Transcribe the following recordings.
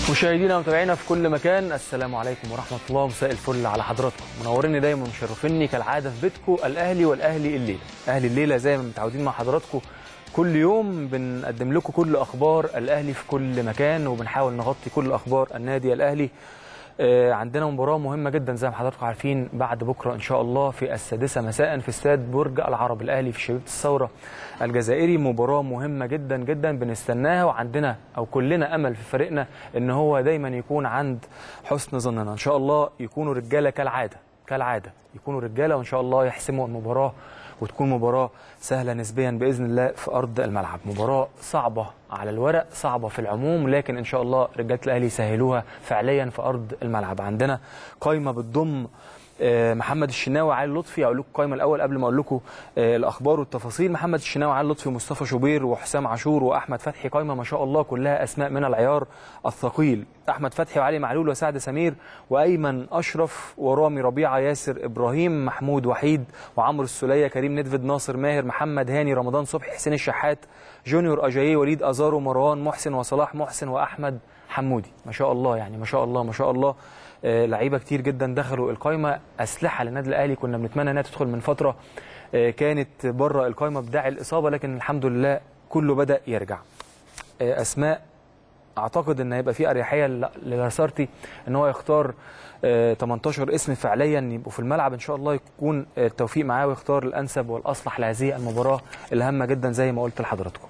مشاهدينا ومتابعينا في كل مكان السلام عليكم ورحمه الله ومساء الفل على حضراتكم منوريني دايما ومشرفيني كالعاده في بيتكم الاهلي والاهلي الليله اهلي الليله زي ما متعودين مع حضراتكم كل يوم بنقدم لكم كل اخبار الاهلي في كل مكان وبنحاول نغطي كل اخبار النادي الاهلي آه، عندنا مباراة مهمة جدا زي ما حضراتكم عارفين بعد بكرة إن شاء الله في السادسة مساء في استاد برج العرب الأهلي في شبيبة الثورة الجزائري مباراة مهمة جدا جدا بنستناها وعندنا أو كلنا أمل في فريقنا إن هو دايما يكون عند حسن ظننا إن شاء الله يكونوا رجالة كالعادة كالعادة يكونوا رجالة وإن شاء الله يحسموا المباراة وتكون مباراة سهلة نسبيا بإذن الله في أرض الملعب مباراة صعبة على الورق صعبة في العموم لكن إن شاء الله رجالة الأهلي يسهلوها فعليا في أرض الملعب عندنا قائمة بتضم آه، محمد الشناوي علي لطفي اقول لكم القائمه الاول قبل ما اقول لكم آه، الاخبار والتفاصيل محمد الشناوي علي لطفي ومصطفى شوبير وحسام عاشور واحمد فتحي قائمه ما شاء الله كلها اسماء من العيار الثقيل احمد فتحي وعلي معلول وسعد سمير وايمن اشرف ورامي ربيعه ياسر ابراهيم محمود وحيد وعمرو السوليه كريم ندفد ناصر ماهر محمد هاني رمضان صبحي حسين الشحات جونيور اجاييه وليد ازارو مروان محسن وصلاح محسن واحمد حمودي ما شاء الله يعني ما شاء الله ما شاء الله آه، لعيبه كتير جدا دخلوا القائمه اسلحه للنادي الاهلي كنا بنتمنى انها تدخل من فتره آه، كانت بره القائمه بداعي الاصابه لكن الحمد لله كله بدا يرجع آه، اسماء اعتقد ان هيبقى في اريحيه ل- للاسارتي ان هو يختار آه، 18 اسم فعليا يبقوا في الملعب ان شاء الله يكون آه، التوفيق معاه ويختار الانسب والاصلح لهذه المباراه الهامه جدا زي ما قلت لحضراتكم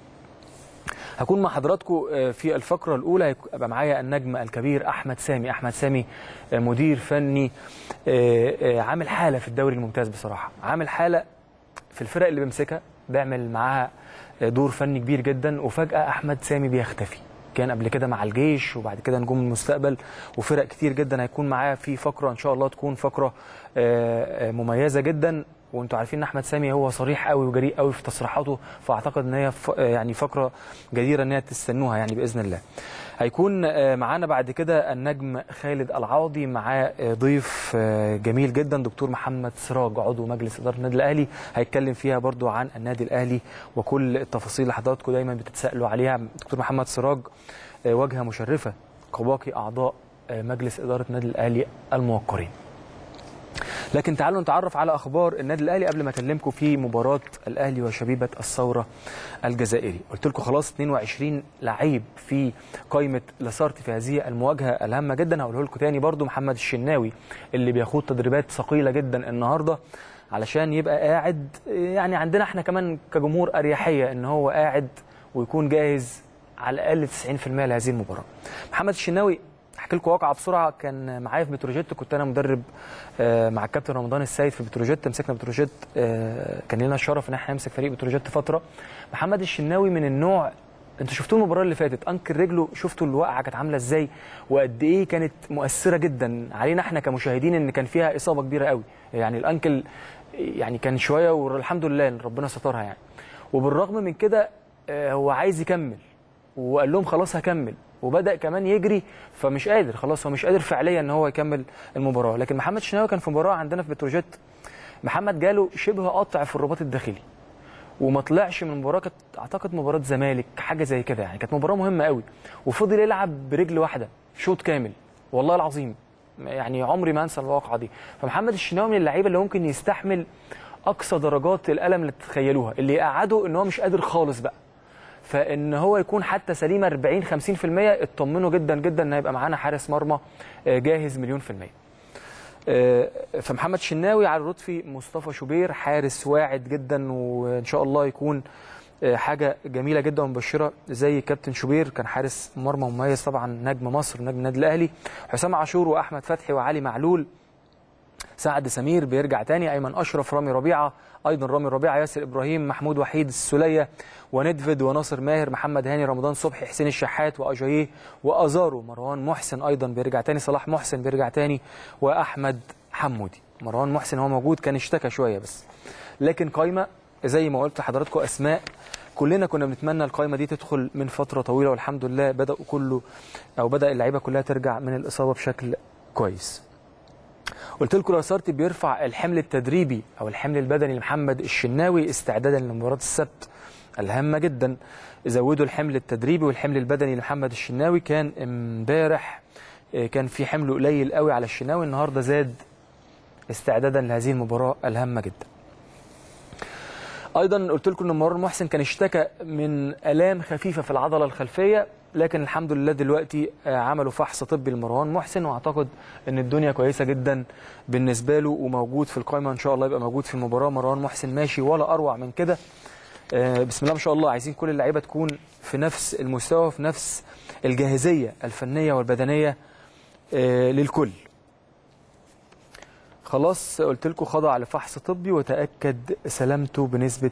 هكون مع حضراتكم آه، في الفقرة الأولى هيبقى معايا النجم الكبير أحمد سامي أحمد سامي آه، مدير فني آه، آه، عامل حالة في الدوري الممتاز بصراحة عامل حالة في الفرق اللي بيمسكها بيعمل معاها آه، دور فني كبير جدا وفجأة أحمد سامي بيختفي كان قبل كده مع الجيش وبعد كده نجوم المستقبل وفرق كتير جدا هيكون معاه في فقرة إن شاء الله تكون فقرة آه، آه، مميزة جدا وانتوا عارفين ان احمد سامي هو صريح قوي وجريء قوي في تصريحاته فاعتقد ان هي ف... يعني فقره جديره ان هي تستنوها يعني باذن الله. هيكون آه، معانا بعد كده النجم خالد العوضي معاه آه، ضيف آه، جميل جدا دكتور محمد سراج عضو مجلس اداره النادي الاهلي هيتكلم فيها برضو عن النادي الاهلي وكل التفاصيل اللي حضراتكم دايما بتتسالوا عليها دكتور محمد سراج آه، واجهه مشرفه كباقي اعضاء آه، مجلس اداره النادي الاهلي الموقرين. لكن تعالوا نتعرف على اخبار النادي الاهلي قبل ما اكلمكم في مباراه الاهلي وشبيبه الثوره الجزائري قلت لكم خلاص 22 لعيب في قائمه لاسارتي في هذه المواجهه الهامه جدا هقوله لكم تاني برضو محمد الشناوي اللي بيخوض تدريبات ثقيله جدا النهارده علشان يبقى قاعد يعني عندنا احنا كمان كجمهور اريحيه ان هو قاعد ويكون جاهز على الاقل 90% لهذه المباراه محمد الشناوي احكي لكم واقعه بسرعه كان معايا في بتروجيت كنت انا مدرب آه، مع الكابتن رمضان السيد في بتروجيت مسكنا بتروجيت آه، كان لنا الشرف ان احنا نمسك فريق بتروجيت فتره محمد الشناوي من النوع انتوا شفتوه المباراه اللي فاتت انكل رجله شفتوا الوقعه كانت عامله ازاي وقد ايه كانت مؤثره جدا علينا احنا كمشاهدين ان كان فيها اصابه كبيره قوي يعني الانكل يعني كان شويه والحمد لله إن ربنا سترها يعني وبالرغم من كده آه، هو عايز يكمل وقال لهم خلاص هكمل وبدا كمان يجري فمش قادر خلاص هو مش قادر فعليا ان هو يكمل المباراه لكن محمد شناوي كان في مباراه عندنا في بتروجيت محمد جاله شبه قطع في الرباط الداخلي وما طلعش من المباراه كانت اعتقد مباراه زمالك حاجه زي كده يعني كانت مباراه مهمه قوي وفضل يلعب برجل واحده شوط كامل والله العظيم يعني عمري ما انسى الواقعه دي فمحمد الشناوي من اللعيبه اللي ممكن يستحمل اقصى درجات الالم اللي تتخيلوها اللي يقعده ان هو مش قادر خالص بقى فان هو يكون حتى سليم 40 50% اطمنوا جدا جدا ان هيبقى معانا حارس مرمى آه، جاهز مليون في الميه آه، فمحمد شناوي على لطفي مصطفى شوبير حارس واعد جدا وان شاء الله يكون آه، حاجه جميله جدا ومبشره زي كابتن شوبير كان حارس مرمى مميز طبعا نجم مصر ونجم النادي الاهلي حسام عاشور واحمد فتحي وعلي معلول سعد سمير بيرجع تاني ايمن اشرف رامي ربيعه ايضا رامي ربيعه ياسر ابراهيم محمود وحيد السوليه وندفد وناصر ماهر محمد هاني رمضان صبحي حسين الشحات واجاييه وازارو مروان محسن ايضا بيرجع تاني صلاح محسن بيرجع تاني واحمد حمودي مروان محسن هو موجود كان اشتكى شويه بس لكن قايمه زي ما قلت لحضراتكم اسماء كلنا كنا بنتمنى القائمه دي تدخل من فتره طويله والحمد لله بداوا كله او بدا اللعيبه كلها ترجع من الاصابه بشكل كويس قلت لكم لاسارتي بيرفع الحمل التدريبي او الحمل البدني لمحمد الشناوي استعدادا لمباراه السبت الهامه جدا زودوا الحمل التدريبي والحمل البدني لمحمد الشناوي كان امبارح آه، كان في حمل قليل قوي على الشناوي النهارده زاد استعدادا لهذه المباراه الهامه جدا ايضا قلت لكم ان مروان محسن كان اشتكى من الام خفيفه في العضله الخلفيه لكن الحمد لله دلوقتي آه، عملوا فحص طبي لمروان محسن واعتقد ان الدنيا كويسه جدا بالنسبه له وموجود في القائمه ان شاء الله يبقى موجود في المباراه مروان محسن ماشي ولا اروع من كده آه، بسم الله ما شاء الله عايزين كل اللعيبه تكون في نفس المستوى في نفس الجاهزيه الفنيه والبدنيه آه، للكل خلاص قلت لكم خضع لفحص طبي وتاكد سلامته بنسبه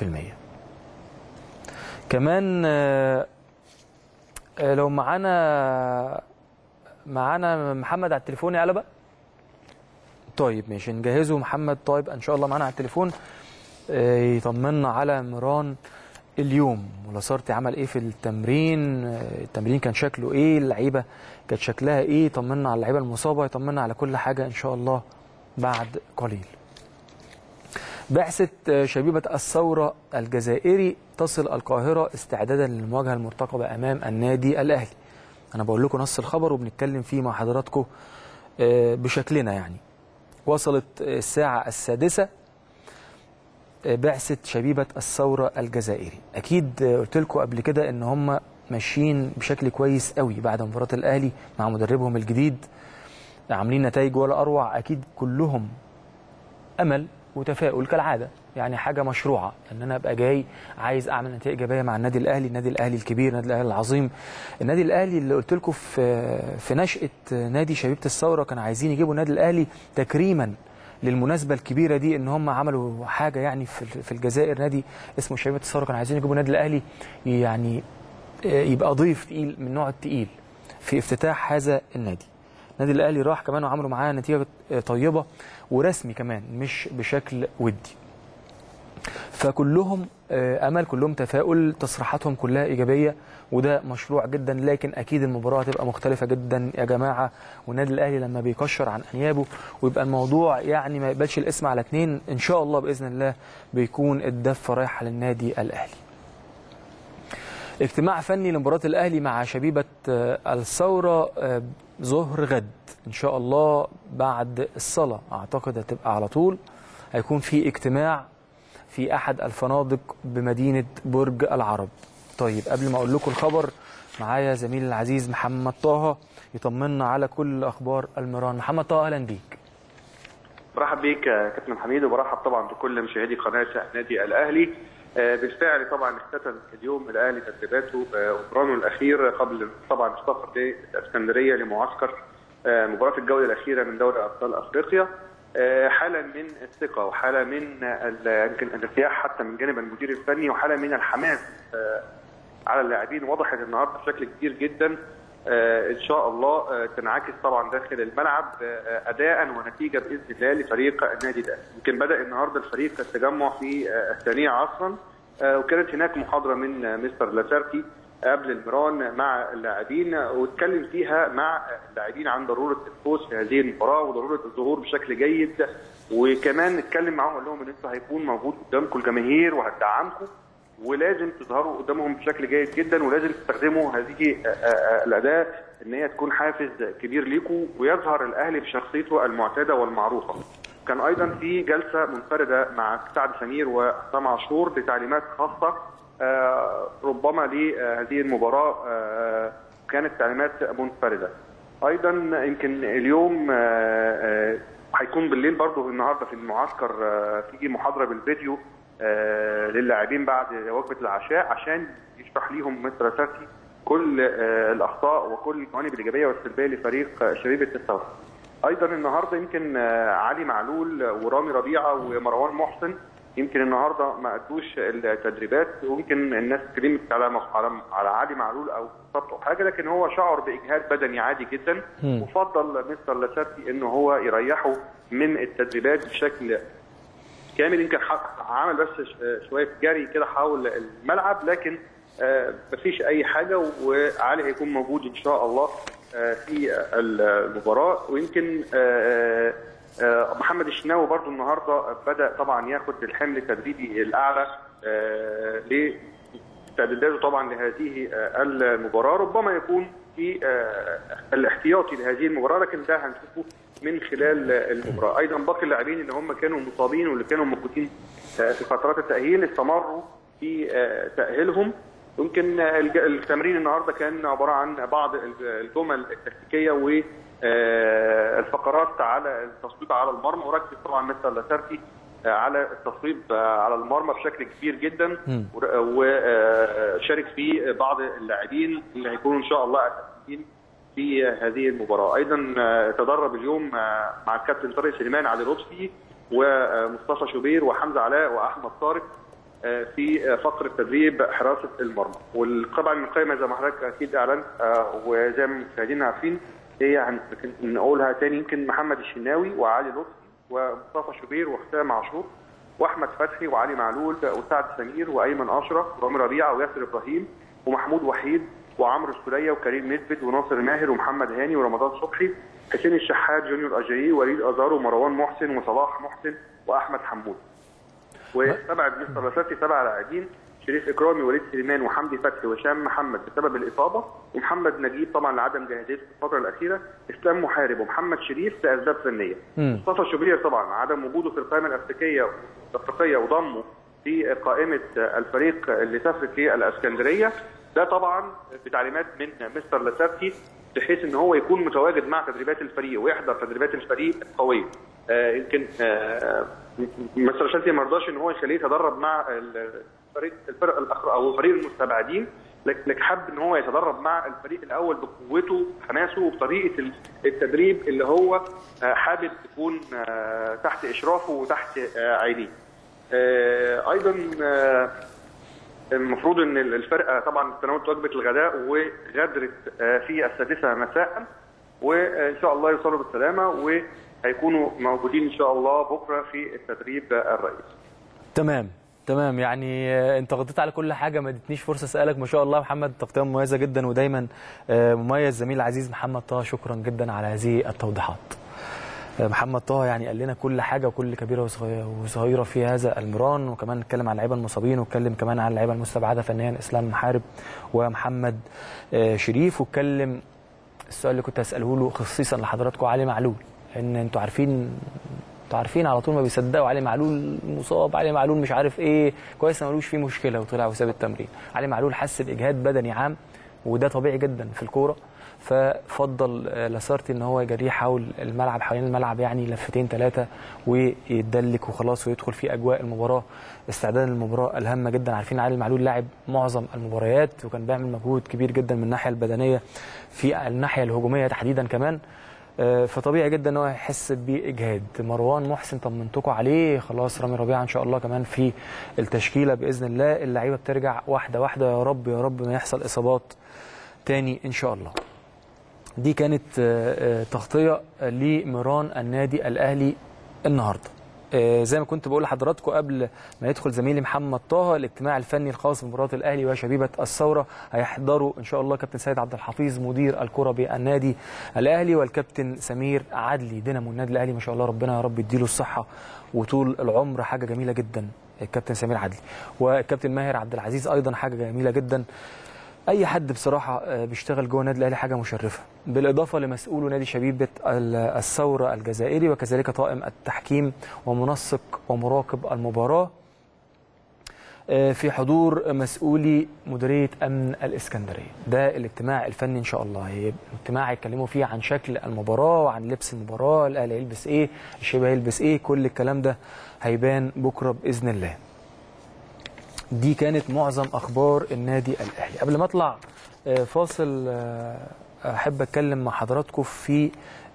100% كمان آه، آه، لو معانا معانا محمد على التليفون يا قلبه طيب ماشي نجهزه محمد طيب ان شاء الله معانا على التليفون آه، يطمنا على مران اليوم ولاسارتي عمل ايه في التمرين آه، التمرين كان شكله ايه اللعيبه كانت شكلها ايه يطمنا على اللعيبه المصابه يطمنا على كل حاجه ان شاء الله بعد قليل بعثة آه، شبيبة الثورة الجزائري تصل القاهرة استعدادا للمواجهة المرتقبة أمام النادي الأهلي أنا بقول لكم نص الخبر وبنتكلم فيه مع حضراتكم آه، بشكلنا يعني وصلت الساعة السادسة آه، بعثة شبيبة الثورة الجزائري أكيد آه، قلت لكم قبل كده إن هم ماشيين بشكل كويس قوي بعد مباراة الأهلي مع مدربهم الجديد عاملين نتائج ولا أروع أكيد كلهم امل وتفاؤل كالعاده يعني حاجه مشروعه ان انا ابقى جاي عايز اعمل نتيجه ايجابيه مع النادي الاهلي النادي الاهلي الكبير النادي الاهلي العظيم النادي الاهلي اللي قلت لكم في في نشاه نادي شبيبه الثوره كانوا عايزين يجيبوا النادي الاهلي تكريما للمناسبه الكبيره دي ان هم عملوا حاجه يعني في في الجزائر نادي اسمه شبيبه الثوره كانوا عايزين يجيبوا النادي الاهلي يعني يبقى ضيف تقيل من النوع التقيل في افتتاح هذا النادي النادي الاهلي راح كمان وعملوا معاه نتيجه طيبه ورسمي كمان مش بشكل ودي فكلهم آه، امل كلهم تفاؤل تصريحاتهم كلها ايجابيه وده مشروع جدا لكن اكيد المباراه هتبقى مختلفه جدا يا جماعه والنادي الاهلي لما بيكشر عن انيابه ويبقى الموضوع يعني ما يقبلش الاسم على اتنين ان شاء الله باذن الله بيكون الدفه رايحه للنادي الاهلي اجتماع فني لمباراة الأهلي مع شبيبة آه، الثورة آه، ظهر غد إن شاء الله بعد الصلاة أعتقد هتبقى على طول هيكون في اجتماع في أحد الفنادق بمدينة برج العرب طيب قبل ما أقول لكم الخبر معايا زميلي العزيز محمد طه يطمنا على كل أخبار المران محمد طه أهلا بيك برحب بيك يا كابتن حميد وبرحب طبعا بكل مشاهدي قناه نادي الاهلي آه، بالفعل طبعا اختتم اليوم الاهلي تدريباته آه، ومرانه الاخير قبل طبعا السفر لاسكندريه لمعسكر آه، مباراه الجوله الاخيره من دوري ابطال افريقيا آه، حاله من الثقه وحاله من ال- يمكن الارتياح حتى من جانب المدير الفني وحاله من الحماس آه، على اللاعبين وضحت النهارده بشكل كبير جدا آه، ان شاء الله آه، تنعكس طبعا داخل الملعب آه، اداء ونتيجه باذن الله لفريق النادي الاهلي يمكن بدا النهارده الفريق التجمع في آه، الثانيه عصرا آه، وكانت هناك محاضره من آه، مستر لاسارتي قبل المران مع اللاعبين آه، واتكلم فيها مع اللاعبين عن ضروره الفوز في هذه المباراه وضروره الظهور بشكل جيد وكمان اتكلم معاهم قال لهم ان انتوا هيكون موجود قدامكم الجماهير وهتدعمكم ولازم تظهروا قدامهم بشكل جيد جدا ولازم تستخدموا هذه آه، آه، الاداه ان هي تكون حافز كبير ليكم ويظهر الاهلي بشخصيته المعتاده والمعروفه. كان ايضا في جلسه منفرده مع سعد سمير وحسام عاشور بتعليمات خاصه آه، ربما لهذه المباراه آه، كانت تعليمات منفرده. ايضا يمكن اليوم آه، آه، هيكون بالليل برضه النهارده في المعسكر آه، في محاضره بالفيديو آه، للاعبين بعد وجبه العشاء عشان يشرح ليهم مستر سارتي كل آه، الاخطاء وكل الجوانب الايجابيه والسلبيه لفريق آه، شبيبه الثوره. ايضا النهارده يمكن آه، علي معلول ورامي ربيعه ومروان محسن يمكن النهارده ما ادوش التدريبات ويمكن الناس اتكلمت على على على علي معلول او اصابته او حاجه لكن هو شعر باجهاد بدني عادي جدا مم. وفضل مستر لاسارتي ان هو يريحه من التدريبات بشكل كامل يمكن ح- عمل بس ش- شويه جري كده حول الملعب لكن آه، مفيش اي حاجه وعلي هيكون موجود ان شاء الله آه، في المباراه ويمكن آه، آه، محمد الشناوي برضو النهارده بدا طبعا ياخد الحمل التدريبي الاعلى آه، استعداداته طبعا لهذه آه، المباراه ربما يكون في آه، الاحتياطي لهذه المباراه لكن ده هنشوفه من خلال آه، المباراه ايضا باقي اللاعبين اللي هم كانوا مصابين واللي كانوا موجودين آه، في فترات التاهيل استمروا في آه، تاهيلهم يمكن آه، الج- التمرين النهارده كان عباره عن بعض الج- الجمل التكتيكيه والفقرات على التصويب على المرمى وركز طبعا مستر لاسارتي آه، على التصويب آه، على المرمى بشكل كبير جدا مم. وشارك فيه بعض اللاعبين اللي هيكونوا ان شاء الله اساسيين في هذه المباراه ايضا آه، تدرب اليوم آه، مع الكابتن طارق سليمان علي روبسي ومصطفى شوبير وحمزه علاء واحمد طارق آه، في آه، فقره تدريب حراسه المرمى وطبعا القائمه زي ما حضرتك اكيد اعلنت آه، وزي ما المشاهدين عارفين هي هن- نقولها تاني يمكن محمد الشناوي وعلي لطفي ومصطفى شوبير وحسام عاشور واحمد فتحي وعلي معلول وسعد سمير وايمن اشرف ورامي ربيعه وياسر ابراهيم ومحمود وحيد وعمرو السوليه وكريم نسبت وناصر ماهر ومحمد هاني ورمضان صبحي حسين الشحات جونيور اجايي وليد ازار ومروان محسن وصلاح محسن واحمد حمود وسبعة مستر لاساتي سبع لاعبين شريف اكرامي وليد سليمان وحمدي فتحي وهشام محمد بسبب الاصابه ومحمد نجيب طبعا لعدم جاهزيته في الفتره الاخيره اسلام محارب ومحمد شريف لاسباب فنيه مم. مصطفى شوبير طبعا عدم وجوده في القائمه الافريقيه الافريقيه وضمه في قائمه الفريق اللي سافرت للاسكندريه ده طبعا بتعليمات من مستر لاسارتي بحيث ان هو يكون متواجد مع تدريبات الفريق ويحضر تدريبات الفريق القويه آه يمكن آه مستر لاسارتي ما رضاش ان هو يخليه يتدرب مع الفريق الفرق الاخر او فريق المستبعدين لك- لك حب ان هو يتدرب مع الفريق الاول بقوته وحماسه وبطريقه ال- التدريب اللي هو آه، حابب تكون آه، تحت اشرافه وتحت آه، عينيه. آه، ايضا آه، المفروض ان الفرقه طبعا تناولت وجبه الغداء وغادرت آه، في السادسه مساء وان شاء الله يوصلوا بالسلامه وهيكونوا موجودين ان شاء الله بكره في التدريب الرئيسي. تمام تمام يعني آه، انت غطيت على كل حاجه ما ادتنيش فرصه اسالك ما شاء الله محمد تغطيه مميزه جدا ودايما آه، مميز زميل العزيز محمد طه شكرا جدا على هذه التوضيحات آه، محمد طه يعني قال لنا كل حاجه وكل كبيره وصغيره وصغيره في هذا المران وكمان اتكلم عن اللعيبه المصابين واتكلم كمان عن اللعيبه المستبعده فنيا اسلام محارب ومحمد آه، شريف واتكلم السؤال اللي كنت هساله له خصيصا لحضراتكم علي معلول ان انتوا عارفين انتوا عارفين على طول ما بيصدقوا علي معلول مصاب علي معلول مش عارف ايه كويس ما ملوش فيه مشكله وطلع وساب التمرين علي معلول حس باجهاد بدني عام وده طبيعي جدا في الكوره ففضل آه، لاسارتي ان هو يجريه حول الملعب حوالين الملعب يعني لفتين ثلاثه ويدلك وخلاص ويدخل في اجواء المباراه استعداد للمباراه الهامه جدا عارفين علي معلول لاعب معظم المباريات وكان بيعمل مجهود كبير جدا من الناحيه البدنيه في الناحيه الهجوميه تحديدا كمان آه، فطبيعي جدا ان هو يحس باجهاد مروان محسن طمنتكم عليه خلاص رامي ربيعه ان شاء الله كمان في التشكيله باذن الله اللعيبه بترجع واحده واحده يا رب يا رب ما يحصل اصابات تاني ان شاء الله دي كانت آه، آه، تغطيه لمران النادي الاهلي النهارده آه، زي ما كنت بقول لحضراتكم قبل ما يدخل زميلي محمد طه الاجتماع الفني الخاص بمباراه الاهلي وشبيبه الثوره هيحضروا ان شاء الله كابتن سيد عبد الحفيظ مدير الكره بالنادي الاهلي والكابتن سمير عدلي دينامو النادي الاهلي ما شاء الله ربنا يا رب يديله الصحه وطول العمر حاجه جميله جدا الكابتن سمير عدلي والكابتن ماهر عبد العزيز ايضا حاجه جميله جدا اي حد بصراحه آه، بيشتغل جوه النادي الاهلي حاجه مشرفه بالاضافه لمسؤول نادي شبيبه ال- الثوره الجزائري وكذلك طاقم التحكيم ومنسق ومراقب المباراه آه، في حضور مسؤولي مديريه امن الاسكندريه ده الاجتماع الفني ان شاء الله هيبقى اجتماع هيتكلموا فيه عن شكل المباراه وعن لبس المباراه الاهلي هيلبس ايه الشباب هيلبس ايه كل الكلام ده هيبان بكره باذن الله دي كانت معظم اخبار النادي الاهلي قبل ما اطلع آه، فاصل آه، احب اتكلم مع حضراتكم في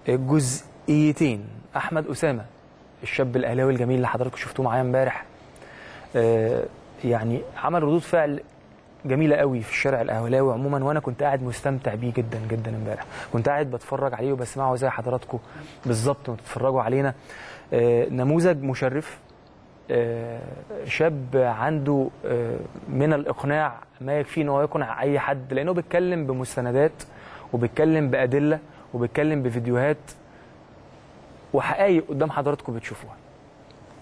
جزئيتين احمد اسامه الشاب الاهلاوي الجميل اللي حضراتكم شفتوه معايا امبارح آه، يعني عمل ردود فعل جميله قوي في الشارع الاهلاوي عموما وانا كنت قاعد مستمتع بيه جدا جدا امبارح كنت قاعد بتفرج عليه وبسمعه زي حضراتكم بالظبط وتتفرجوا علينا آه، نموذج مشرف آه، شاب عنده آه، من الاقناع ما يكفي ان هو يقنع اي حد لانه بيتكلم بمستندات وبيتكلم بادله وبيتكلم بفيديوهات وحقائق قدام حضراتكم بتشوفوها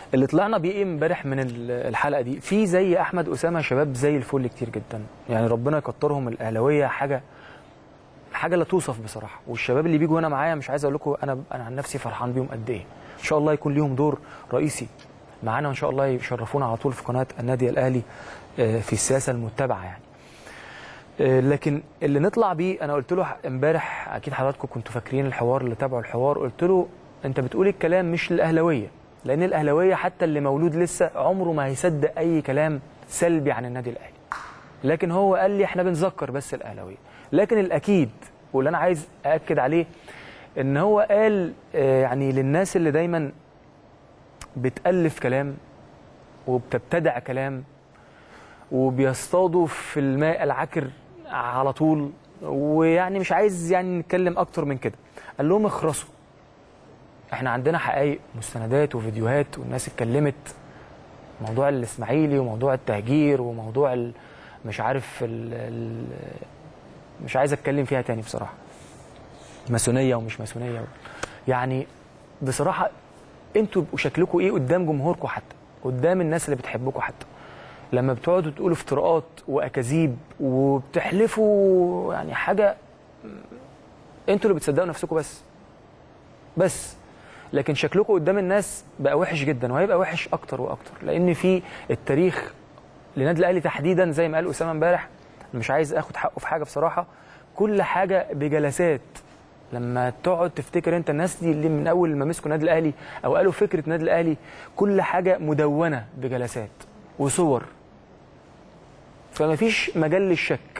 اللي طلعنا بيه ايه امبارح من ال- الحلقه دي في زي احمد اسامه شباب زي الفل كتير جدا يعني ربنا يكترهم الاهلاويه حاجه حاجه لا توصف بصراحه والشباب اللي بيجوا هنا معايا مش عايز اقول لكم انا انا عن نفسي فرحان بيهم قد ايه ان شاء الله يكون ليهم دور رئيسي معانا وان شاء الله يشرفونا على طول في قناه النادي الاهلي آه، في السياسه المتبعه يعني آه، لكن اللي نطلع بيه انا قلت له امبارح اكيد حضراتكم كنتوا فاكرين الحوار اللي تابعوا الحوار قلت له انت بتقول الكلام مش للاهلاويه لان الاهلاويه حتى اللي مولود لسه عمره ما هيصدق اي كلام سلبي عن النادي الاهلي لكن هو قال لي احنا بنذكر بس الاهلاويه لكن الاكيد واللي انا عايز ااكد عليه ان هو قال آه، يعني للناس اللي دايما بتالف كلام وبتبتدع كلام وبيصطادوا في الماء العكر على طول ويعني مش عايز يعني نتكلم اكتر من كده قال لهم اخرسوا احنا عندنا حقائق مستندات وفيديوهات والناس اتكلمت موضوع الاسماعيلي وموضوع التهجير وموضوع ال- مش عارف ال ال مش عايز اتكلم فيها تاني بصراحه ماسونيه ومش ماسونيه يعني بصراحه انتوا بيبقوا شكلكم ايه قدام جمهوركم حتى قدام الناس اللي بتحبكم حتى لما بتقعدوا تقولوا افتراءات واكاذيب وبتحلفوا يعني حاجه انتوا اللي بتصدقوا نفسكم بس بس لكن شكلكم قدام الناس بقى وحش جدا وهيبقى وحش اكتر واكتر لان في التاريخ لنادي الاهلي تحديدا زي ما قال اسامه امبارح مش عايز اخد حقه في حاجه بصراحه كل حاجه بجلسات لما تقعد تفتكر انت الناس دي اللي من اول ما مسكوا النادي الاهلي او قالوا فكره النادي الاهلي كل حاجه مدونه بجلسات وصور فما فيش مجال للشك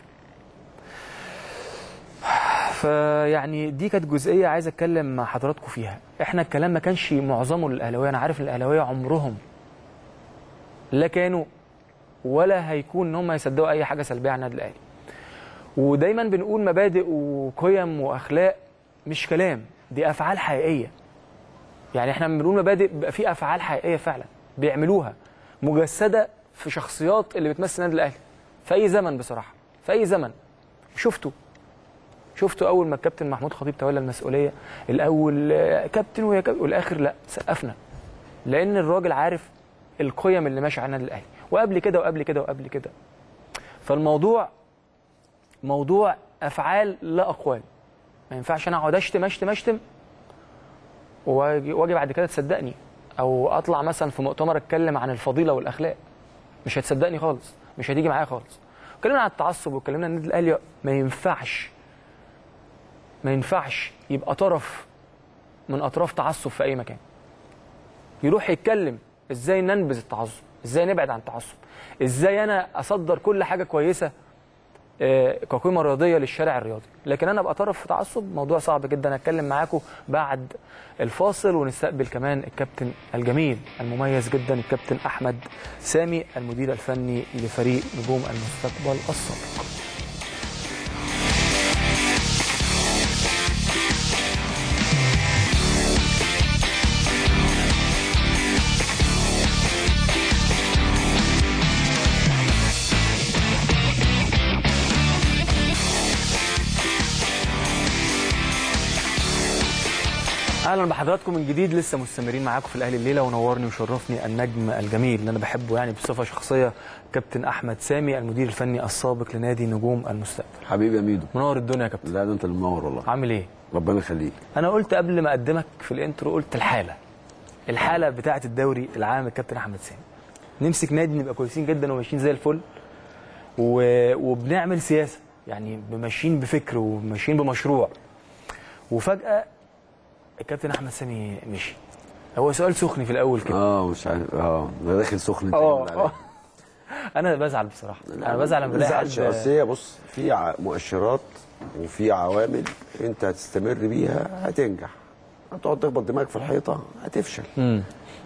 فيعني دي كانت جزئيه عايز اتكلم مع حضراتكم فيها احنا الكلام ما كانش معظمه للاهلاويه انا عارف ان الاهلاويه عمرهم لا كانوا ولا هيكون ان هم يصدقوا اي حاجه سلبيه عن النادي الاهلي ودايما بنقول مبادئ وقيم واخلاق مش كلام دي افعال حقيقيه يعني احنا لما بنقول مبادئ بيبقى في افعال حقيقيه فعلا بيعملوها مجسده في شخصيات اللي بتمثل النادي الاهلي في اي زمن بصراحه في اي زمن شفتوا شفتوا اول ما الكابتن محمود خطيب تولى المسؤوليه الاول آه، كابتن ويا كابتن والاخر لا سقفنا لان الراجل عارف القيم اللي ماشيه على النادي الاهلي وقبل كده وقبل كده وقبل كده فالموضوع موضوع افعال لا اقوال ما ينفعش انا اقعد اشتم اشتم اشتم واجي واجي بعد كده تصدقني او اطلع مثلا في مؤتمر اتكلم عن الفضيله والاخلاق مش هتصدقني خالص مش هتيجي معايا خالص اتكلمنا عن التعصب واتكلمنا عن النادي الاهلي ما ينفعش ما ينفعش يبقى طرف من اطراف تعصب في اي مكان يروح يتكلم ازاي ننبذ التعصب ازاي نبعد عن التعصب ازاي انا اصدر كل حاجه كويسه آه، كقيمه رياضيه للشارع الرياضي لكن انا ابقى طرف في تعصب موضوع صعب جدا اتكلم معاكم بعد الفاصل ونستقبل كمان الكابتن الجميل المميز جدا الكابتن احمد سامي المدير الفني لفريق نجوم المستقبل السابق اهلا بحضراتكم من جديد لسه مستمرين معاكم في الاهلي الليله ونورني وشرفني النجم الجميل اللي انا بحبه يعني بصفه شخصيه كابتن احمد سامي المدير الفني السابق لنادي نجوم المستقبل حبيبي يا ميدو منور الدنيا يا كابتن لا ده انت اللي منور والله عامل ايه ربنا يخليك انا قلت قبل ما اقدمك في الانترو قلت الحاله الحاله بتاعه الدوري العام الكابتن احمد سامي نمسك نادي نبقى كويسين جدا وماشيين زي الفل و... وبنعمل سياسه يعني ماشيين بفكر وماشيين بمشروع وفجاه الكابتن احمد سامي مشي هو سؤال سخن في الاول كده اه مش عارف اه ده داخل سخن انت اه جامد اه عليك. انا بزعل بصراحه لا، انا بزعل لما ما بلاقي تزعلش، حد اصل هي بص في ع- مؤشرات وفي عوامل انت هتستمر بيها هتنجح هتقعد تخبط دماغك في الحيطه هتفشل مم.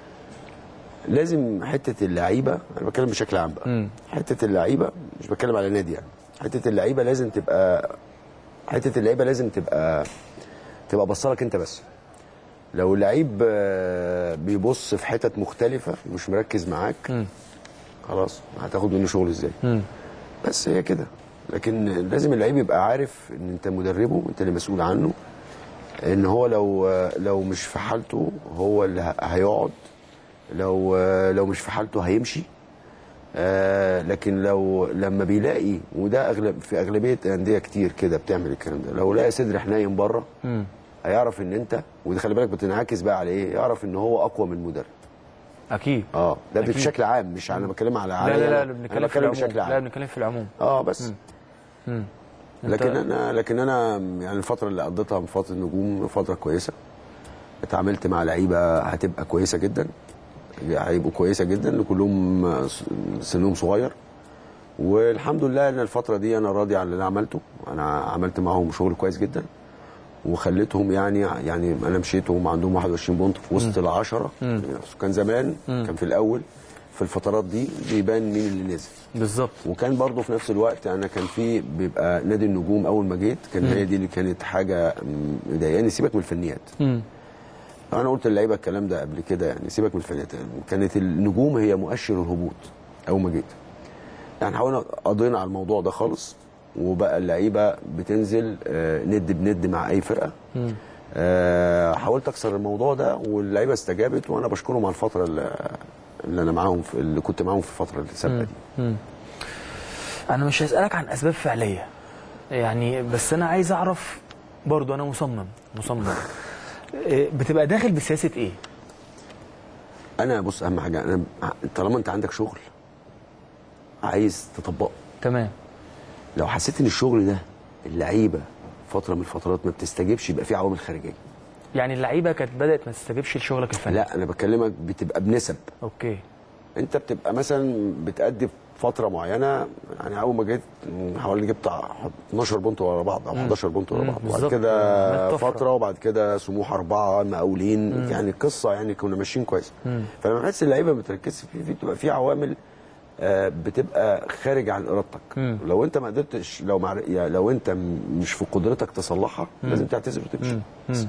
لازم حته اللعيبه انا بتكلم بشكل عام بقى مم. حته اللعيبه مش بتكلم على نادي يعني حته اللعيبه لازم تبقى حته اللعيبه لازم تبقى تبقى بصلك انت بس لو اللعيب آه، بيبص في حتت مختلفه مش مركز معاك مم. خلاص هتاخد منه شغل ازاي مم. بس هي كده لكن لازم اللعيب يبقى عارف ان انت مدربه انت اللي مسؤول عنه ان هو لو لو مش في حالته هو اللي ه- هيقعد لو آه، لو مش في حالته هيمشي آه لكن لو لما بيلاقي وده اغلب في اغلبيه انديه كتير كده بتعمل الكلام ده لو لقى صدر حنين بره مم. هيعرف ان انت وده خلي بالك بتنعكس بقى على ايه يعرف ان هو اقوى من المدرب اكيد اه ده أكيد. بشكل عام مش انا بتكلم على لا عليا لا لا أنا. بنتكلم انا في بتكلم العموم بشكل لا عام بنتكلم في العموم اه بس مم. أنت- لكن انا لكن انا يعني الفتره اللي قضيتها من فتره النجوم فتره كويسه اتعاملت مع لعيبه هتبقى كويسه جدا هيبقوا كويسه جدا كلهم سنهم صغير والحمد لله ان الفتره دي انا راضي عن اللي انا عملته انا عملت معاهم شغل كويس جدا وخليتهم يعني يعني انا مشيت وهم عندهم 21 بونت في وسط العشره كان زمان كان في الاول في الفترات دي بيبان مين اللي نزل بالظبط وكان برضه في نفس الوقت انا كان في بيبقى نادي النجوم اول ما جيت كان هي دي اللي كانت حاجه م- مضايقاني سيبك من الفنيات مم. انا قلت للعيبه الكلام ده قبل كده يعني سيبك من الفنيات كانت النجوم هي مؤشر الهبوط اول ما جيت يعني حاولنا قضينا على الموضوع ده خالص وبقى اللعيبه بتنزل آه، ند بند مع اي فرقه آه، حاولت اكسر الموضوع ده واللعيبه استجابت وانا بشكرهم على الفتره اللي, اللي انا معاهم في اللي كنت معاهم في الفتره اللي سابقه دي انا مش هسالك عن اسباب فعليه يعني بس انا عايز اعرف برضو انا مصمم مصمم إيه، بتبقى داخل بسياسه ايه انا بص اهم حاجه انا طالما انت عندك شغل عايز تطبقه تمام لو حسيت ان الشغل ده اللعيبه فتره من الفترات ما بتستجيبش يبقى في عوامل خارجيه يعني اللعيبه كانت بدات ما تستجيبش لشغلك الفني لا انا بكلمك بتبقى بنسب اوكي انت بتبقى مثلا بتأدي في فتره معينه يعني اول ما جيت حوالي جبت 12 بونت ورا بعض او 11 بونت ورا مم، بعض وبعد بالظبط. كده عملت طفرة. فتره وبعد كده سموح اربعه مقاولين يعني قصه يعني كنا ماشيين كويس فلما بحس اللعيبه ما بتركزش فيه في بتبقى في عوامل آه، بتبقى خارج عن ارادتك مم. لو انت ما قدرتش لو مع يعني لو انت م- مش في قدرتك تصلحها لازم تعتذر وتمشي بس.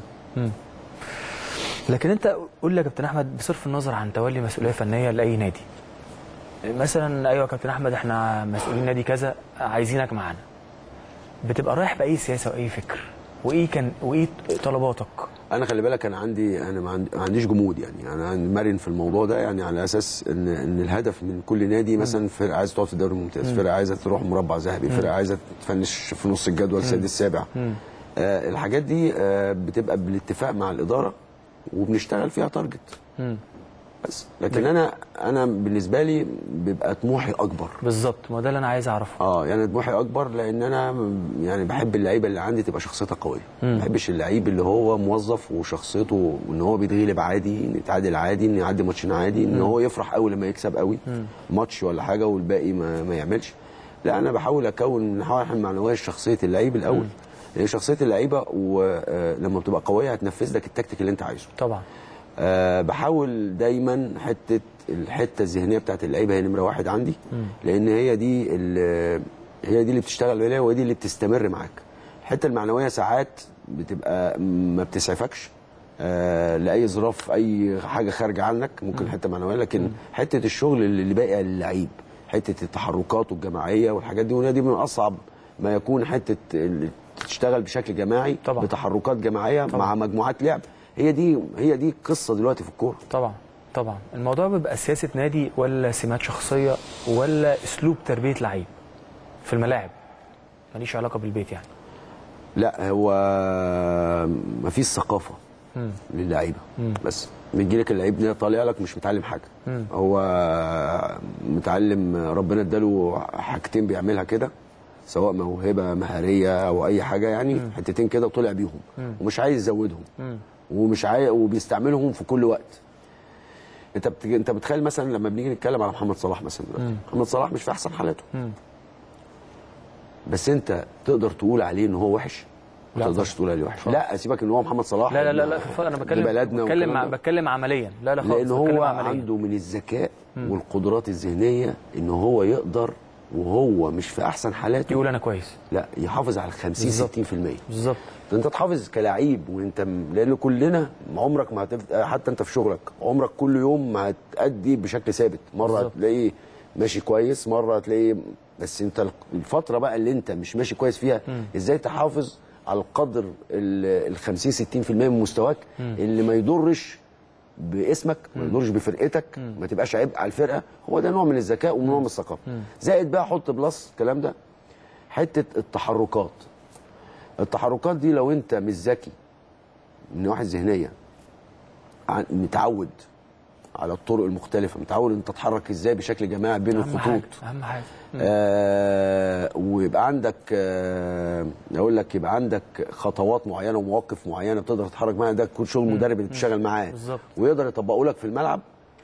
لكن انت قول لي يا كابتن احمد بصرف النظر عن تولي مسؤوليه فنيه لاي نادي مثلا ايوه يا كابتن احمد احنا مسؤولين نادي كذا عايزينك معانا بتبقى رايح باي سياسه واي فكر وايه كان وايه طلباتك انا خلي بالك انا عندي انا ما عندي- ما عنديش جمود يعني انا عندي مرن في الموضوع ده يعني على اساس ان ان الهدف من كل نادي مثلا فرقه عايزه تقعد في الدوري الممتاز فرقه عايزه تروح مربع ذهبي فرقه عايزه تفنش في نص الجدول السادس السابع آه الحاجات دي آه بتبقى بالاتفاق مع الاداره وبنشتغل فيها تارجت مم. بس لكن انا انا بالنسبه لي بيبقى طموحي اكبر بالظبط ما ده اللي انا عايز اعرفه اه يعني طموحي اكبر لان انا م- يعني بحب اللعيبه اللي عندي تبقى شخصيتها قويه ما بحبش اللعيب اللي هو موظف وشخصيته ان هو بيتغلب عادي ان يتعادل عادي ان يعدي ماتشين عادي ان هو يفرح قوي لما يكسب قوي ماتش ولا حاجه والباقي ما, ما يعملش لا انا بحاول اكون نحاول احنا معنويه شخصيه اللعيب الاول لان شخصيه اللعيبه ولما بتبقى قويه هتنفذ لك التكتيك اللي انت عايزه طبعا أه بحاول دايما حته الحته الذهنيه بتاعت اللعيبه هي نمره واحد عندي لان هي دي ال- هي دي اللي بتشتغل عليها وهي دي اللي بتستمر معاك الحته المعنويه ساعات بتبقى ما بتسعفكش آه لاي ظراف اي حاجه خارجه عنك ممكن حته معنويه لكن حته الشغل اللي اللي باقي للعيب حته التحركات الجماعيه والحاجات دي وهي دي من اصعب ما يكون حته ال- تشتغل بشكل جماعي طبعا. بتحركات جماعيه طبعا. مع مجموعات لعب هي دي هي دي قصه دلوقتي في الكوره طبعا طبعا الموضوع بيبقى سياسه نادي ولا سمات شخصيه ولا اسلوب تربيه لعيب في الملاعب ماليش علاقه بالبيت يعني لا هو ما فيش ثقافه للعيبه بس بيجي لك اللعيب ده طالع لك مش متعلم حاجه هو متعلم ربنا اداله حاجتين بيعملها كده سواء موهبه مهاريه او اي حاجه يعني حتتين كده وطلع بيهم ومش عايز يزودهم ومش عايز وبيستعملهم في كل وقت انت بت... انت بتخيل مثلا لما بنيجي نتكلم على محمد صلاح مثلا دلوقتي محمد صلاح مش في احسن حالاته بس انت تقدر تقول عليه ان هو وحش ما لا تقدرش تقول عليه وحش لا سيبك ان هو محمد صلاح لا لا لا لا في الفرق انا بتكلم بلدنا بتكلم والكلام مع ده. بتكلم عمليا لا لا خالص لان بتكلم هو عملياً. عنده من الذكاء والقدرات الذهنيه ان هو يقدر وهو مش في احسن حالاته يقول انا كويس لا يحافظ على 50 بالظبط. 60% بالظبط انت تحافظ كلاعب وانت م- لان كلنا عمرك ما هتف... حتى انت في شغلك عمرك كل يوم ما هتأدي بشكل ثابت مره بالظبط. هتلاقيه ماشي كويس مره هتلاقيه بس انت الفتره بقى اللي انت مش ماشي كويس فيها ازاي تحافظ على القدر ال 50 60% من مستواك اللي ما يضرش باسمك ما يضرش بفرقتك ما تبقاش عبء على الفرقه هو ده نوع من الذكاء ونوع من الثقافه زائد بقى حط بلس الكلام ده حته التحركات التحركات دي لو انت مش ذكي من نواحي الذهنيه عن- متعود على الطرق المختلفه متعود انت تتحرك ازاي بشكل جماعي بين اهم الخطوط حاجه اهم حاجه آه ويبقى عندك آه اقول لك يبقى عندك خطوات معينه ومواقف معينه بتقدر تتحرك معاها ده كل شغل المدرب اللي بتشتغل معاه بالظبط. ويقدر يطبقه لك في الملعب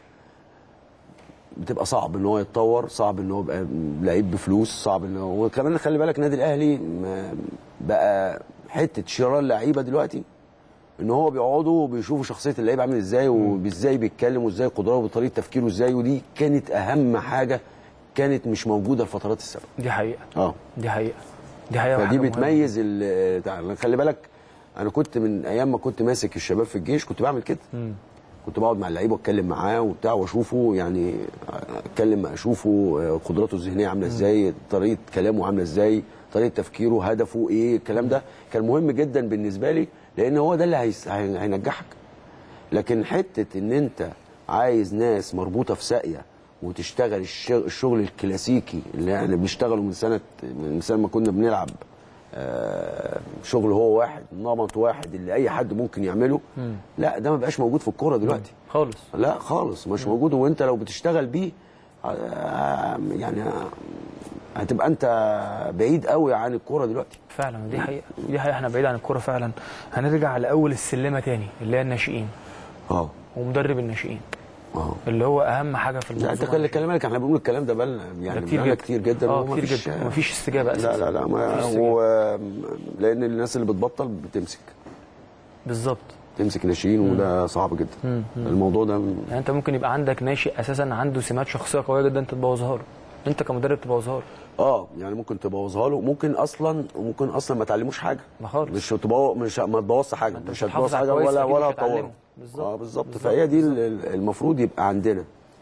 بتبقى صعب ان هو يتطور صعب ان هو يبقى لعيب بفلوس صعب ان هو وكمان خلي بالك النادي الاهلي ما- بقى حته شراء اللعيبه دلوقتي ان هو بيقعدوا وبيشوفوا شخصيه اللعيب عامل ازاي وازاي بيتكلم وازاي قدراته وطريقه تفكيره ازاي ودي كانت اهم حاجه كانت مش موجوده الفترات السابقه دي حقيقه اه دي حقيقه دي حقيقه فدي وحاجة مهمة. بتميز ال- بتاع- خلي بالك انا كنت من ايام ما كنت ماسك الشباب في الجيش كنت بعمل كده كنت بقعد مع اللعيبه واتكلم معاه وبتاع واشوفه يعني اتكلم اشوفه آه، قدراته الذهنيه عامله ازاي طريقه كلامه عامله ازاي طريقه تفكيره هدفه ايه الكلام ده كان مهم جدا بالنسبه لي لان هو ده اللي هيس- هي- هينجحك لكن حته ان انت عايز ناس مربوطه في ساقيه وتشتغل الش- الشغل الكلاسيكي اللي احنا بنشتغله من سنه من سنه ما كنا بنلعب آه، شغل هو واحد نمط واحد اللي اي حد ممكن يعمله لا ده ما بقاش موجود في الكوره دلوقتي خالص لا خالص مش موجود وانت لو بتشتغل بيه آه، يعني هتبقى انت بعيد قوي عن الكوره دلوقتي فعلا دي حقيقه دي حقيقه احنا بعيد عن الكوره فعلا هنرجع لاول السلمه تاني اللي هي الناشئين اه ومدرب الناشئين اه اللي هو اهم حاجه في لا الموضوع انت كل كلامك احنا بنقول الكلام ده بقالنا يعني ده كتير بقالنا جدا. كتير جدا اه وما كتير فيش- جدا ومفيش استجابه لا اساسا لا لا ما مفيش استجابة. هو لان الناس اللي بتبطل بتمسك بالظبط تمسك ناشئين وده صعب جدا الموضوع ده يعني انت ممكن يبقى عندك ناشئ اساسا عنده سمات شخصيه قويه جدا انت تبوظها له انت كمدرب تبوظها له اه يعني ممكن تبوظها له ممكن اصلا ممكن اصلا ما تعلموش حاجه ما خالص. مش هتبوظ مش ما تبوظش حاجه انت مش مش هتبوظ هتحافظ على حاجه كويس، ولا أكيد ولا مش هتعلمه. هتطوره بالظبط. اه بالظبط بالظبط. فهي دي ال- ال- المفروض يبقى عندنا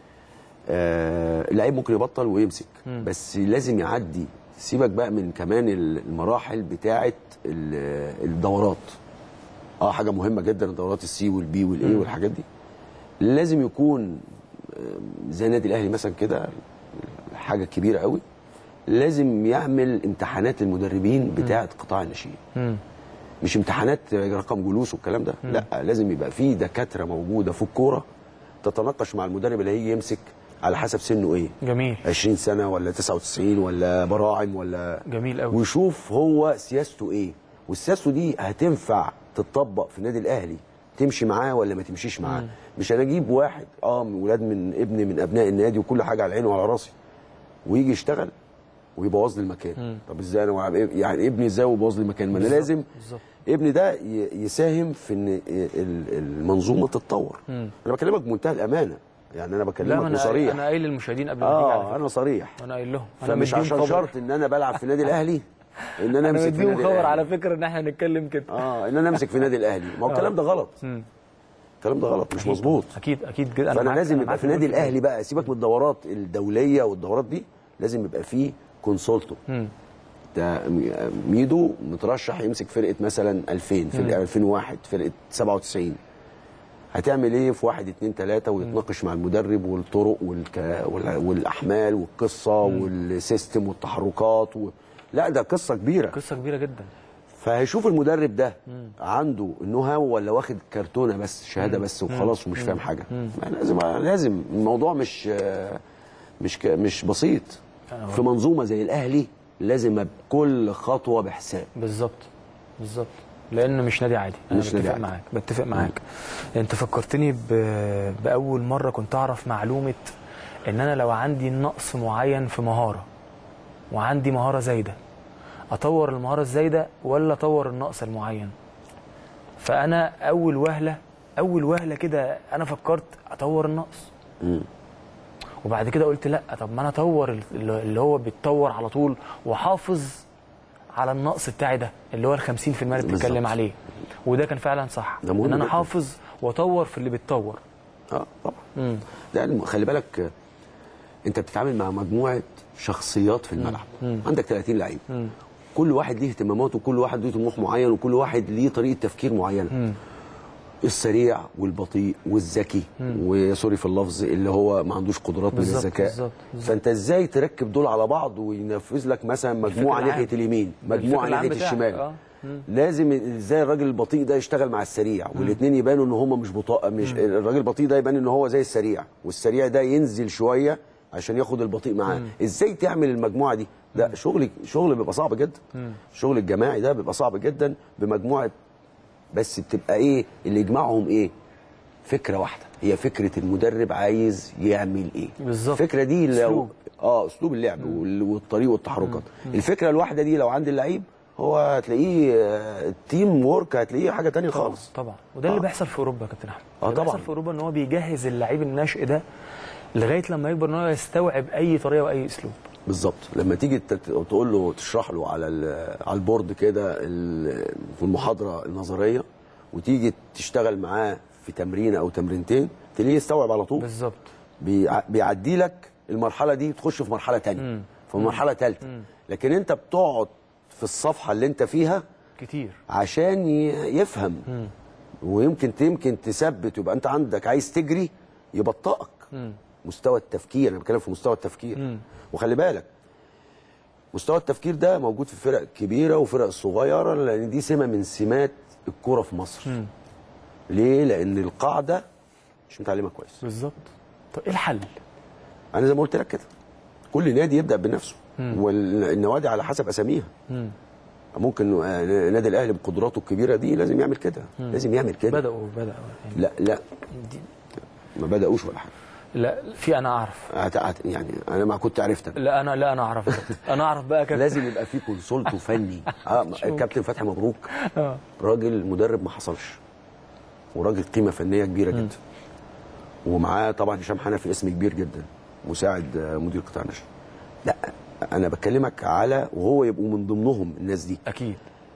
آه اللعيب ممكن يبطل ويمسك بس لازم يعدي سيبك بقى من كمان المراحل بتاعه ال- الدورات اه حاجه مهمه جدا الدورات السي والبي والاي والحاجات دي لازم يكون آه، زي النادي الاهلي مثلا كده حاجه كبيره قوي لازم يعمل امتحانات للمدربين بتاعه قطاع الناشئين مم. مش امتحانات رقم جلوس والكلام ده لا لازم يبقى في دكاتره موجوده في الكوره تتناقش مع المدرب اللي هيجي يمسك على حسب سنه ايه جميل 20 سنه ولا 99 ولا براعم ولا جميل قوي ويشوف هو سياسته ايه والسياسته دي هتنفع تتطبق في النادي الاهلي تمشي معاه ولا ما تمشيش معاه مش انا اجيب واحد اه من ولاد من ابن من ابناء النادي وكل حاجه على عيني وعلى راسي ويجي يشتغل ويبوظ لي المكان طب ازاي انا وع- يعني ابني ازاي ويبوظ لي المكان ما انا بالظبط، لازم بالظبط. ابني ده ي- يساهم في ان ال- المنظومه تتطور انا بكلمك بمنتهى الامانه يعني انا لا بكلمك ما انا وصريح انا قايل للمشاهدين قبل ما تيجي على اه فكرة. انا صريح انا قايل لهم انا فمش مديهم عشان خبر. شرط ان انا بلعب في النادي الاهلي ان انا انا امسك في مديهم النادي خبر الأهلي. على فكره ان احنا هنتكلم كده اه ان انا امسك في النادي الاهلي ما هو الكلام ده غلط الكلام ده غلط مش مظبوط اكيد اكيد جدا فانا معاك- لازم أنا يبقى معاك في النادي مليون المية. الاهلي بقى سيبك من الدورات الدوليه والدورات دي لازم يبقى فيه كونسولتو مم. ده ميدو مترشح يمسك فرقه مثلا 2000 فرقه 2001 فرقه 97 هتعمل ايه في واحد اتنين تلاته ويتناقش مع المدرب والطرق والك... وال- والاحمال والقصه والسيستم والتحركات و... لا ده قصه كبيره قصه كبيره جدا فهيشوف المدرب ده عنده النو هاو ولا واخد كرتونه بس شهاده بس وخلاص ومش فاهم حاجه ما لازم لازم الموضوع مش مش ك- مش بسيط أنا في منظومه زي الاهلي لازم بكل خطوه بحساب بالظبط بالظبط لان مش نادي عادي انا مش نادي بتفق عادي. معاك بتفق معاك انت فكرتني ب... باول مره كنت اعرف معلومه ان انا لو عندي نقص معين في مهاره وعندي مهاره زايده اطور المهاره الزايده ولا اطور النقص المعين فانا اول وهله اول وهله كده انا فكرت اطور النقص مم. وبعد كده قلت لا طب ما انا اطور ال- اللي هو بيتطور على طول واحافظ على النقص بتاعي ده اللي هو ال 50% اللي بتتكلم بالظبط. عليه وده كان فعلا صح ده مهم ان انا جدا. احافظ واطور في اللي بيتطور اه طبعا مم. ده الم- خلي بالك آه، انت بتتعامل مع مجموعه شخصيات في الملعب عندك 30 لعيب كل واحد ليه اهتماماته وكل واحد ليه طموح معين وكل واحد ليه طريقه تفكير معينه السريع والبطيء والذكي وسوري في اللفظ اللي هو ما عندوش قدرات من بالظبط، الذكاء بالظبط، بالظبط. فانت ازاي تركب دول على بعض وينفذ لك مثلا مجموعه العام. ناحيه اليمين مجموعه الفكر العام ناحيه بتاعك، الشمال آه. لازم ازاي الراجل البطيء ده يشتغل مع السريع والاثنين يبانوا ان هم مش بطاء مش الراجل البطيء ده يبان ان هو زي السريع والسريع ده ينزل شويه عشان ياخد البطيء معاه ازاي تعمل المجموعه دي ده شغل شغل بيبقى صعب جدا الشغل الجماعي ده بيبقى صعب جدا بمجموعه بس بتبقى ايه اللي يجمعهم ايه فكره واحده هي فكره المدرب عايز يعمل ايه بالظبط. الفكره دي لو أسلوب. اه اسلوب اللعب وال- والطريق والتحركات الفكره الواحده دي لو عند اللعيب هو هتلاقيه آه، التيم وورك هتلاقيه حاجه تانية خالص طبعا وده اللي آه. بيحصل في اوروبا يا كابتن احمد آه اللي طبعاً. بيحصل في اوروبا ان هو بيجهز اللعيب الناشئ ده لغايه لما يكبر ان هو يستوعب اي طريقه واي اسلوب بالظبط لما تيجي تت- تقول له تشرح له على ال- على البورد كده ال- في المحاضره النظريه وتيجي تشتغل معاه في تمرين او تمرينتين تلاقيه يستوعب على طول بالظبط بيع- بيعدي لك المرحله دي تخش في مرحله تانية في مرحله ثالثه لكن انت بتقعد في الصفحه اللي انت فيها كتير عشان ي- يفهم ويمكن يمكن تثبت يبقى انت عندك عايز تجري يبطئك مستوى التفكير انا بتكلم في مستوى التفكير وخلي بالك مستوى التفكير ده موجود في الفرق الكبيره وفرق الصغيره لان دي سمه من سمات الكوره في مصر ليه لان القاعده مش متعلمه كويس بالظبط طب ايه الحل؟ انا زي ما قلت لك كده كل نادي يبدا بنفسه والنوادي على حسب اساميها ممكن آه، نادي الاهلي بقدراته الكبيره دي لازم يعمل كده لازم يعمل كده بداوا بداوا يعني لا لا دي ما بداوش ولا حاجه لا في انا اعرف هت- هت- يعني انا ما كنت عرفتك لا انا لا انا اعرف يا كابتن. انا اعرف بقى يا كابتن لازم يبقى في كونسولت فني اه الكابتن فتحي مبروك آه. راجل مدرب ما حصلش وراجل قيمه فنيه كبيره جدا ومعاه طبعا هشام حنفي اسم كبير جدا مساعد آه، مدير قطاع النشر لا انا بكلمك على وهو يبقوا من ضمنهم الناس دي اكيد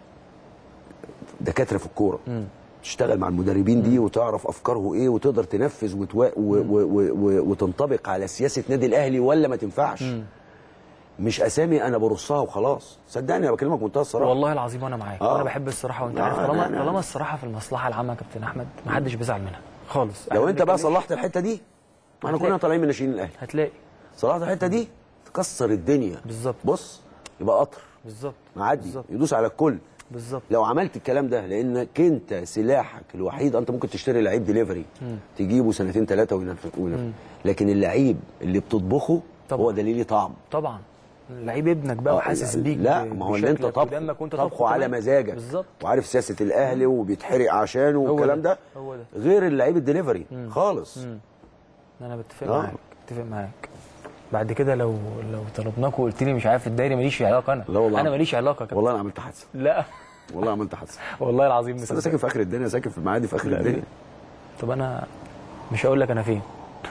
دكاتره في الكوره تشتغل مع المدربين دي وتعرف افكاره ايه وتقدر تنفذ وتوا... و... و... و... و... وتنطبق على سياسه نادي الاهلي ولا ما تنفعش مش اسامي انا برصها وخلاص صدقني انا بكلمك بمنتهى الصراحه والله العظيم وانا معاك آه. وانا بحب الصراحه وانت لا، عارف لا، طالما لا. طالما الصراحه في المصلحه العامه يا كابتن احمد ما حدش بيزعل منها خالص لو إحنا انت بقى بنتكلم- صلحت الحته دي ما احنا هتلاقي. كلنا طالعين من ناشئين الاهلي هتلاقي صلحت الحته دي تكسر الدنيا بالظبط. بص يبقى قطر بالظبط معدي بالظبط يدوس على الكل بالظبط لو عملت الكلام ده لانك انت سلاحك الوحيد انت ممكن تشتري لعيب ديليفري تجيبه سنتين ثلاثه وينفذ وينفذ. لكن اللعيب اللي بتطبخه طبعا. هو ده اللي ليه طعم طبعا لعيب ابنك بقى آه، وحاسس بيك لا ب- ما هو اللي انت بشكلك طبخه ودمك وانت طبخه على كمان. مزاجك بالظبط وعارف سياسه الاهلي وبيتحرق عشانه هو والكلام ده، ده هو ده. غير اللعيب الدليفري خالص انا بتفق آه. معاك بتفق معاك بعد كده لو لو طلبناك وقلت لي مش عارف الدايري ماليش علاقه انا لا والله. انا ماليش علاقه كابتن. والله انا عملت حادثه لا والله عملت حادثه والله العظيم بس انا مصدق. ساكن في اخر الدنيا ساكن في المعادي في اخر لا، الدنيا طب انا مش هقول لك انا فين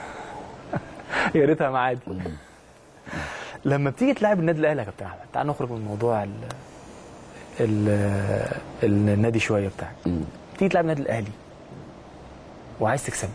يا ريتها معادي لما بتيجي تلعب النادي الاهلي يا كابتن احمد تعال نخرج من موضوع ال ال النادي شويه بتاعك مم. تيجي تلعب النادي الاهلي وعايز تكسبه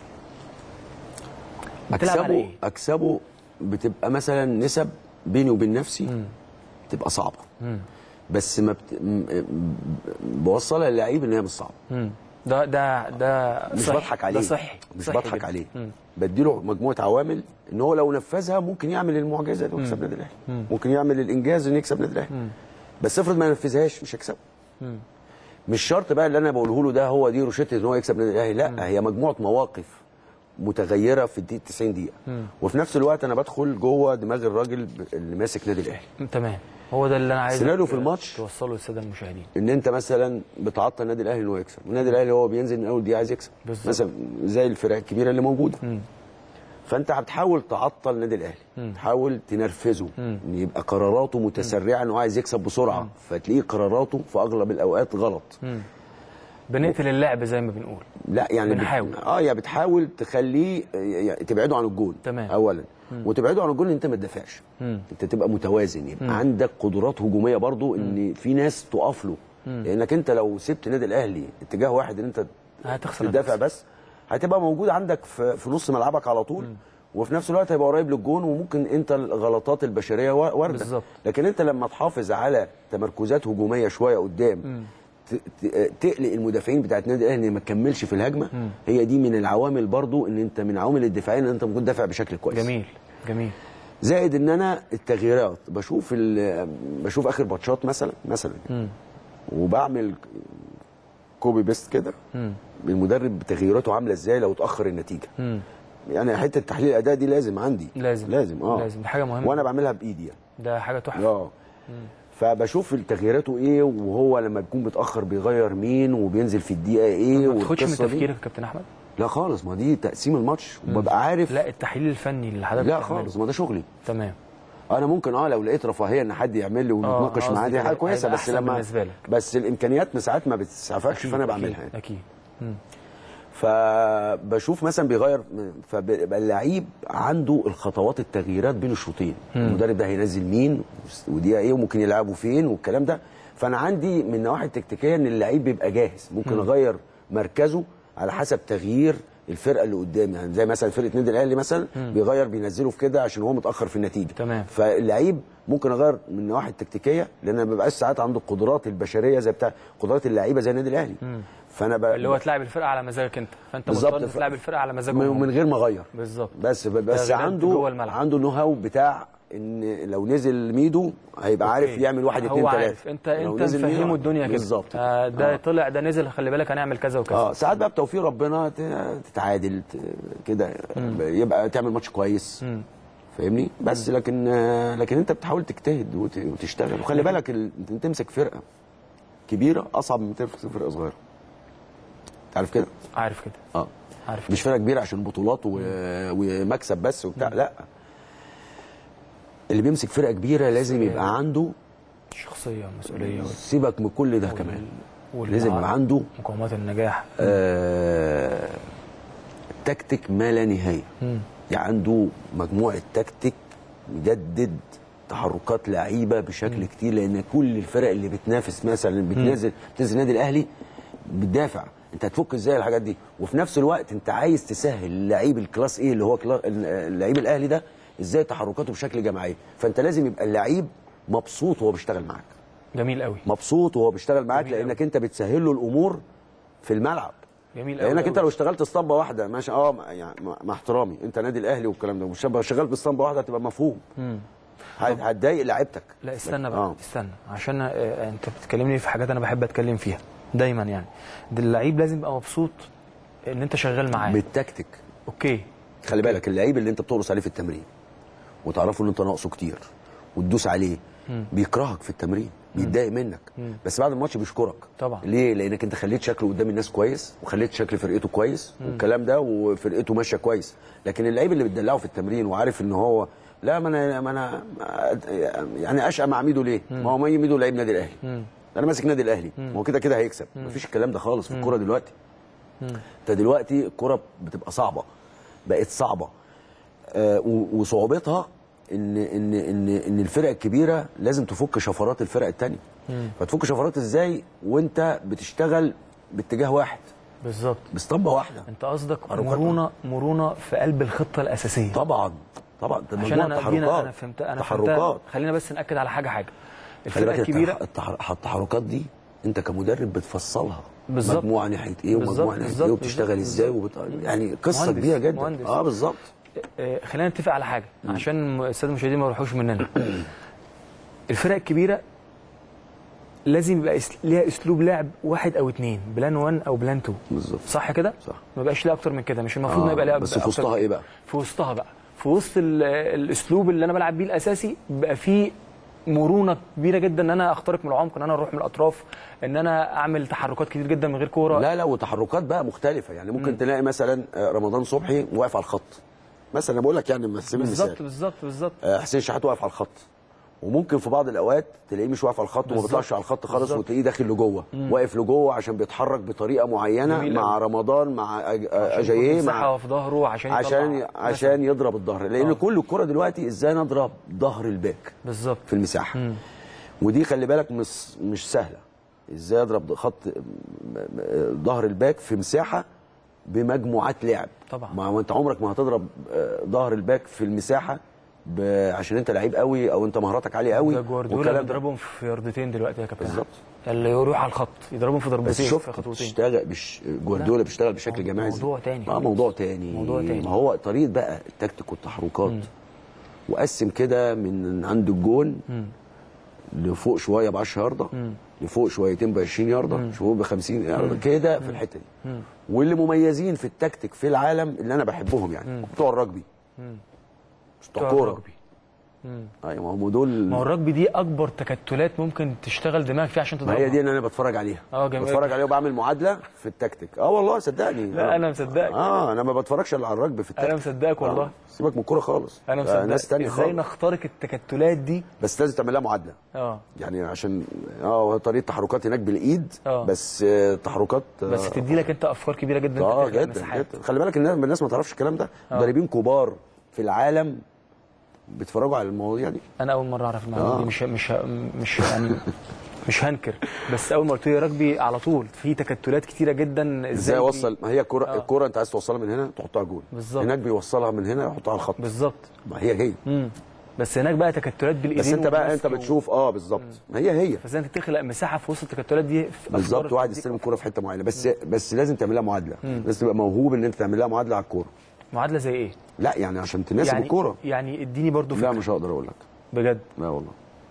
بتلعب على اكسبه ايه؟ اكسبه بتبقى مثلا نسب بيني وبين نفسي بتبقى صعبه بس ما بت... م- م- بوصلها للعيب ان هي مش صعبه مم. ده ده ده مش صحي. بضحك عليه ده صحي مش صحي بضحك جدا. عليه مم. بديله مجموعه عوامل ان هو لو نفذها ممكن يعمل المعجزه انه يكسب نادي الاهلي ممكن يعمل الانجاز انه يكسب نادي الاهلي بس افرض ما نفذهاش مش هيكسبه مش شرط بقى اللي انا بقوله له ده هو دي روشته ان هو يكسب نادي الاهلي لا هي مجموعه مواقف متغيره في الدقيقه 90 دقيقه وفي نفس الوقت انا بدخل جوه دماغ الراجل اللي ماسك نادي الاهلي تمام هو ده اللي انا عايز سيناريو في الماتش توصله للساده المشاهدين ان انت مثلا بتعطل النادي الاهلي ان هو يكسب والنادي الاهلي هو بينزل من اول دقيقه عايز يكسب بالظبط. مثلا زي الفرق الكبيره اللي موجوده فانت هتحاول تعطل النادي الاهلي تحاول تنرفزه ان يبقى قراراته متسرعه انه عايز يكسب بسرعه فتلاقيه قراراته في اغلب الاوقات غلط بنقتل اللعب زي ما بنقول لا يعني بت- بنحاول. اه يعني بتحاول تخليه يعني تبعده عن الجون تمام. اولا وتبعده عن الجون ان انت ما تدافعش انت تبقى متوازن يبقى عندك قدرات هجوميه برضو ان في ناس تقف له لانك انت لو سبت النادي الاهلي اتجاه واحد ان انت هتخسر تدافع هتخسر. بس هتبقى موجود عندك في, في نص ملعبك على طول وفي نفس الوقت هيبقى قريب للجون وممكن انت الغلطات البشريه وا- وارده بالظبط. لكن انت لما تحافظ على تمركزات هجوميه شويه قدام ت- ت- تقلق المدافعين بتاعت النادي الاهلي إن ما تكملش في الهجمه هي دي من العوامل برضو ان انت من عوامل الدفاعيه ان انت ممكن تدافع بشكل كويس جميل جميل زائد ان انا التغييرات بشوف ال- بشوف اخر ماتشات مثلا مثلا مم. وبعمل كوبي بيست كده مم. المدرب تغييراته عامله ازاي لو اتاخر النتيجه مم. يعني حته تحليل الاداء دي لازم عندي لازم لازم اه لازم دي حاجه مهمه وانا بعملها بايدي يعني ده حاجه تحفه اه فبشوف تغييراته ايه وهو لما بيكون متاخر بيغير مين وبينزل في الدقيقه ايه ما تاخدش من والقصة دي. تفكيرك يا كابتن احمد لا خالص ما دي تقسيم الماتش وببقى عارف لا التحليل الفني اللي حضرتك لا بتعمله. خالص ما ده شغلي تمام انا ممكن اه لو لقيت رفاهيه ان حد يعمل لي ونتناقش قصدي معاه دي كده حاجه كويسه هيبقى بس أحسن لما بالنسبة لك. بس الامكانيات ساعات ما بتسعفكش أكيد، فانا أكيد، بعملها يعني. اكيد مم. فبشوف مثلا بيغير فبيبقى اللعيب عنده الخطوات التغييرات بين الشوطين المدرب ده هينزل مين ودي ايه وممكن يلعبوا فين والكلام ده فانا عندي من النواحي التكتيكيه ان اللعيب بيبقى جاهز ممكن اغير مركزه على حسب تغيير الفرقه اللي قدامي يعني زي مثلا فرقه النادي الاهلي مثلا بيغير بينزله في كده عشان هو متاخر في النتيجه تمام. فاللعيب ممكن اغير من النواحي التكتيكيه لان ما بيبقاش ساعات عنده القدرات البشريه زي بتاع قدرات اللعيبه زي النادي الاهلي فانا ب... اللي هو تلعب الفرقه على مزاجك انت فانت بالظبط. مضطر تلعب الفرقه على مزاجك من هو. من غير ما اغير بالظبط بس بس تغييرات عنده جوه الملعب. عنده نو هاو بتاع ان لو نزل ميدو هيبقى عارف أوكي. يعمل واحد هو اتنين تلاته عارف انت لو انت نزل ميدو- مفهمه الدنيا كده بالظبط آه ده آه. طلع ده نزل خلي بالك هنعمل كذا وكذا اه ساعات بقى بتوفيق ربنا ت- تتعادل ت- كده يبقى تعمل ماتش كويس مم. فاهمني بس لكن آه، لكن انت بتحاول تجتهد وت- وتشتغل وخلي بالك ال- انت تمسك فرقه كبيره اصعب من تمسك فرقه صغيره تعرف كده عارف كده اه عارف مش فرقه كبيره عشان بطولات و... ومكسب بس وبتاع لا اللي بيمسك فرقه كبيره لازم يبقى عنده شخصيه مسؤوليه وال- سيبك من كل ده كمان وال- لازم يبقى عنده مقومات النجاح آه... تكتيك ما لا نهايه مم. يعني عنده مجموعه تكتيك مجدد تحركات لعيبه بشكل كتير لان كل الفرق اللي بتنافس مثلا بتنزل بتنزل النادي الاهلي بتدافع انت هتفك ازاي الحاجات دي وفي نفس الوقت انت عايز تسهل اللعيب الكلاس ايه اللي هو كلا- اللعيب الاهلي ده ازاي تحركاته بشكل جماعي فانت لازم يبقى اللعيب مبسوط وهو بيشتغل معاك جميل قوي مبسوط وهو بيشتغل معاك جميل لانك انت بتسهل له الامور في الملعب جميل قوي لانك انت قوي. لو اشتغلت اسطمبه واحده ماشي اه مع- يعني مع مع احترامي انت نادي الاهلي والكلام ده مش شغال باسطمبه واحده هتبقى مفهوم مم. هت- هتضايق لعيبتك لا استنى بقى آه. استنى عشان آه، انت بتكلمني في حاجات انا بحب اتكلم فيها دايما يعني ده اللعيب لازم يبقى مبسوط ان انت شغال معاه بالتكتيك اوكي خلي بالك اللعيب اللي انت بتقرص عليه في التمرين وتعرفه ان انت ناقصه كتير وتدوس عليه بيكرهك في التمرين بيتضايق منك بس بعد الماتش بيشكرك طبعا. ليه لانك انت خليت شكله قدام الناس كويس وخليت شكل فرقته كويس والكلام ده وفرقته ماشيه كويس لكن اللعيب اللي بتدلعه في التمرين وعارف ان هو لا ما انا ما انا يعني اشقى مع ميدو ليه؟ ما هو مي ميدو لعيب نادي الاهلي انا ماسك نادي الاهلي ما هو كده كده هيكسب مفيش الكلام ده خالص في الكوره دلوقتي انت دلوقتي الكوره بتبقى صعبه بقت صعبه آه، و- وصعوبتها ان ان ان ان الفرق الكبيره لازم تفك شفرات الفرق الثانيه فتفك شفرات ازاي وانت بتشتغل باتجاه واحد بالظبط باسطمبه واحده انت قصدك حركات. مرونه مرونه في قلب الخطه الاساسيه طبعا طبعا ده عشان مجموعة انا دينا تحركات انا فهمت انا تحركات فهمتها خلينا بس ناكد على حاجه حاجه خلي الفرقه بالك الكبيره التح- التح- التحركات دي انت كمدرب بتفصلها بالظبط. مجموعه ناحيه ايه بالظبط، ومجموعه ناحيه بالظبط، ايه وبتشتغل بالظبط، ازاي وبت... يعني قصه مهندس، كبيره جدا مهندس. اه بالظبط آه، خلينا نتفق على حاجه عشان الساده المشاهدين ما يروحوش مننا الفرق الكبيره لازم يبقى اس- ليها اسلوب لعب واحد او اتنين بلان 1 او بلان 2 بالظبط صح كده صح. ما يبقاش ليها اكتر من كده مش المفروض آه، ما يبقى ليها بس أكتر في وسطها من- ايه بقى؟ في وسطها بقى في وسط ال- الاسلوب اللي انا بلعب بيه الاساسي بيبقى فيه مرونه كبيره جدا ان انا اخترق من العمق ان انا اروح من الاطراف ان انا اعمل تحركات كتير جدا من غير كوره لا لا وتحركات بقى مختلفه يعني ممكن م. تلاقي مثلا آه، رمضان صبحي واقف على الخط مثلا انا بقول لك يعني على سبيل بالظبط المثال بالظبط بالظبط آه، حسين شحات واقف على الخط وممكن في بعض الاوقات تلاقيه مش واقف على الخط وما بالظبط. بيطلعش على الخط خالص بالظبط. وتلاقيه داخل لجوه واقف لجوه عشان بيتحرك بطريقه معينه جميل مع أوي. رمضان مع أج- آه، عشان يكون اجاييه مساحه مع في ظهره عشان عشان يطلع عشان يضرب الظهر لان آه. كل الكره دلوقتي ازاي نضرب ظهر الباك بالظبط في المساحه ودي خلي بالك مش مش سهله ازاي اضرب خط م- م- ظهر الباك في مساحه بمجموعات لعب طبعا. ما هو انت عمرك ما هتضرب آه، ظهر الباك في المساحه ب... عشان انت لعيب قوي او انت مهاراتك عاليه قوي ده جوارديولا والكلام ده. بيضربهم في ياردتين دلوقتي يا كابتن بالظبط. اللي يروح على الخط يضربهم في بس ضربتين في شفت خطوتين بتشتغل بش... جوارديولا بيشتغل بشكل موضوع- جماعي إزاي؟ موضوع تاني. اه موضوع تاني موضوع تاني. ما هو طريقه بقى التكتيك والتحركات وقسم كده من عند الجون لفوق شويه ب 10 يارده لفوق شويتين ب 20 يارده فوق ب 50 يارده كده في الحته دي واللي مميزين في التكتيك في العالم اللي انا بحبهم يعني بتوع الرجبي مش بتوع بتوع كوره الرجبي. ايوه ما هم دول ما هو الرجبي دي اكبر تكتلات ممكن تشتغل دماغك فيها عشان ما تضربها هي دي اللي انا بتفرج عليها اه جميل. بتفرج عليها وبعمل معادله في التكتيك اه والله صدقني لا انا مصدقك اه انا ما بتفرجش الا على الرجبي في التكتيك انا مصدقك والله آه. سيبك من الكوره خالص انا آه، مصدقك ناس تانية ازاي خالص نخترق التكتلات دي بس لازم تعمل لها معادله اه يعني عشان اه طريقه تحركات هناك بالايد آه. بس آه، تحركات آه، بس تدي لك انت افكار كبيره جدا اه انت تخلق جدا مساحات. جدا خلي بالك الناس الناس ما تعرفش الكلام ده مدربين كبار في العالم بيتفرجوا على المواضيع دي انا اول مره اعرف المعلومه آه. دي مش مش مش يعني مش هنكر بس اول ما قلت لي رجبي على طول في تكتلات كتيره جدا ازاي بي- اوصل ما هي الكوره آه. الكوره انت عايز توصلها من هنا تحطها جول بالظبط. هناك بيوصلها من هنا يحطها على الخط بالظبط ما هي هي امم بس هناك بقى تكتلات بالايدين بس انت بقى انت والنص و- بتشوف اه بالظبط ما هي هي بس انت تخلق مساحه في وسط التكتلات دي في بالظبط أفكار واحد تديك يستلم الكوره في حته معينه بس بس لازم تعمل لها معادله لازم تبقى موهوب ان انت تعمل لها معادله على الكوره معادله زي ايه؟ لا يعني عشان تناسب يعني الكوره يعني اديني برضو لا فكره مش هقدر اقول لك بجد لا والله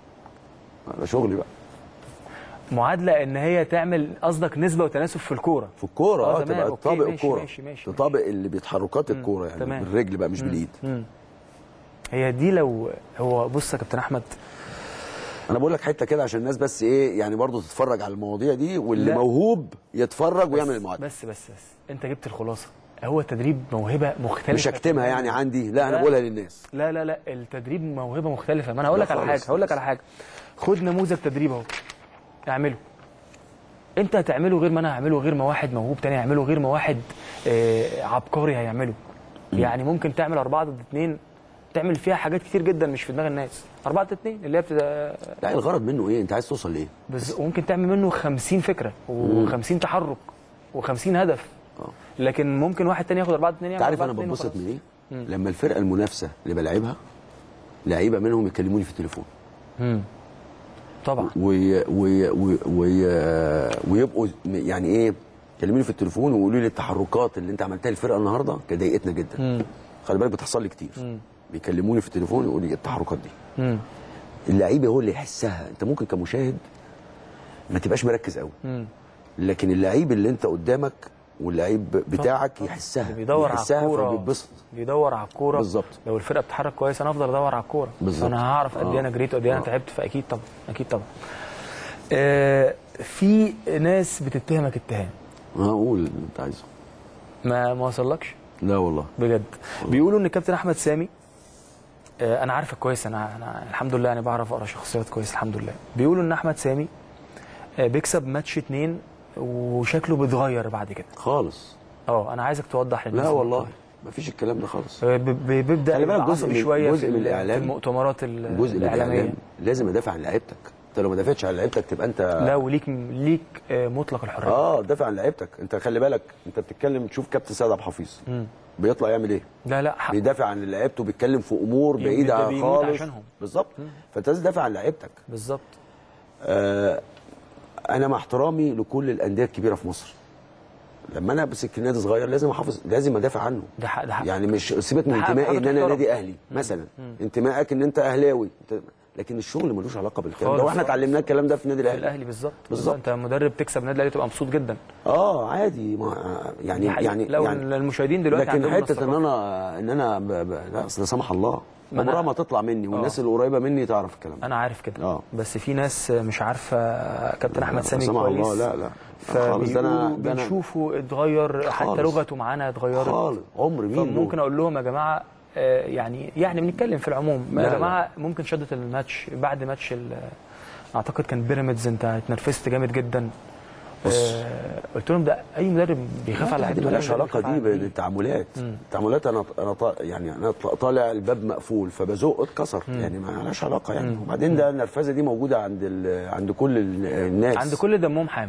ده شغلي بقى معادله ان هي تعمل قصدك نسبه وتناسب في الكوره في الكوره آه، اه تمام، تبقى أوكي، تطابق ماشي، الكوره ماشي، ماشي، تطابق اللي بيتحركات الكوره يعني تمام. بالرجل بقى مش بالايد هي دي لو هو بص يا كابتن احمد انا بقول لك حته كده عشان الناس بس ايه يعني برضو تتفرج على المواضيع دي واللي لا. موهوب يتفرج ويعمل المعادله بس بس بس انت جبت الخلاصه هو التدريب موهبه مختلفه مش هكتمها يعني عندي لا انا لا. بقولها للناس لا لا لا التدريب موهبه مختلفه ما انا هقول لا لك على خالص، حاجه هقول لك على حاجه خد نموذج تدريب اهو اعمله انت هتعمله غير ما انا هعمله غير ما واحد موهوب تاني هيعمله غير ما واحد آه عبقري هيعمله يعني ممكن تعمل أربعة ضد اتنين تعمل فيها حاجات كتير جدا مش في دماغ الناس أربعة ضد اتنين اللي هي بتبقى لا الغرض منه ايه انت عايز توصل لايه بس وممكن تعمل منه 50 فكره و50 تحرك و50 هدف آه. لكن ممكن واحد تاني ياخد 4 2 انت عارف انا بتبسط من ايه لما الفرقه المنافسه اللي بلعبها لعيبه منهم يكلموني في التليفون طبعا وي وي وي وي ويبقوا يعني ايه يكلموني في التليفون ويقولوا لي التحركات اللي انت عملتها للفرقه النهارده كانت ضايقتنا جدا خلي بالك بتحصل لي كتير بيكلموني في التليفون يقولوا لي التحركات دي مم. اللعيب هو اللي يحسها انت ممكن كمشاهد ما تبقاش مركز قوي لكن اللعيب اللي انت قدامك واللعيب بتاعك يحسها بيدور على يحسها الكوره فبيتبسط بيدور على الكوره بالظبط. لو الفرقه بتتحرك كويس انا افضل ادور على الكوره بالظبط. فانا هعرف قد ايه آه. انا جريت وقد ايه انا آه. تعبت فاكيد طبعا اكيد طبعا آه في ناس بتتهمك اتهام هقول اللي انت عايزه ما ما وصلكش لا والله بجد بيقولوا ان الكابتن احمد سامي آه، انا عارفك كويس انا انا الحمد لله انا بعرف اقرا شخصيات كويس الحمد لله بيقولوا ان احمد سامي آه، بيكسب ماتش اتنين وشكله بيتغير بعد كده خالص اه انا عايزك توضح للناس لا النقطة والله دي. ما فيش الكلام ده خالص آه، ب- ب- بيبدا خلي بالك يبقى جزء عصبي من- شويه جزء في, من ال- الإعلام. في المؤتمرات ال- جزء من الاعلاميه الاعلام لازم ادافع عن لعيبتك انت لو ما دافعتش عن لعيبتك تبقى انت لا وليك ليك آه، مطلق الحريه اه دافع عن لعيبتك انت خلي بالك انت بتتكلم تشوف كابتن سيد عبد الحفيظ بيطلع يعمل ايه لا لا حق. بيدافع عن لعيبته بيتكلم في امور يبقى بعيده بيموت خالص عشانهم. بالظبط فانت لازم تدافع عن لعيبتك بالظبط آه انا مع احترامي لكل الانديه الكبيره في مصر لما انا امسك نادي صغير لازم احافظ لازم ادافع عنه ده حق ده حق يعني مش سيبك من حق- انتمائي حاجة ان انا تحترم. نادي اهلي مثلا انتمائك ان انت اهلاوي انت- لكن الشغل ملوش علاقه بالكلام ده خالص. واحنا اتعلمناه الكلام ده في النادي الاهلي الاهلي بالظبط بالظبط. انت مدرب تكسب النادي الاهلي تبقى مبسوط جدا اه عادي ما يعني دي حقيقة. يعني لو يعني المشاهدين دلوقتي لكن عندهم حته ان الثقافة. انا ان انا ب... ب... لا اصل لا سمح الله ما أنا- عمرها ما تطلع مني والناس اللي قريبه مني تعرف الكلام ده انا عارف كده آه. بس في ناس مش عارفه كابتن احمد لا، سامي سمح كويس الله لا لا خالص ده انا فبيقولوا ده انا بنشوفه اتغير حتى خالص. لغته معانا اتغيرت خالص عمر مين فممكن دول؟ اقول لهم يا جماعه آه، يعني يعني بنتكلم في العموم لا، يا لا. جماعه ممكن شدت الماتش بعد ماتش ال- اعتقد كان بيراميدز انت اتنرفزت جامد جدا آه، قلت لهم ده اي مدرب بيخاف على لا، دي لعيبته مالهاش ولا علاقه بيخاف دي على- بالتعاملات التعاملات انا انا طا- يعني انا طالع الباب مقفول فبزق اتكسر يعني ما لهاش علاقه يعني وبعدين ده النرفزه دي موجوده عند ال... عند كل ال- الناس عند كل دمهم حامي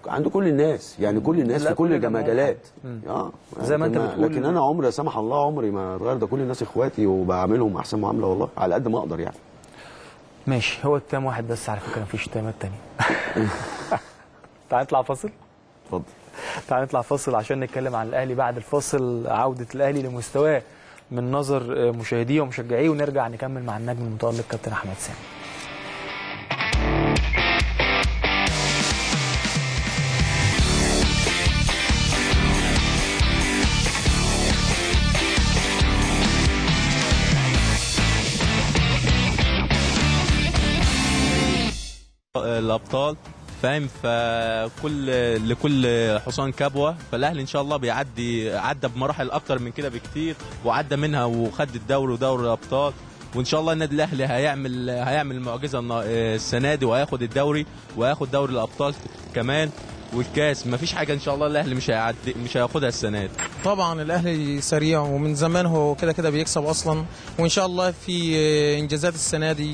عند كل الناس يعني كل الناس لا، في كل كلنا المجالات اه زي ما لكن أنت بتقول. لكن انا عمري لا سمح الله عمري ما اتغير ده كل الناس اخواتي وبعاملهم احسن معامله والله على قد ما اقدر يعني ماشي هو التام واحد بس على فكره مفيش تامات تانية تعال نطلع فاصل اتفضل تعال نطلع فاصل عشان نتكلم عن الاهلي بعد الفاصل عوده الاهلي لمستواه من نظر مشاهديه ومشجعيه ونرجع نكمل مع النجم المتالق كابتن احمد سامي الابطال فاهم فكل لكل حصان كبوه فالاهلي ان شاء الله بيعدي عدى بمراحل اكتر من كده بكتير وعدى منها وخد الدوري ودوري الابطال وان شاء الله النادي الاهلي هيعمل هيعمل معجزه النا- السنه دي وهياخد الدوري وهياخد دوري الابطال كمان والكاس مفيش حاجه ان شاء الله الاهلي مش هيعدي مش هياخدها السنه دي طبعا الاهلي سريع ومن زمان هو كده كده بيكسب اصلا وان شاء الله في انجازات السنه دي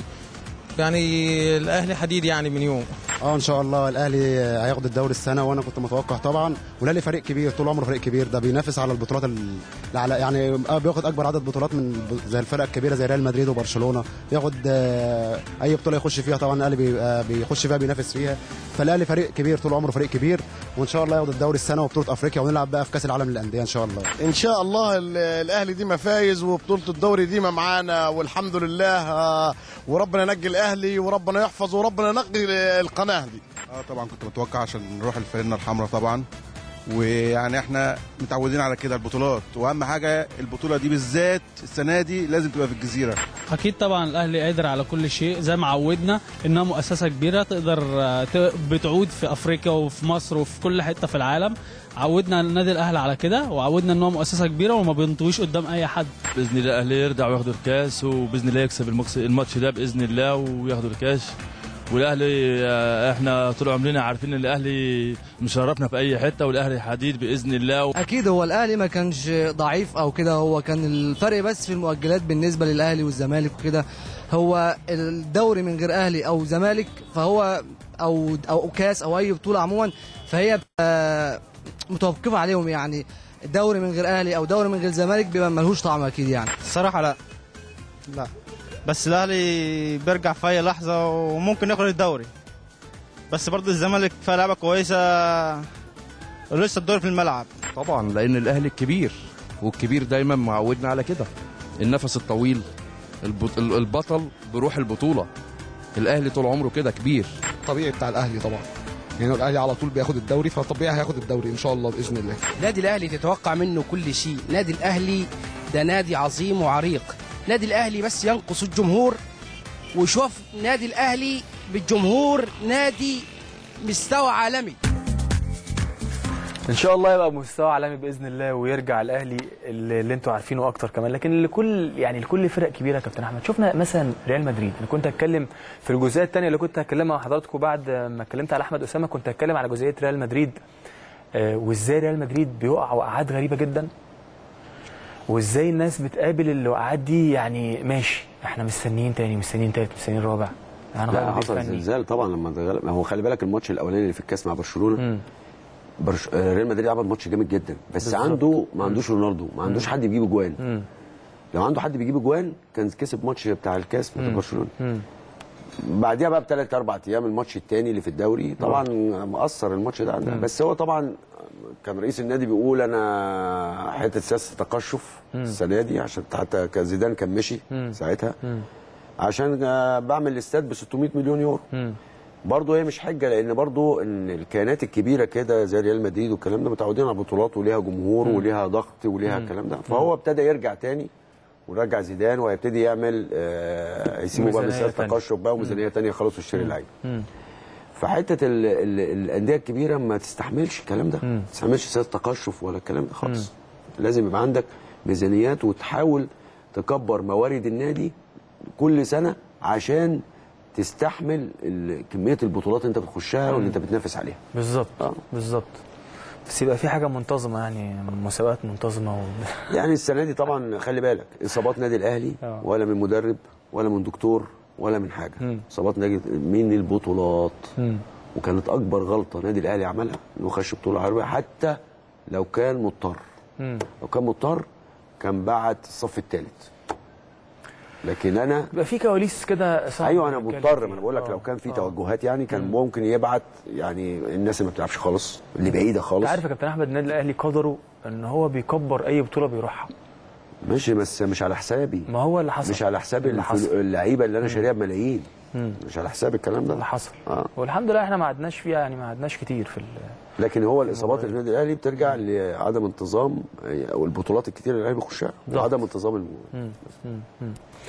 يعني الاهلي حديد يعني من يوم اه ان شاء الله الاهلي هياخد الدوري السنه وانا كنت متوقع طبعا والاهلي فريق كبير طول عمره فريق كبير ده بينافس على البطولات ال... على يعني آه بياخد اكبر عدد بطولات من ب- زي الفرق الكبيره زي ريال مدريد وبرشلونه بياخد آه، اي بطوله يخش فيها طبعا الاهلي بي- آه، بيخش فيها بينافس فيها فالاهلي فريق كبير طول عمره فريق كبير وان شاء الله ياخد الدوري السنه وبطوله افريقيا ونلعب بقى في كاس العالم للانديه ان شاء الله ان شاء الله ال- الاهلي ديما فايز وبطوله الدوري ديما معانا والحمد لله آه، وربنا ينجي الاهلي وربنا يحفظ وربنا ينقي القناه دي اه طبعا كنت متوقع عشان نروح الفرنه الحمراء طبعا ويعني احنا متعودين على كده البطولات واهم حاجه البطوله دي بالذات السنه دي لازم تبقى في الجزيره اكيد طبعا الاهلي قادر على كل شيء زي ما عودنا انها مؤسسه كبيره تقدر آه، ت- بتعود في افريقيا وفي مصر وفي كل حته في العالم عودنا النادي الاهلي على كده وعودنا ان هو مؤسسه كبيره وما بينطويش قدام اي حد باذن الله الاهلي يرجع وياخدوا الكاس وباذن الله يكسب المكس- الماتش ده باذن الله وياخدوا الكاس والاهلي آه، احنا طول عمرنا عارفين ان الاهلي مشرفنا في اي حته والاهلي حديد باذن الله اكيد هو الاهلي ما كانش ضعيف او كده هو كان الفرق بس في المؤجلات بالنسبه للاهلي والزمالك وكده هو الدوري من غير اهلي او زمالك فهو او او كاس او اي بطوله عموما فهي بتبقى متوقفه عليهم يعني دوري من غير اهلي او دوري من غير زمالك بيبقى ملهوش طعم اكيد يعني الصراحة لا لا بس الأهلي بيرجع في أي لحظة وممكن ياخد الدوري بس برضه الزمالك فيها لعبة كويسة ولسه الدوري في الملعب طبعا لان الاهلي الكبير والكبير دايما معودنا على كده النفس الطويل البط- البطل بروح البطوله الاهلي طول عمره كده كبير طبيعي بتاع الاهلي طبعا يعني الاهلي على طول بياخد الدوري فطبيعي هياخد الدوري ان شاء الله باذن الله نادي الاهلي تتوقع منه كل شيء نادي الاهلي ده نادي عظيم وعريق نادي الاهلي بس ينقص الجمهور وشوف نادي الاهلي بالجمهور نادي مستوى عالمي ان شاء الله يبقى مستوى عالمي باذن الله ويرجع الاهلي اللي, اللي انتوا عارفينه اكتر كمان لكن لكل يعني لكل فرق كبيره يا كابتن احمد شفنا مثلا ريال مدريد انا كنت هتكلم في الجزئيه الثانيه اللي كنت هتكلمها مع حضراتكم بعد ما اتكلمت على احمد اسامه كنت هتكلم على جزئيه ريال مدريد آه، وازاي ريال مدريد بيقع وقعات غريبه جدا وازاي الناس بتقابل الوقعات دي يعني ماشي احنا مستنيين تاني مستنيين تالت مستنيين رابع يعني لا غير حصل فني. زلزال طبعا لما اتغلب هو خلي بالك الماتش الاولاني اللي في الكاس مع برشلونه برش... آه، ريال مدريد عمل ماتش جامد جدا بس بالظبط. عنده ما عندوش رونالدو ما عندوش مم. حد بيجيب اجوان مم. لو عنده حد بيجيب اجوان كان كسب ماتش بتاع الكاس بتاع مم. برشلونه مم. بعديها بقى بثلاث اربع ايام الماتش الثاني اللي في الدوري طبعا مأثر الماتش ده عندنا مم. بس هو طبعا كان رئيس النادي بيقول انا حته سياسه تقشف مم. السنه دي عشان حتى كان زيدان كان مشي مم. ساعتها مم. عشان آه، بعمل الاستاد ب 600 مليون يورو مم. برضه هي مش حجه لان برضه ان الكيانات الكبيره كده زي ريال مدريد والكلام ده متعودين على بطولات وليها جمهور مم. وليها ضغط وليها مم. الكلام ده فهو ابتدى يرجع تاني ورجع زيدان وهيبتدي يعمل آه هيسيبوا بقى ميزانية مسافه تانية. تقشف بقى وميزانيه تانيه خلاص ويشتري اللعيبه مم. فحته ال- ال- الانديه الكبيره ما تستحملش الكلام ده مم. ما تستحملش سياسه تقشف ولا الكلام ده خالص لازم يبقى عندك ميزانيات وتحاول تكبر موارد النادي كل سنه عشان تستحمل ال- كميه البطولات اللي انت بتخشها واللي انت بتنافس عليها بالظبط بالظبط بس يبقى في حاجه منتظمه يعني مسابقات منتظمه و... يعني السنه دي طبعا خلي بالك اصابات نادي الاهلي آه. ولا من مدرب ولا من دكتور ولا من حاجه مم. اصابات نادي من البطولات مم. وكانت اكبر غلطه نادي الاهلي عملها انه خش بطوله عربيه حتى لو كان مضطر مم. لو كان مضطر كان بعت الصف الثالث لكن انا بيبقى في كواليس كده صعب ايوه انا نتكلم مضطر فيها. ما انا بقول لك آه. لو كان في توجهات يعني كان ممكن يبعت يعني الناس اللي ما بتلعبش خالص اللي بعيده خالص انت عارف يا كابتن احمد النادي الاهلي قدره ان هو بيكبر اي بطوله بيروحها ماشي بس مش على حسابي ما هو اللي حصل مش على حساب اللي الفلو- حصل. اللعيبه اللي انا شاريها بملايين مم. مش على حساب الكلام ده اللي حصل اه والحمد لله احنا ما عدناش فيها يعني ما عدناش كتير في ال- لكن هو الاصابات اللي في النادي الاهلي بترجع لعدم انتظام او البطولات الكتير اللي الاهلي بيخشها ضغط. وعدم انتظام الم... مم. مم. مم.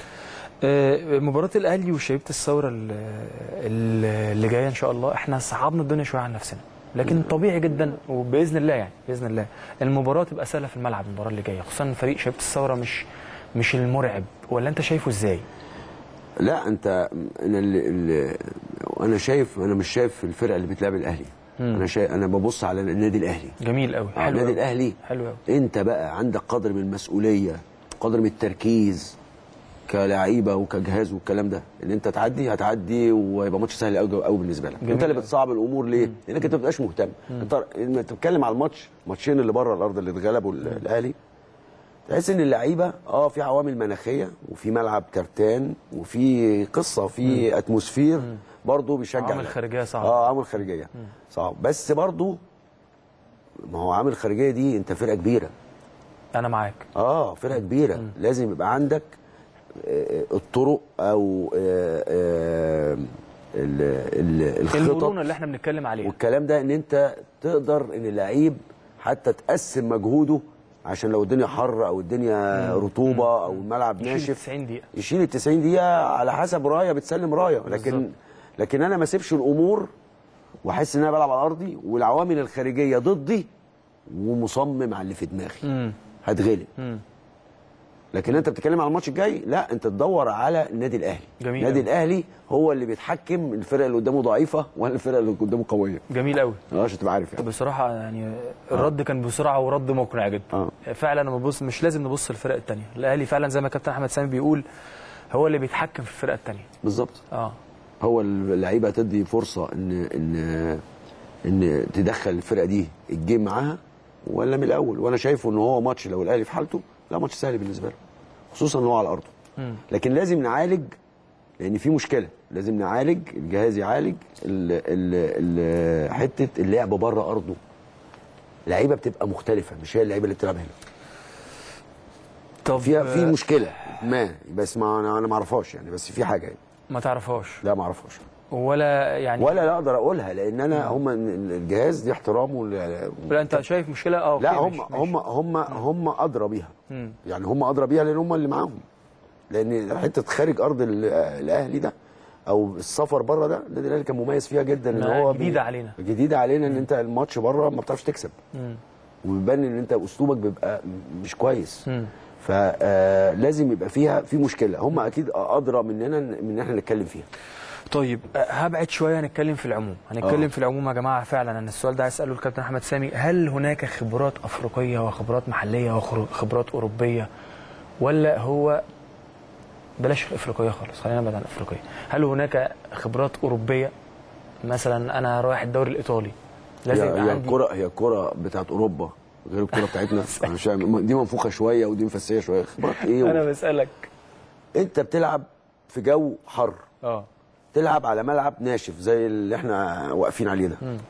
آه، مباراة الأهلي وشيبة الثورة ال- ال- اللي جاية إن شاء الله إحنا صعبنا الدنيا شوية عن نفسنا لكن طبيعي جدا وبإذن الله يعني بإذن الله المباراة تبقى سهلة في الملعب المباراة اللي جاية خصوصا فريق شيبة الثورة مش مش المرعب ولا أنت شايفه إزاي؟ لا انت انا اللي اللي انا شايف انا مش شايف الفرقه اللي بتلعب الاهلي مم. انا شايف انا ببص على النادي الاهلي جميل قوي على حلو النادي أوي. الاهلي حلو قوي انت بقى عندك قدر من المسؤوليه قدر من التركيز كلعيبه وكجهاز والكلام ده ان انت تعدي هتعدي ويبقى ماتش سهل قوي قوي بالنسبه لك جميل انت اللي أوي. بتصعب الامور ليه لانك انت ما بتبقاش مهتم انت لما تتكلم على الماتش ماتشين اللي بره الارض اللي اتغلبوا ال- الاهلي تحس ان اللعيبه اه في عوامل مناخيه وفي ملعب ترتان وفي قصه في اتموسفير برضه بيشجع عوامل لك. خارجية صعبة. اه عوامل خارجيه صعب بس برضه ما هو عامل خارجيه دي انت فرقه كبيره أنا معاك اه فرقه كبيره لازم يبقى عندك آه، الطرق او آه، آه، ال- ال- الخطط المرونة اللي إحنا بنتكلم عليها والكلام ده ان انت تقدر ان اللعيب حتى تقسم مجهوده عشان لو الدنيا حر او الدنيا رطوبه او الملعب يشيل ناشف 90 دقيقة يشيل ال 90 دقيقه على حسب رايه بتسلم رايه لكن بالظبط. لكن انا ما اسيبش الامور واحس ان انا بلعب على ارضي والعوامل الخارجيه ضدي ومصمم على اللي في دماغي مم. هتغلب مم. لكن انت بتتكلم على الماتش الجاي لا انت تدور على النادي الاهلي جميل النادي أوي. الاهلي هو اللي بيتحكم الفرقه اللي قدامه ضعيفه ولا الفرقه اللي قدامه قويه جميل قوي اه عشان تبقى عارف يعني بصراحة يعني الرد كان بسرعة ورد مقنع جدا اه فعلا لما ببص مش لازم نبص للفرق التانية الاهلي فعلا زي ما كابتن احمد سامي بيقول هو اللي بيتحكم في الفرقه التانية بالظبط اه هو اللعيبه هتدي فرصه ان ان ان تدخل الفرقه دي الجيم معاها ولا من الاول وانا شايفه ان هو ماتش لو الاهلي في حالته لا ماتش سهل بالنسبه له خصوصا ان هو على ارضه مم. لكن لازم نعالج لان في مشكله لازم نعالج الجهاز يعالج ال ال ال حته اللعب بره ارضه لعيبه بتبقى مختلفه مش هي اللعيبه اللي بتلعب هنا طب فيها في مشكله ما بس ما انا انا ما اعرفهاش يعني بس في حاجه يعني. ما تعرفهاش لا ما اعرفهاش ولا يعني ولا لا اقدر اقولها لان انا هم الجهاز دي احترامه ل- لا انت شايف مشكله اه لا أوكي، هم ماشي، هم هم هم ادرى بيها مم. يعني هم ادرى بيها لان هم اللي معاهم لان حته خارج ارض ال- الاهلي ده او السفر بره ده النادي الاهلي كان مميز فيها جدا ان ما هو جديدة بي- علينا. جديده علينا ان انت الماتش بره ما بتعرفش تكسب مم. وبيبان ان انت اسلوبك بيبقى مش كويس مم. فلازم يبقى فيها في مشكله هم اكيد ادرى مننا من ان احنا نتكلم فيها طيب أه، هبعد شويه هنتكلم في العموم هنتكلم آه. في العموم يا جماعه فعلا انا السؤال ده عايز اساله الكابتن احمد سامي هل هناك خبرات افريقيه وخبرات محليه وخبرات اوروبيه ولا هو بلاش الافريقيه خالص خلينا نبعد عن الافريقيه هل هناك خبرات اوروبيه مثلا انا رايح الدوري الايطالي لازم هي يبقى هي عندي الكرة هي الكرة بتاعت اوروبا غير الكرة بتاعتنا أنا مش فاهم. دي منفوخة شوية ودي مفسية شوية خبرات ايه انا بسالك انت بتلعب في جو حر اه تلعب على ملعب ناشف زي اللي احنا واقفين عليه ده مم.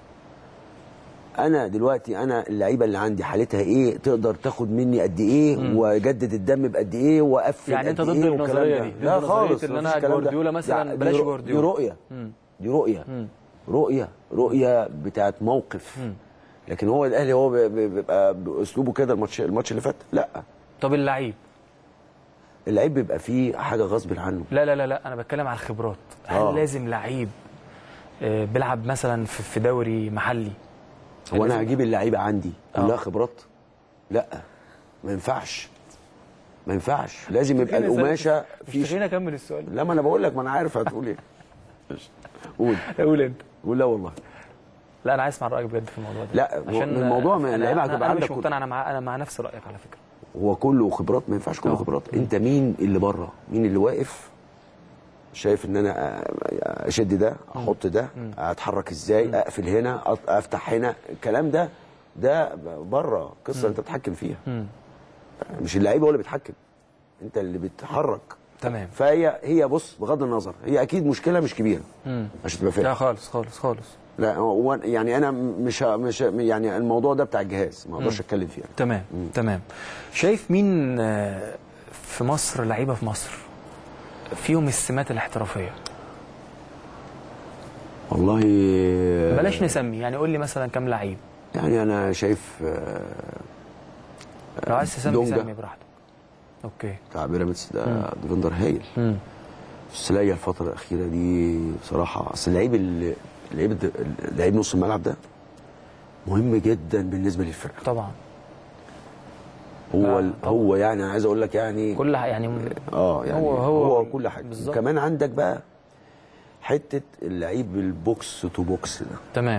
انا دلوقتي انا اللعيبه اللي عندي حالتها ايه تقدر تاخد مني قد ايه مم. واجدد الدم بقد ايه واقفل يعني قد انت ضد إيه والكلام النظريه ده. دي ضد لا نظرية خالص ان مفيش انا الكلام ده. جوارديولا مثلا لا، بلاش دي رو- جوارديولا دي رؤيه مم. دي رؤيه مم. رؤيه رؤيه بتاعت موقف مم. لكن هو الاهلي هو بي- بي- بيبقى باسلوبه كده الماتش الماتش اللي فات لا طب اللعيب اللعيب بيبقى فيه حاجه غصب عنه لا لا لا لا انا بتكلم على الخبرات هل آه. لازم لعيب آه، بيلعب مثلا في في دوري محلي هو انا لازم- هجيب اللعيبه عندي آه. كلها خبرات لا ما ينفعش ما ينفعش لازم يبقى خليني أسألك- القماشه مش في خليني اكمل السؤال لا ما انا بقول لك ما انا عارف هتقول ايه قول قول انت قول لا والله لا انا عايز اسمع رايك بجد في الموضوع ده لا، هو الموضوع ما- أنا- اللعيبة أنا- هتبقى انا مش عندك- مقتنع انا مع انا مع نفس رايك على فكره هو كله خبرات ما ينفعش كله آه. خبرات انت مين اللي بره مين اللي واقف شايف ان انا اشد ده احط ده اتحرك ازاي اقفل هنا أط- افتح هنا الكلام ده ده بره قصه انت بتتحكم فيها مم. مش اللعيبه هو اللي بيتحكم انت اللي بتحرك تمام فهي هي بص بغض النظر هي اكيد مشكله مش كبيره مم. عشان تبقى فاهم لا خالص خالص خالص لا هو يعني انا مش مش يعني الموضوع ده بتاع الجهاز ما اقدرش مم. اتكلم فيه تمام تمام شايف مين آه، في مصر لعيبه في مصر فيهم السمات الاحترافيه والله بلاش نسمي يعني قول لي مثلا كام لعيب يعني انا شايف آه، لو عايز تسمي دونجا. سمي براحتك اوكي بتاع بيراميدز ده مم. ديفندر هايل مم. السلية الفترة الأخيرة دي بصراحة أصل اللعيب اللي- اللعيب الد- لعيب نص الملعب ده مهم جدا بالنسبة للفرقة طبعا هو ال- هو يعني أنا عايز أقول لك يعني كل ح- يعني اه يعني هو- هو هو هو كل حاجة بالظبط. وكمان عندك بقى حتة اللعيب البوكس تو بوكس ده تمام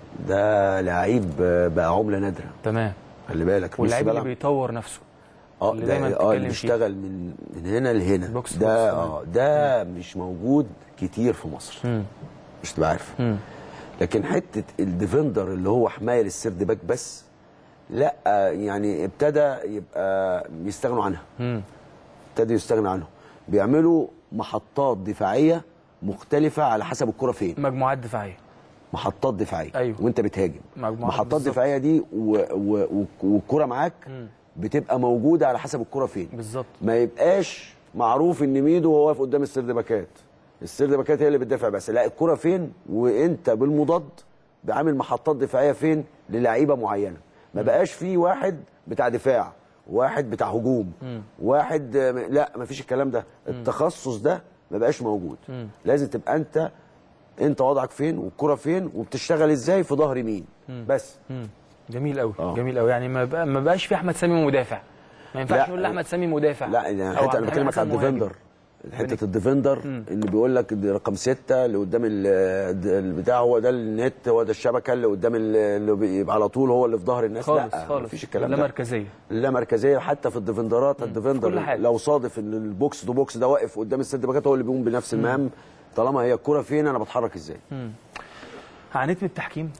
ده لعيب بقى عملة نادرة تمام خلي بالك نص واللعيب اللي ملعب. بيطور نفسه اه اللي ده دايما اه بتتكلم اللي فيه. بيشتغل من من هنا لهنا بوكس ده بوكس. اه ده مش موجود كتير في مصر مم. مش تبقى عارف مم. لكن حته الديفندر اللي هو حمايه للسيرد باك بس لا يعني ابتدى يبقى يستغنوا عنها مم. ابتدوا يستغنوا عنها بيعملوا محطات دفاعيه مختلفه على حسب الكره فين مجموعات دفاعيه محطات دفاعيه أيوه. وانت بتهاجم مجموعات محطات بالظبط. دفاعيه دي و- و- و- والكره معاك مم. بتبقى موجوده على حسب الكره فين بالظبط ما يبقاش معروف ان ميدو هو واقف قدام السرد باكات السرد باكات هي اللي بتدافع بس لا الكره فين وانت بالمضاد بعمل محطات دفاعيه فين للعيبه معينه ما بقاش في واحد بتاع دفاع واحد بتاع هجوم مم. واحد لا ما فيش الكلام ده التخصص ده ما بقاش موجود مم. لازم تبقى انت انت وضعك فين والكره فين وبتشتغل ازاي في ظهر مين مم. بس مم. جميل قوي آه. جميل قوي يعني ما بقى ما بقاش في احمد سامي مدافع ما ينفعش لا. نقول احمد سامي مدافع لا يعني أو حتى عبد انا الحليم بكلمك على حسن مهاجم. الديفندر حته الديفندر اللي بيقول لك دي رقم ستة اللي قدام ال- البتاع هو ده النت هو ده الشبكه اللي قدام ال- اللي بيبقى على طول هو اللي في ظهر الناس خالص لا خالص مفيش الكلام لا ده مركزيه لا مركزيه حتى في الديفندرات الديفندر كل حاجة. لو صادف ان البوكس تو بوكس ده واقف قدام السد باكات هو اللي بيقوم بنفس المهام طالما هي الكره فين انا بتحرك ازاي مم. عانيت من التحكيم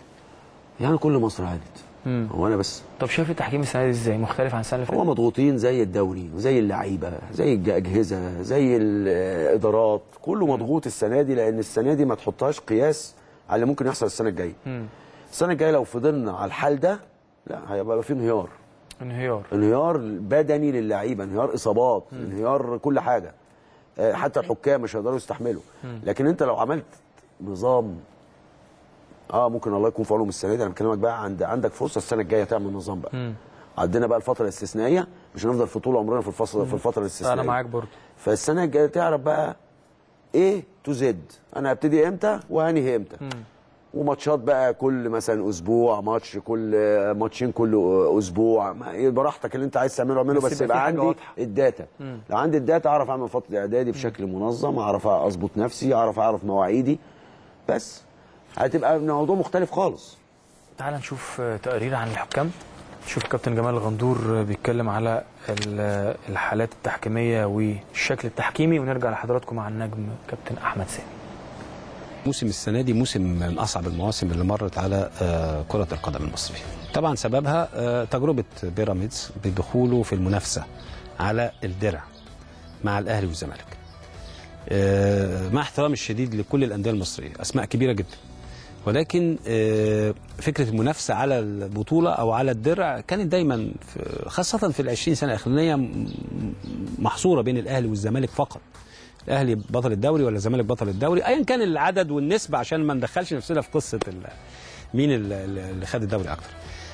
يعني كل مصر عادت مم. هو انا بس طب شايف التحكيم السنه دي ازاي مختلف عن السنه اللي هو فاتت مضغوطين زي الدوري وزي اللعيبه زي الاجهزه زي الادارات كله مضغوط السنه دي لان السنه دي ما تحطهاش قياس على اللي ممكن يحصل السنه الجايه مم. السنه الجايه لو فضلنا على الحال ده لا هيبقى في انهيار انهيار انهيار بدني للعيبه انهيار اصابات انهيار كل حاجه آه، حتى الحكام مش هيقدروا يستحملوا مم. لكن انت لو عملت نظام اه ممكن الله يكون في عونهم السنه دي انا بكلمك بقى عند عندك فرصه السنه الجايه تعمل نظام بقى مم. عندنا بقى الفتره الاستثنائيه مش هنفضل في طول عمرنا في الفصل في الفتره الاستثنائيه انا معاك برضه فالسنه الجايه تعرف بقى ايه تو زد انا هبتدي امتى وهنهي امتى مم. وماتشات بقى كل مثلا اسبوع ماتش كل ماتشين كل اسبوع ما- إيه براحتك اللي انت عايز تعمله اعمله بس بس, يبقى في يبقى حاجة عندي واضحة. الداتا مم. لو عندي الداتا اعرف اعمل فتره اعدادي بشكل منظم اعرف اظبط نفسي اعرف اعرف مواعيدي بس هتبقى الموضوع مختلف خالص تعال نشوف آه، تقرير عن الحكام نشوف كابتن جمال الغندور آه، بيتكلم على ال- الحالات التحكيميه والشكل التحكيمي ونرجع لحضراتكم مع النجم كابتن احمد سامي موسم السنه دي موسم من اصعب المواسم اللي مرت على آه، كره القدم المصريه. طبعا سببها آه، تجربه بيراميدز بدخوله في المنافسه على الدرع مع الاهلي والزمالك. آه، مع احترامي الشديد لكل الانديه المصريه، اسماء كبيره جدا. ولكن آه، فكره المنافسه على البطوله او على الدرع كانت دايما في- خاصه في ال 20 سنه الاخرانيه م- محصوره بين الاهلي والزمالك فقط. الاهلي بطل الدوري ولا الزمالك بطل الدوري ايا كان العدد والنسبه عشان ما ندخلش نفسنا في قصه ال- مين ال- ال- اللي خد الدوري اكتر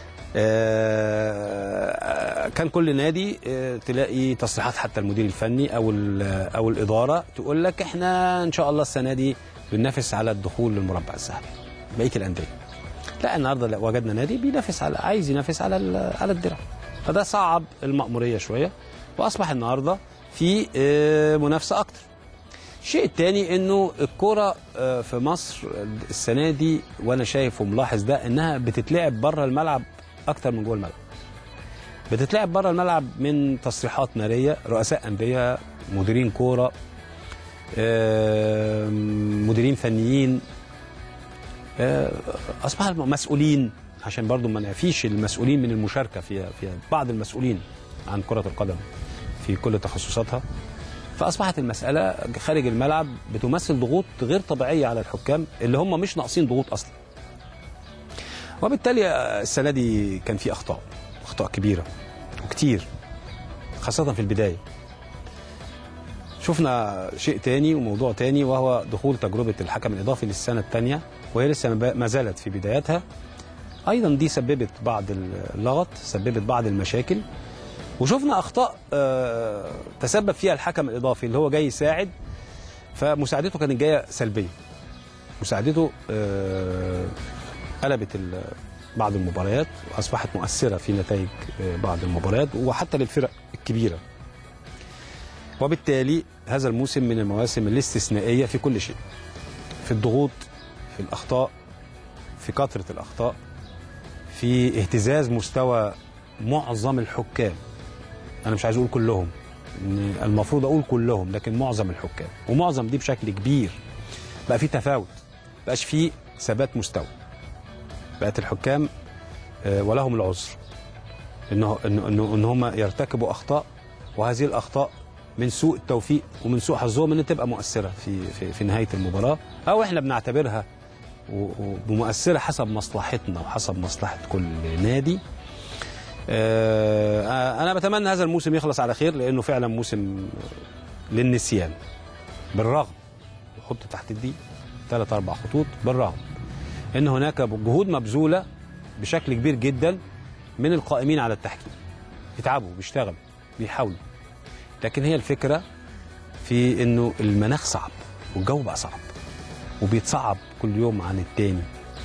آه، كان كل نادي آه، تلاقي تصريحات حتى المدير الفني او ال- او الاداره تقول لك احنا ان شاء الله السنه دي بننافس على الدخول للمربع الذهبي بقيه الانديه لا النهارده لا وجدنا نادي بينافس على عايز ينافس على ال- على الدرع فده صعب المأموريه شويه واصبح النهارده في آه، منافسه اكتر الشيء الثاني انه الكرة آه، في مصر السنه دي وانا شايف وملاحظ ده انها بتتلعب بره الملعب اكتر من جوه الملعب. بتتلعب بره الملعب من تصريحات ناريه رؤساء انديه مديرين كوره آه، مديرين فنيين آه، اصبح مسؤولين عشان برضو ما نعفيش المسؤولين من المشاركه في في بعض المسؤولين عن كره القدم في كل تخصصاتها فاصبحت المساله خارج الملعب بتمثل ضغوط غير طبيعيه على الحكام اللي هم مش ناقصين ضغوط اصلا وبالتالي آه، السنه دي كان في اخطاء اخطاء كبيره وكتير خاصه في البدايه شفنا شيء تاني وموضوع تاني وهو دخول تجربة الحكم الإضافي للسنة الثانية وهي لسه ما- ما زالت في بداياتها أيضا دي سببت بعض اللغط سببت بعض المشاكل وشفنا أخطاء آه، تسبب فيها الحكم الإضافي اللي هو جاي يساعد فمساعدته كانت جاية سلبية مساعدته آه، قلبت ال- بعض المباريات وأصبحت مؤثرة في نتائج آه، بعض المباريات وحتى للفرق الكبيرة وبالتالي هذا الموسم من المواسم الاستثنائيه في كل شيء في الضغوط في الاخطاء في كثره الاخطاء في اهتزاز مستوى معظم الحكام انا مش عايز اقول كلهم إن المفروض اقول كلهم لكن معظم الحكام ومعظم دي بشكل كبير بقى في تفاوت بقاش في ثبات مستوى بقت الحكام آه، ولهم العذر انه انه انه ان هم يرتكبوا اخطاء وهذه الاخطاء من سوء التوفيق ومن سوء حظهم ان تبقى مؤثره في في, في نهايه المباراه او احنا بنعتبرها و- ومؤثره حسب مصلحتنا وحسب مصلحه كل نادي آه، انا بتمنى هذا الموسم يخلص على خير لانه فعلا موسم للنسيان بالرغم حط تحت دي ثلاث اربع خطوط بالرغم ان هناك جهود مبذوله بشكل كبير جدا من القائمين على التحكيم بيتعبوا بيشتغلوا بيحاولوا لكن هي الفكره في انه المناخ صعب والجو بقى صعب وبيتصعب كل يوم عن التاني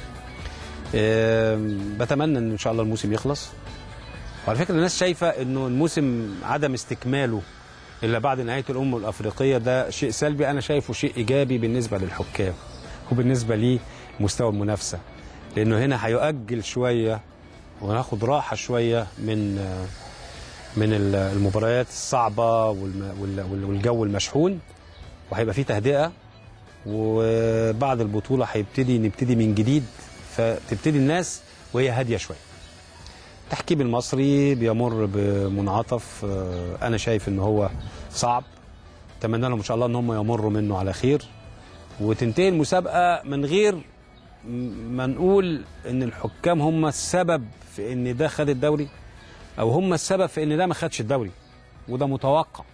آم، بتمنى ان ان شاء الله الموسم يخلص وعلى فكره الناس شايفه انه الموسم عدم استكماله الا بعد نهايه الامم الافريقيه ده شيء سلبي انا شايفه شيء ايجابي بالنسبه للحكام وبالنسبه لمستوى المنافسه لانه هنا هيؤجل شويه وناخد راحه شويه من آه، من ال- المباريات الصعبه والم- وال- وال- والجو المشحون وهيبقى فيه تهدئه وبعد البطوله هيبتدي نبتدي من جديد فتبتدي الناس وهي هاديه شويه التحكيم المصري بيمر بمنعطف آه، انا شايف ان هو صعب اتمنى لهم ان شاء الله ان هم يمروا منه على خير وتنتهي المسابقه من غير م- ما نقول ان الحكام هم السبب في ان ده خد الدوري او هم السبب في ان ده ما خدش الدوري وده متوقع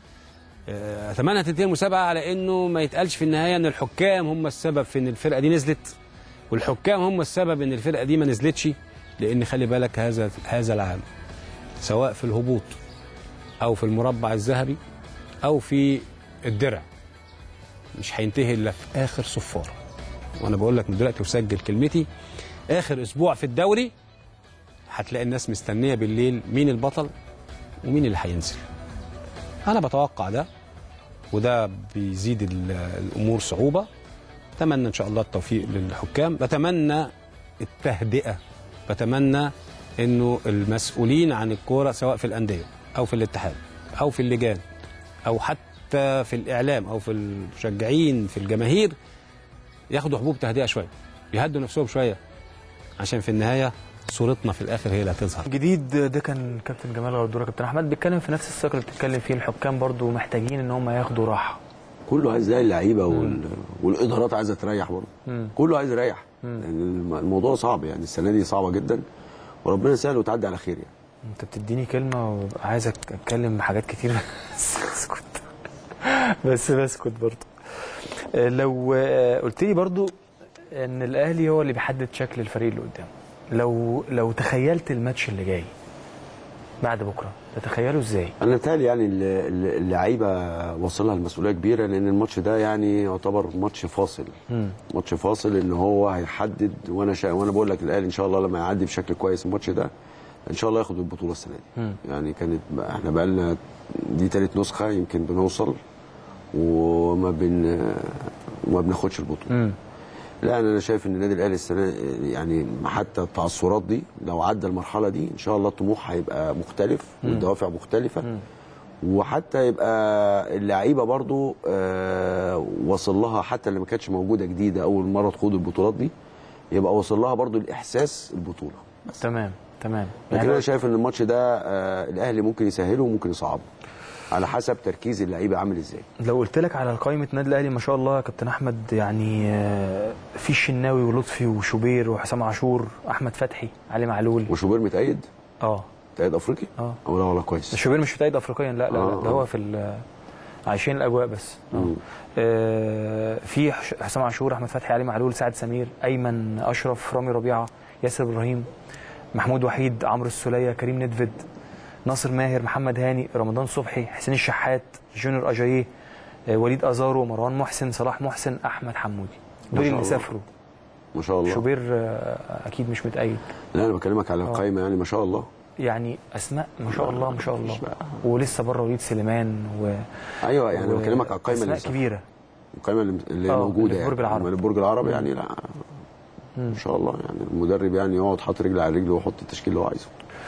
آه، اتمنى تنتهي المسابقه على انه ما يتقالش في النهايه ان الحكام هم السبب في ان الفرقه دي نزلت والحكام هم السبب ان الفرقه دي ما نزلتش لان خلي بالك هذا هذا العام سواء في الهبوط او في المربع الذهبي او في الدرع مش هينتهي الا في اخر صفاره وانا بقول لك من دلوقتي وسجل كلمتي اخر اسبوع في الدوري هتلاقي الناس مستنيه بالليل مين البطل ومين اللي هينزل انا بتوقع ده وده بيزيد ال- الامور صعوبه اتمنى ان شاء الله التوفيق للحكام بتمنى التهدئه بتمنى انه المسؤولين عن الكوره سواء في الانديه او في الاتحاد او في اللجان او حتى في الاعلام او في المشجعين في الجماهير ياخدوا حبوب تهدئه شويه يهدوا نفسهم شويه عشان في النهايه صورتنا في الاخر هي اللي هتظهر جديد ده كان كابتن جمال غدوره كابتن احمد بيتكلم في نفس السياق اللي بتتكلم فيه الحكام برضو محتاجين ان هم ياخدوا راحه كله عايز يلاقي اللعيبه وال... والادارات عايزه تريح برضه مم. كله عايز يريح يعني الم- الموضوع صعب يعني السنه دي صعبه جدا وربنا يسهل وتعدي على خير يعني انت بتديني كلمه وببقى عايزك اتكلم بحاجات كتير بس اسكت بس بسكت برضو آه، لو آه، قلت لي برضو ان الاهلي هو اللي بيحدد شكل الفريق اللي قدامه لو لو تخيلت الماتش اللي جاي بعد بكره تتخيله ازاي انا تالي يعني ال- ال- اللعيبه وصلها المسؤوليه كبيره لان الماتش ده يعني يعتبر ماتش فاصل مم. ماتش فاصل ان هو هيحدد وانا شا... وانا بقول لك الاهلي ان شاء الله لما يعدي بشكل كويس الماتش ده ان شاء الله ياخد البطوله السنه دي مم. يعني كانت احنا بقى لنا دي ثالث نسخه يمكن بنوصل وما بن ما بناخدش البطوله مم. لا انا شايف ان النادي الاهلي السنه يعني حتى التعثرات دي لو عدى المرحله دي ان شاء الله الطموح هيبقى مختلف مم. والدوافع مختلفه وحتى يبقى اللعيبه برضو آه وصل لها حتى اللي ما كانتش موجوده جديده اول مره تخوض البطولات دي يبقى وصل لها برضو الاحساس البطوله تمام تمام لكن انا شايف ان الماتش ده آه الاهلي ممكن يسهله وممكن يصعبه على حسب تركيز اللعيبه عامل ازاي لو قلت لك على قائمه النادي الاهلي ما شاء الله يا كابتن احمد يعني آه، في الشناوي ولطفي وشوبير وحسام عاشور احمد فتحي علي معلول وشوبير متأيد اه متأيد افريقي اه او لا والله كويس شوبير مش متأيد افريقيا لا لا, لا آه، ده آه. هو في ال- عايشين الاجواء بس مم. آه في حش- حسام عاشور احمد فتحي علي معلول سعد سمير ايمن اشرف رامي ربيعه ياسر ابراهيم محمود وحيد عمرو السوليه كريم ندفد ناصر ماهر محمد هاني رمضان صبحي حسين الشحات جونيور اجاييه آه، وليد ازارو مروان محسن صلاح محسن احمد حمودي ما دول شاء اللي الله. سافروا ما شاء الله شوبير آه، اكيد مش متأيد لا انا بكلمك على آه. القايمه يعني ما شاء الله يعني اسماء ما شاء الله ما شاء الله ولسه بره وليد سليمان و ايوه يعني و- انا بكلمك على القايمه اسماء اللي كبيره القايمه اللي, اللي آه، موجوده اللي في برج يعني العرب. اللي في برج العرب يعني لا مم. ما شاء الله يعني المدرب يعني يقعد حاطط رجل على رجل ويحط التشكيل اللي هو عايزه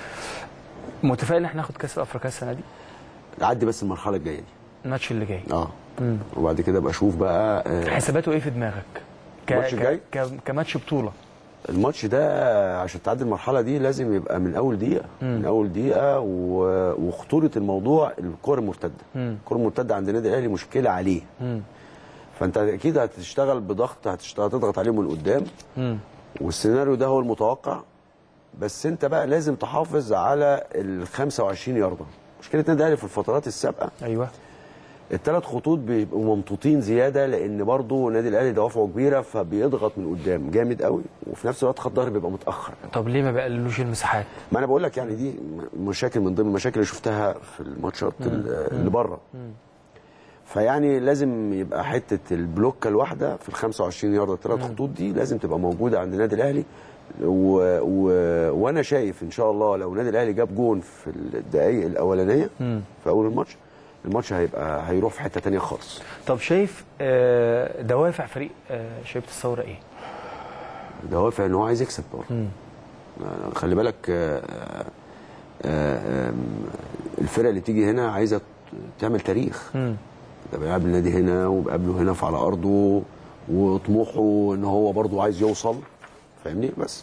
متفائل ان احنا ناخد كاس الافريقيا السنه دي عدي بس المرحله الجايه دي الماتش اللي جاي اه مم. وبعد كده ابقى اشوف بقى آه حساباته ايه في دماغك ك... الماتش الجاي؟ ك... ك... كماتش بطوله الماتش ده عشان تعدي المرحله دي لازم يبقى من اول دقيقه مم. من اول دقيقه و... وخطوره الموضوع الكره المرتده مم. الكره المرتده عند النادي الاهلي مشكله عليه مم. فانت اكيد هتشتغل بضغط هتشتغل هتضغط عليه من قدام مم. والسيناريو ده هو المتوقع بس انت بقى لازم تحافظ على ال 25 يارده مشكله النادي الاهلي في الفترات السابقه ايوه الثلاث خطوط بيبقوا ممطوطين زياده لان برضه النادي الاهلي دوافعه كبيره فبيضغط من قدام جامد قوي وفي نفس الوقت خط ظهر بيبقى متاخر طب ليه ما بقللوش المساحات ما انا بقول لك يعني دي مشاكل من ضمن المشاكل اللي شفتها في الماتشات ال- اللي بره فيعني لازم يبقى حته البلوكه الواحده في ال 25 يارده الثلاث خطوط دي لازم تبقى موجوده عند النادي الاهلي و... و... وانا شايف ان شاء الله لو النادي الاهلي جاب جون في الدقائق الاولانيه مم. في اول الماتش الماتش هيبقى هيروح في حته تانية خالص طب شايف آه، دوافع فريق آه، شبيبه الثوره ايه دوافع ان هو عايز يكسب برضه مم. آه، خلي بالك آه، آه، آم، الفرق اللي تيجي هنا عايزه تعمل تاريخ مم. ده بيلعب النادي هنا وبقابله هنا في على ارضه وطموحه ان هو برضه عايز يوصل فاهمني بس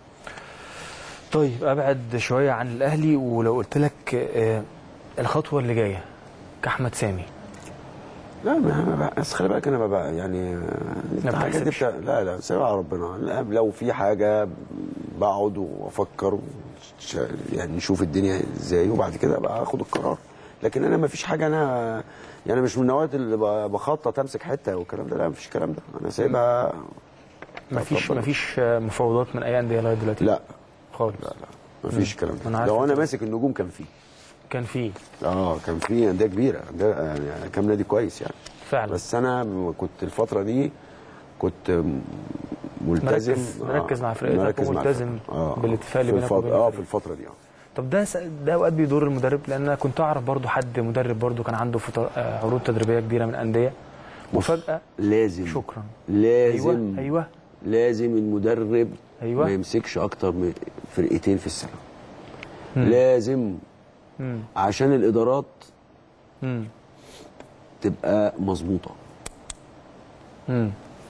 طيب ابعد شويه عن الاهلي ولو قلت لك آه، الخطوه اللي جايه كاحمد سامي لا ما ما بقى- بس خلي بالك انا بقى يعني آه، ما الحاجات دي بتحسبش. بتا... لا لا سيبها على ربنا لا، لو في حاجه بقعد وافكر وش- يعني نشوف الدنيا ازاي وبعد كده بقى اخد القرار لكن انا ما فيش حاجه انا يعني مش من النوادي اللي ب- بخطط امسك حته والكلام ده لا ما فيش الكلام ده انا سايبها مفيش ربنا. مفيش آه، مفاوضات من اي انديه لغايه دلوقتي لا خالص لا لا ما فيش الكلام أنا ده عارف لو انا إنت- ماسك النجوم كان فيه كان فيه اه كان في انديه كبيره أندية يعني كام نادي كويس يعني فعلا بس انا م- كنت الفتره دي كنت م- ملتزم مركز- مركز مع فرقتك مركز مع وملتزم الفرقة. آه بالاتفاق اللي في بينك الفت- وبين اه الفريق. في الفتره دي اه طب ده س- ده اوقات بيضر المدرب لان انا كنت اعرف برضو حد مدرب برضو كان عنده فتر... آه، عروض تدريبيه كبيره من انديه وفجاه لازم شكرا لازم ايوه ايوه لازم المدرب أيوة. ما يمسكش اكتر من فرقتين في السنه مم. لازم مم. عشان الادارات مم. تبقى مظبوطه مم.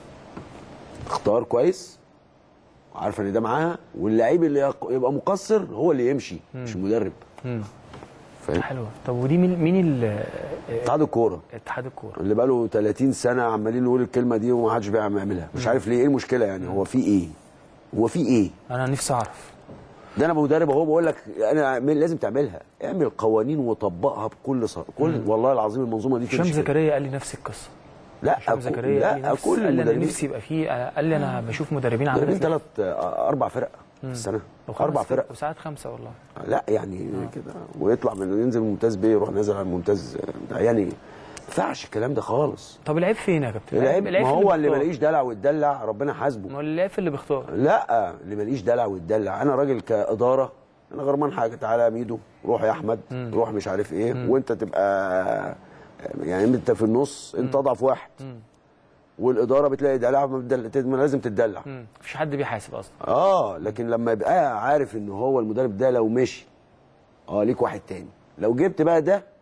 اختار كويس عارفه ان ده معاها واللعيب اللي يق- يبقى مقصر هو اللي يمشي مش المدرب مم. فاهم حلوه طب ودي مين مين ال- اتحاد الكوره اتحاد الكوره اللي بقاله 30 سنه عمالين نقول الكلمه دي وما حدش بيعملها مش عارف ليه ايه المشكله يعني هو في ايه هو في ايه انا نفسي اعرف ده انا مدرب اهو بقول لك انا اعمل- لازم تعملها اعمل قوانين وطبقها بكل صار كل مم. والله العظيم المنظومه دي هشام تمشي كده. زكريا قال لي نفس القصه لا هشام أكو- زكريا قال لي لا نفس كل قال لي انا المدربين نفسي يبقى في قال لي انا بشوف مدربين عاملين مدربين ثلاث اربع فرق في مم. السنه وخمس اربع فرق وساعات خمسه والله لا يعني كده ويطلع من ينزل من ممتاز بيه يروح نازل على الممتاز ده يعني ما ينفعش الكلام ده خالص طب العيب فين يا كابتن العيب ما هو اللي بيختار. ماليش دلع ويتدلع ربنا حاسبه ما هو العيب في اللي بيختار لا اللي ماليش دلع ويتدلع انا راجل كاداره انا غرمان حاجه تعالى يا ميدو روح يا احمد مم. روح مش عارف ايه مم. وانت تبقى يعني انت في النص انت اضعف واحد مم. والاداره بتلاقي دلع ما بتدل- ما لازم تتدلع مم. مفيش حد بيحاسب اصلا اه لكن لما يبقى عارف ان هو المدرب ده لو مشي اه ليك واحد تاني لو جبت بقى ده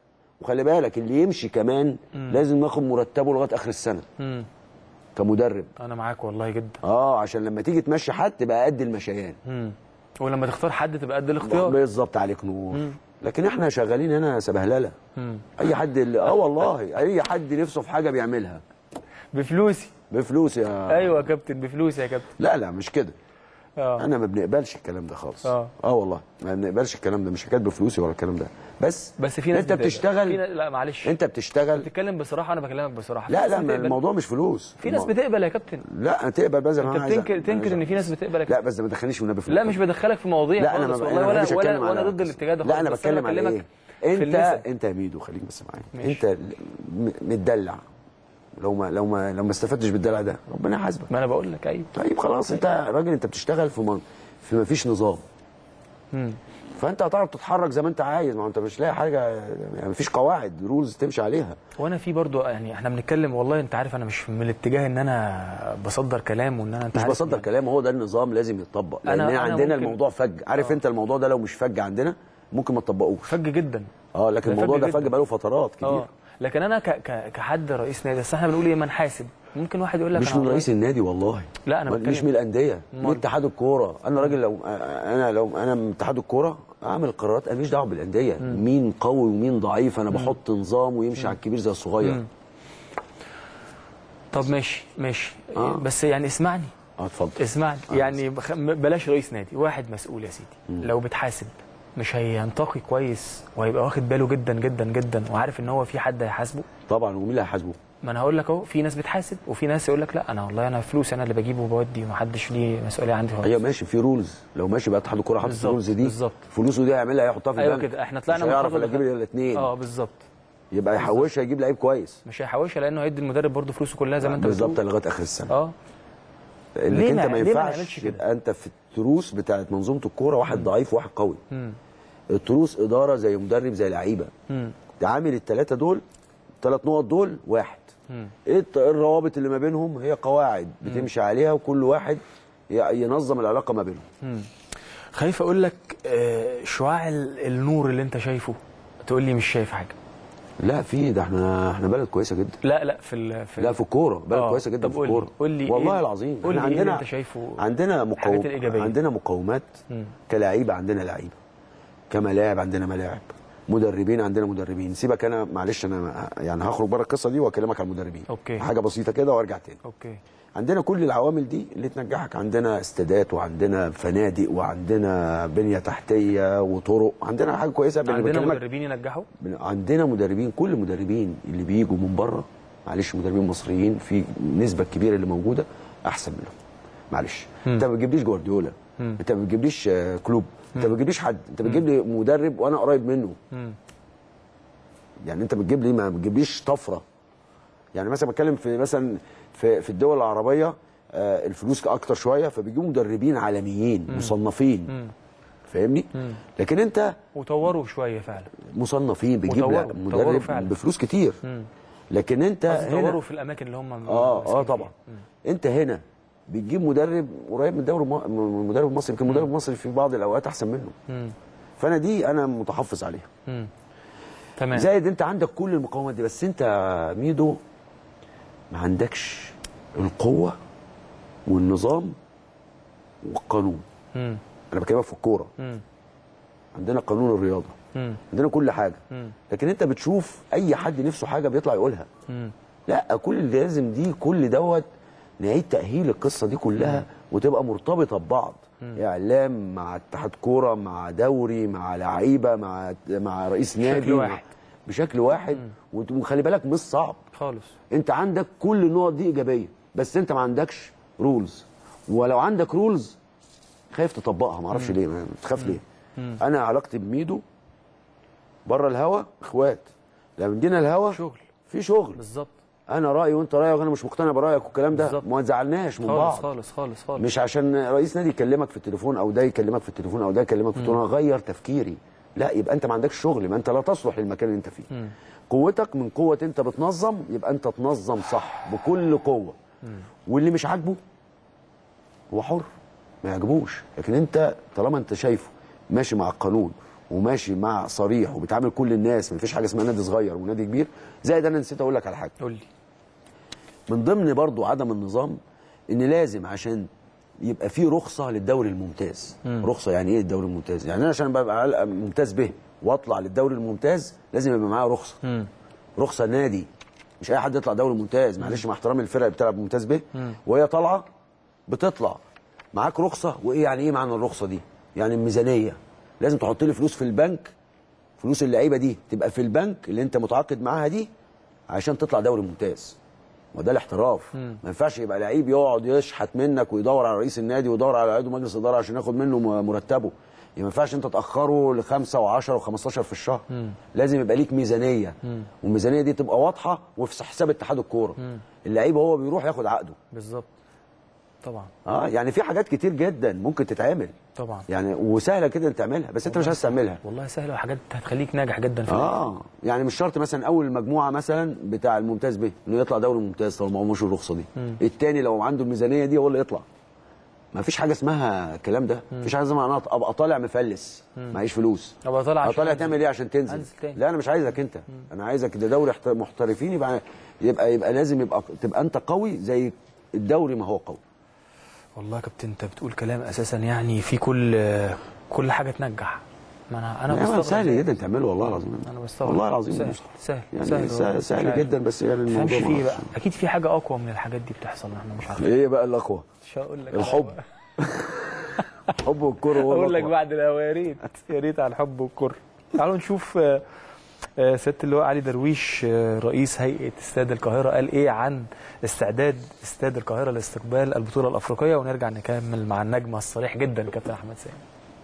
وخلي بالك اللي يمشي كمان مم. لازم ناخد مرتبه لغايه اخر السنه مم. كمدرب انا معاك والله جدا اه عشان لما تيجي تمشي حد تبقى قد المشيان مم. ولما تختار حد تبقى قد الاختيار بالظبط عليك نور مم. لكن احنا شغالين هنا سبهلله مم. اي حد اللي اه والله اي حد نفسه في حاجه بيعملها بفلوسي بفلوس يا ايوه يا كابتن بفلوسي يا كابتن لا لا مش كده اه انا ما بنقبلش الكلام ده خالص اه. اه والله ما بنقبلش الكلام ده مش حكايه بفلوسي ولا الكلام ده بس بس في ناس انت بتقبل. بتشتغل في ناس... لا معلش انت بتشتغل بتتكلم بصراحه انا بكلمك بصراحه في لا ناس لا ما بتقبل. الموضوع مش فلوس في ناس الموضوع- بتقبل يا كابتن لا تقبل بقى زي ما انت انا عايز بتنكر عايز تنكر ان في ناس بتقبل يا لا بس ما تدخلنيش والنبي في لا مش بدخلك في مواضيع لا انا خالص ما والله أنا ما ولا بحبش ولا أتكلم وانا على- ضد الاتجاه ده لا انا خالص، بس بتكلم على بكلمك ايه في انت النسب. انت يا ميدو خليك بس معايا ماشي. انت م- متدلع لو ما لو ما لو ما استفدتش بالدلع ده ربنا يحاسبك ما انا بقول لك ايوه طيب خلاص انت راجل انت بتشتغل في من... في ما فيش نظام مم. فانت هتعرف تتحرك زي ما انت عايز ما هو انت مش لاقي حاجه يعني مفيش قواعد رولز تمشي عليها وانا في برضو يعني احنا بنتكلم والله انت عارف انا مش من الاتجاه ان انا بصدر كلام وان انا انت مش عارف بصدر كلام هو ده النظام لازم يتطبق أنا- لان أنا عندنا ممكن- الموضوع فج عارف انت الموضوع ده لو مش فج عندنا ممكن ما تطبقوش فج جدا اه لكن ده الموضوع فج ده جدا. فج بقاله فترات كتير اه لكن انا ك... ك... كحد رئيس نادي بس احنا بنقول ايه ما نحاسب ممكن واحد يقول لك مش أنا من والله- رئيس النادي والله لا انا مش بتكلم من الانديه من أمال؟ اتحاد الكوره انا راجل لو انا لو انا من اتحاد الكوره اعمل قرارات انا ماليش دعوه بالانديه مين قوي ومين ضعيف انا بحط نظام ويمشي على الكبير زي الصغير مم. طب ماشي ماشي آه. بس يعني اسمعني اه اتفضل اسمعني يعني بخ... بلاش رئيس نادي واحد مسؤول يا سيدي لو بتحاسب مش هينتقي كويس وهيبقى واخد باله جدا جدا جدا وعارف ان هو في حد هيحاسبه طبعا ومين اللي هيحاسبه ما انا هقول لك اهو في ناس بتحاسب وفي ناس يقول لك لا انا والله انا فلوس انا اللي بجيبه وبودي ومحدش ليه مسؤوليه عندي خالص ايوه ماشي في رولز لو ماشي بقى اتحاد الكوره حاطط بالظبط، الرولز دي بالظبط. فلوسه دي هيعملها هيحطها في ايوه البنك كده احنا طلعنا مش هيعرف محافظة الا يجيب دخل- الاثنين اه بالظبط يبقى يحوشها يجيب لعيب كويس مش هيحوشها لانه هيدي المدرب برضه فلوسه كلها زي ما انت بالظبط بتقول لغايه اخر السنه اه انك ليه انت ما- ما ليه ما ينفعش نعملش كده؟ يبقى انت في التروس بتاعت منظومه الكوره واحد ضعيف وواحد قوي مم. التروس اداره زي مدرب زي لعيبه مم. تعامل الثلاثه دول الثلاث نقط دول واحد مم. ايه الت- الروابط اللي ما بينهم هي قواعد بتمشي عليها وكل واحد ي- ينظم العلاقه ما بينهم مم. خايف اقول لك آه، شعاع ال- النور اللي انت شايفه تقول لي مش شايف حاجه لا في ده احنا احنا بلد كويسه جدا لا لا في ال... في لا في الكوره بلد آه، كويسه جدا طب في قول لي- الكوره قول لي والله إيه- العظيم قول لي احنا إيه اللي عندنا أنت شايفه عندنا الحاجات مقوم الإيجابية؟ عندنا مقومات مم. كلاعيبه عندنا لعيبه كملاعب عندنا ملاعب مدربين عندنا مدربين سيبك انا معلش انا يعني هخرج بره القصه دي واكلمك على المدربين اوكي حاجه بسيطه كده وارجع تاني اوكي عندنا كل العوامل دي اللي تنجحك عندنا استادات وعندنا فنادق وعندنا بنيه تحتيه وطرق عندنا حاجه كويسه باللي عندنا بكلمك- مدربين ينجحوا بن- عندنا مدربين كل المدربين اللي بيجوا من بره معلش مدربين مصريين في نسبه كبيره اللي موجوده احسن منهم معلش مم. انت ما بتجيبليش جوارديولا مم. انت ما بتجيبليش آه، كلوب انت مم. ما بتجيبليش حد انت بتجيب لي مدرب وانا قريب منه مم. يعني انت بتجيب لي ما بتجيبليش طفره يعني مثلا بتكلم في مثلا في في الدول العربيه آه، الفلوس اكتر شويه فبيجيبوا مدربين عالميين مم. مصنفين مم. فاهمني مم. لكن انت وطوروا شويه فعلا مصنفين بتجيب وطوروا- لا- طوروا مدرب فعلا. بفلوس كتير مم. لكن انت قصدي هنا طوروا في الاماكن اللي هم اه اه طبعا انت هنا بتجيب مدرب قريب من الدوري الم- من المدرب المصري يمكن المدرب المصري في بعض الاوقات احسن منه مم. فانا دي انا متحفظ عليها مم. تمام زائد انت عندك كل المقومات دي بس انت يا ميدو ما عندكش القوه والنظام والقانون مم. انا بكلمك في الكوره مم. عندنا قانون الرياضه مم. عندنا كل حاجه مم. لكن انت بتشوف اي حد نفسه حاجه بيطلع يقولها مم. لا كل لازم دي كل دوت نعيد تاهيل القصه دي كلها وتبقى مرتبطه ببعض مم. اعلام مع اتحاد كوره مع دوري مع لعيبه مع مع رئيس بشكل نادي واحد. بشكل واحد وت- وخلي بالك مش صعب خالص انت عندك كل النقط دي ايجابيه بس انت ما عندكش رولز ولو عندك رولز خايف تطبقها ما اعرفش ليه ما- تخاف ليه مم. انا علاقتي بميدو بره الهوا اخوات لما جينا الهوا شغل في شغل بالظبط انا رايي وانت رايك وانا مش مقتنع برايك والكلام ده بالظبط. ما تزعلناش من خالص بعض خالص خالص خالص مش عشان رئيس نادي يكلمك في التليفون او ده يكلمك في التليفون او ده يكلمك في التليفون غير تفكيري لا يبقى انت ما عندكش شغل ما انت لا تصلح للمكان اللي انت فيه مم. قوتك من قوه انت بتنظم يبقى انت تنظم صح بكل قوه واللي مش عاجبه هو حر ما يعجبوش لكن انت طالما انت شايفه ماشي مع القانون وماشي مع صريح وبيتعامل كل الناس مفيش حاجه اسمها نادي صغير ونادي كبير زائد انا نسيت اقول لك على حاجه قول لي من ضمن برضو عدم النظام ان لازم عشان يبقى في رخصه للدوري الممتاز مم. رخصه يعني ايه الدوري الممتاز يعني انا عشان ببقى على- ممتاز به واطلع للدوري الممتاز لازم يبقى معايا رخصه مم. رخصه نادي مش اي حد يطلع دوري ممتاز معلش مع احترامي الفرق اللي بتلعب ممتاز به مم. وهي طالعه بتطلع معاك رخصه وايه يعني ايه معنى الرخصه دي يعني الميزانيه لازم تحط لي فلوس في البنك فلوس اللعيبه دي تبقى في البنك اللي انت متعاقد معاها دي عشان تطلع دوري ممتاز وده الاحتراف مم. ما ينفعش يبقى لعيب يقعد يشحت منك ويدور على رئيس النادي ويدور على عضو مجلس اداره عشان ياخد منه م- مرتبه ما ينفعش انت تاخره لخمسه و10 و15 في الشهر مم. لازم يبقى ليك ميزانيه مم. والميزانيه دي تبقى واضحه وفي حساب اتحاد الكوره مم. اللعيب هو بيروح ياخد عقده بالظبط طبعا اه يعني في حاجات كتير جدا ممكن تتعمل طبعا يعني وسهله كده انت تعملها بس انت مش عايز تعملها والله سهله وحاجات هتخليك ناجح جدا في اللعب. اه يعني مش شرط مثلا اول مجموعه مثلا بتاع الممتاز به انه يطلع دوري ممتاز طالما معهوش الرخصه دي مم. التاني لو عنده الميزانيه دي هو اللي يطلع ما فيش حاجه اسمها الكلام ده مم. مفيش حاجه اسمها انا ابقى طالع مفلس مم. معيش فلوس ابقى طالع ابقى عشان طالع أنزل. تعمل ايه عشان تنزل أنزل تاني. لا انا مش عايزك انت انا عايزك ده دوري احت- محترفين يبقى يبقى يبقى لازم يبقى تبقى انت قوي زي الدوري ما هو قوي والله يا كابتن انت بتقول كلام اساسا يعني في كل كل حاجه تنجح ما انا انا لا، بستغرب سهل جدا تعمله والله العظيم انا بستغرب والله العظيم سهل مصطفى. سهل يعني سهل, سهل, مش سهل عارف. جدا بس يعني ما الموضوع تفهمش ما فيه بقى أعرفش. اكيد في حاجه اقوى من الحاجات دي بتحصل احنا مش عارفين ايه بقى الاقوى مش هقول لك الحب الحب والكره هو اقول لك الأقوى. بعد الهوا يا ريت يا ريت على الحب والكره تعالوا نشوف آه، آه، سياده اللواء علي درويش آه، رئيس هيئه استاد القاهره قال ايه عن استعداد استاد القاهره لاستقبال البطوله الافريقيه ونرجع نكمل مع النجم الصريح جدا كابتن احمد سامي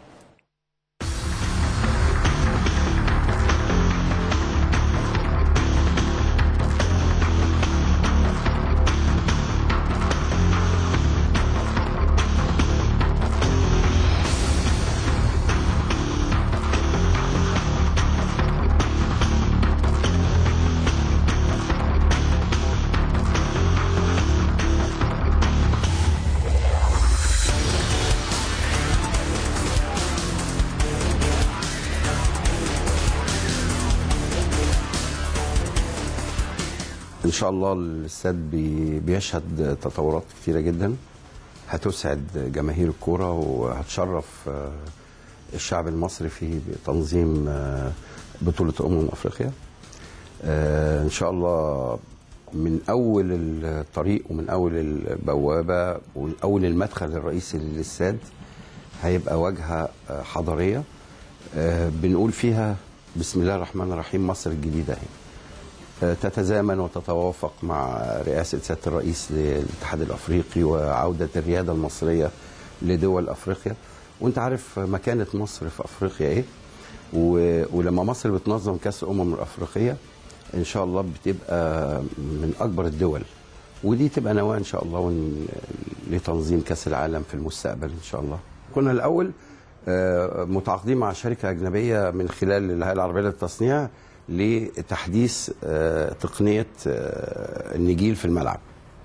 ان شاء الله الاستاد بي- بيشهد تطورات كتيره جدا هتسعد جماهير الكوره وهتشرف آه، الشعب المصري في تنظيم آه، بطوله امم افريقيا آه، ان شاء الله من اول الطريق ومن اول البوابه ومن اول المدخل الرئيسي للاستاد هيبقى واجهه آه، حضاريه آه، بنقول فيها بسم الله الرحمن الرحيم مصر الجديده اهي تتزامن وتتوافق مع رئاسة سيادة الرئيس للاتحاد الأفريقي وعودة الريادة المصرية لدول أفريقيا وانت عارف مكانة مصر في أفريقيا إيه و- ولما مصر بتنظم كأس الأمم الأفريقية إن شاء الله بتبقى من أكبر الدول ودي تبقى نواة إن شاء الله ون- لتنظيم كأس العالم في المستقبل إن شاء الله كنا الأول آه، متعاقدين مع شركة أجنبية من خلال الهيئة العربية للتصنيع لتحديث آه، تقنية آه، النجيل في الملعب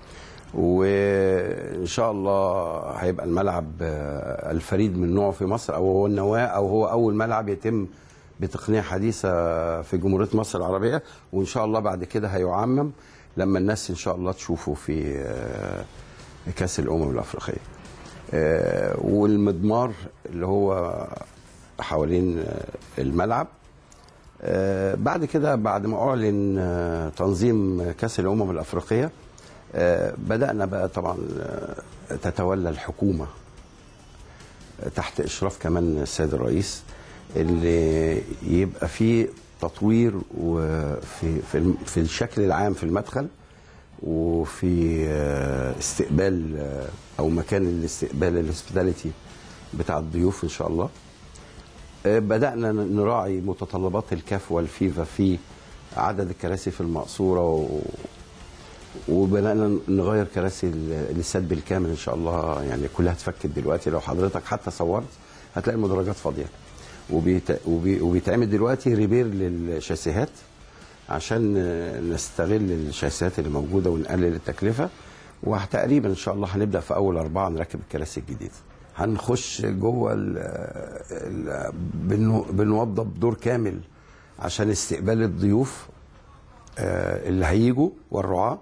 وإن شاء الله هيبقى الملعب آه، الفريد من نوعه في مصر أو هو النواة أو هو أول ملعب يتم بتقنية حديثة في جمهورية مصر العربية وإن شاء الله بعد كده هيعمم لما الناس إن شاء الله تشوفه في آه، كأس الأمم الأفريقية آه، والمضمار اللي هو حوالين آه، الملعب آه، بعد كده بعد ما اعلن آه، تنظيم كاس الامم الافريقيه آه، بدانا بقى طبعا آه، تتولى الحكومه آه، تحت اشراف كمان السيد الرئيس اللي يبقى فيه تطوير وفي في الم- في الشكل العام في المدخل وفي آه، استقبال آه، او مكان الاستقبال الهوسبيتاليتي بتاع الضيوف ان شاء الله آه، بدأنا ن- نراعي متطلبات الكاف والفيفا في عدد الكراسي في المقصورة و... وبدأنا نغير كراسي ال- الاستاد بالكامل إن شاء الله يعني كلها اتفكت دلوقتي لو حضرتك حتى صورت هتلاقي المدرجات فاضية وبيت... وبي... وبيتعمل دلوقتي ريبير للشاسيهات عشان آه، نستغل الشاسيهات اللي موجودة ونقلل التكلفة وتقريبا إن شاء الله هنبدأ في أول أربعة نركب الكراسي الجديدة هنخش جوه ال ال بنو- بنوضب دور كامل عشان استقبال الضيوف آه، اللي هيجوا والرعاة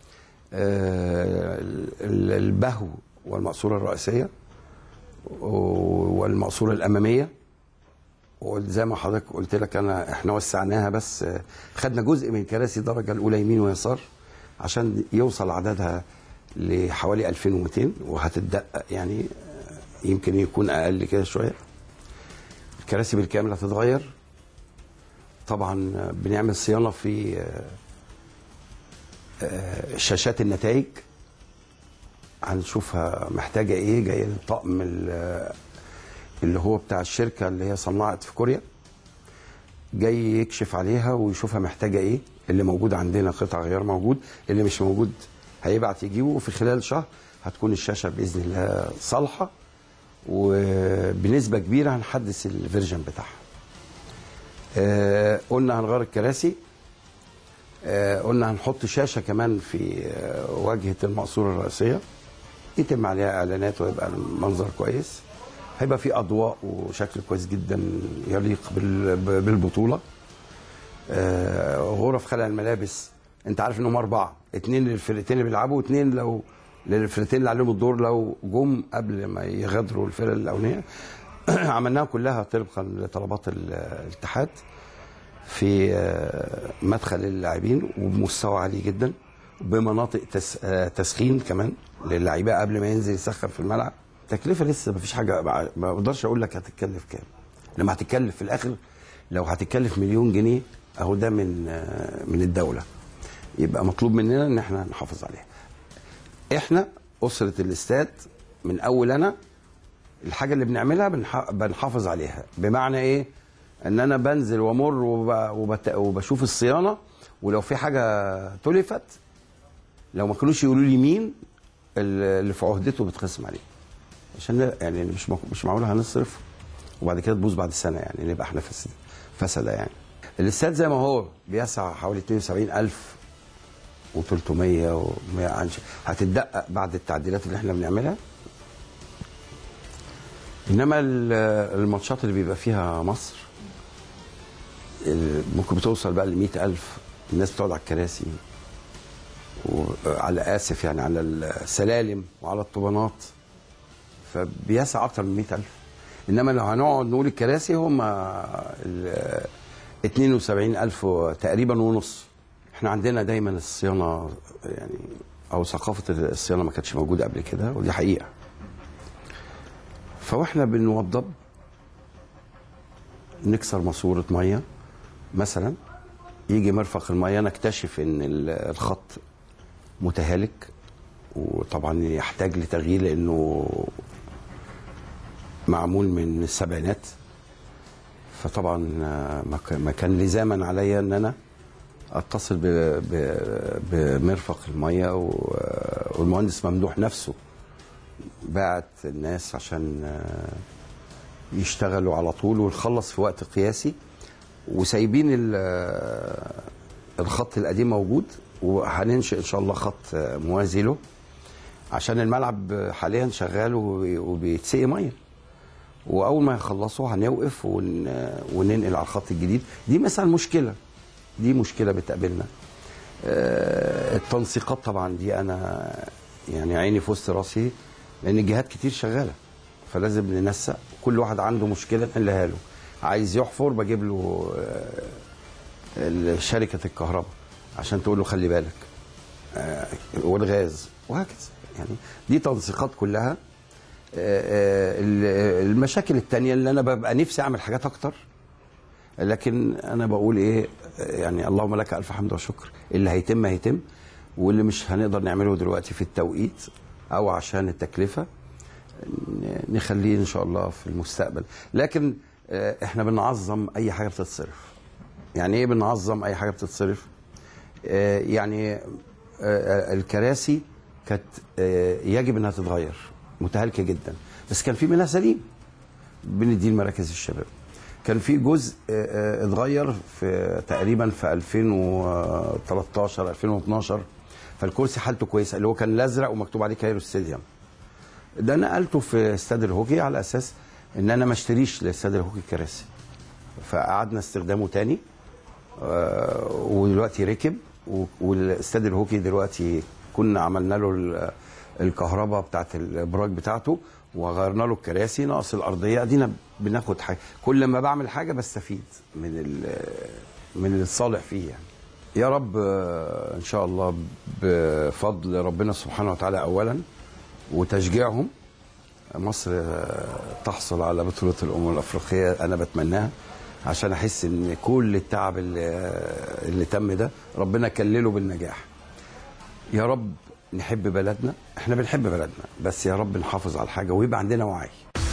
آه، ال- البهو والمقصورة الرئيسية والمقصورة الأمامية وزي ما حضرتك قلت لك انا احنا وسعناها بس آه، خدنا جزء من كراسي الدرجه الاولى يمين ويسار عشان يوصل عددها لحوالي 2200 وهتتدقق يعني آه، يمكن يكون اقل كده شويه الكراسي بالكامل هتتغير طبعا آه، بنعمل صيانه في آه، آه، شاشات النتائج هنشوفها محتاجه ايه جاي الطقم ال- اللي هو بتاع الشركه اللي هي صنعت في كوريا جاي يكشف عليها ويشوفها محتاجه ايه اللي موجود عندنا قطع غيار موجود اللي مش موجود هيبعت يجيبه وفي خلال شهر هتكون الشاشه باذن الله صالحه وبنسبه كبيره هنحدث الفيرجن بتاعها آه قلنا هنغير الكراسي آه قلنا هنحط شاشه كمان في آه واجهه المقصوره الرئيسيه يتم عليها اعلانات ويبقى المنظر كويس هيبقى في اضواء وشكل كويس جدا يليق بال- ب- بالبطوله آه، غرف خلع الملابس انت عارف انهم اربعه اتنين للفرقتين اللي بيلعبوا واتنين لو للفرقتين اللي عليهم الدور لو جم قبل ما يغادروا الفرقه الاولانيه عملناها كلها طبقا لطلبات ال- الاتحاد في آه، مدخل اللاعبين وبمستوى عالي جدا بمناطق تس... آه، تسخين كمان للعيبه قبل ما ينزل يسخن في الملعب تكلفه لسه ما فيش حاجه ما ما اقدرش اقول لك هتتكلف كام لما هتتكلف في الاخر لو هتتكلف مليون جنيه اهو ده من آه، من الدوله يبقى مطلوب مننا ان احنا نحافظ عليها احنا اسره الاستاد من اول انا الحاجه اللي بنعملها بنح- بنحافظ عليها بمعنى ايه ان انا بنزل وامر وب- وبت- وبشوف الصيانه ولو في حاجه تلفت لو ما كانوش يقولوا لي مين اللي في عهدته بتخصم عليه عشان لا- يعني مش مك- مش معقول هنصرف وبعد كده تبوظ بعد سنه يعني نبقى احنا فسد فسده يعني الاستاد زي ما هو بيسع حوالي 72000 و300 و100 هتتدقق بعد التعديلات اللي احنا بنعملها انما ال- الماتشات اللي بيبقى فيها مصر ال- ممكن بتوصل بقى ل 100000 الناس بتقعد على الكراسي وعلى اسف يعني على السلالم وعلى الطوبانات فبيسع اكتر من 100000 انما لو هنقعد نقول الكراسي هم ال 72000 تقريبا ونص احنا عندنا دايما الصيانه يعني او ثقافه الصيانه ما كانتش موجوده قبل كده ودي حقيقه فواحنا بنوضب نكسر ماسوره ميه مثلا يجي مرفق الميه نكتشف ان ال- الخط متهالك وطبعا يحتاج لتغيير لانه معمول من السبعينات فطبعا آه، ما كان- ما كان لزاما عليا ان انا اتصل ب- ب- بمرفق الميه و- والمهندس ممدوح نفسه بعت الناس عشان آه، يشتغلوا على طول ونخلص في وقت قياسي وسايبين ال- آه، الخط القديم موجود وهننشئ ان شاء الله خط آه، موازي له عشان الملعب حاليا شغال وبي- وبيتسقي ميه واول ما يخلصوا هنوقف ون... وننقل على الخط الجديد دي مثلا مشكله دي مشكله بتقابلنا آه، التنسيقات طبعا دي انا يعني عيني في وسط راسي لان الجهات كتير شغاله فلازم ننسق كل واحد عنده مشكله نحلها له عايز يحفر بجيب له آه، شركه الكهرباء عشان تقول له خلي بالك آه، والغاز وهكذا يعني دي تنسيقات كلها آه، آه، ال- المشاكل التانية اللي انا ببقى نفسي اعمل حاجات اكتر لكن انا بقول ايه آه، يعني اللهم لك الف حمد وشكر اللي هيتم هيتم واللي مش هنقدر نعمله دلوقتي في التوقيت او عشان التكلفه ن- نخليه ان شاء الله في المستقبل لكن آه، احنا بنعظم اي حاجه بتتصرف يعني ايه بنعظم اي حاجه بتتصرف آه، يعني آه، آه، الكراسي كانت آه، يجب انها تتغير متهالكه جدا بس كان في منها سليم بنديه لمراكز الشباب كان في جزء آه، آه، اتغير في تقريبا في 2013 2012 فالكرسي حالته كويسه اللي هو كان الازرق ومكتوب عليه كايرو ستاديوم ده نقلته في استاد الهوكي على اساس ان انا ما اشتريش لاستاد الهوكي كراسي فقعدنا استخدامه تاني آه، ودلوقتي ركب و- والاستاد الهوكي دلوقتي كنا عملنا له ال- الكهرباء بتاعت الابراج بتاعته وغيرنا له الكراسي ناقص الارضيه ادينا بناخد حاجه كل ما بعمل حاجه بستفيد من ال- من الصالح فيه يعني يا رب آه، ان شاء الله بفضل ربنا سبحانه وتعالى اولا وتشجيعهم مصر آه، تحصل على بطولة الأمم الأفريقية أنا بتمناها عشان أحس إن كل التعب اللي, آه، اللي تم ده ربنا كلله بالنجاح يا رب نحب بلدنا احنا بنحب بلدنا بس يا رب نحافظ على الحاجة ويبقى عندنا وعي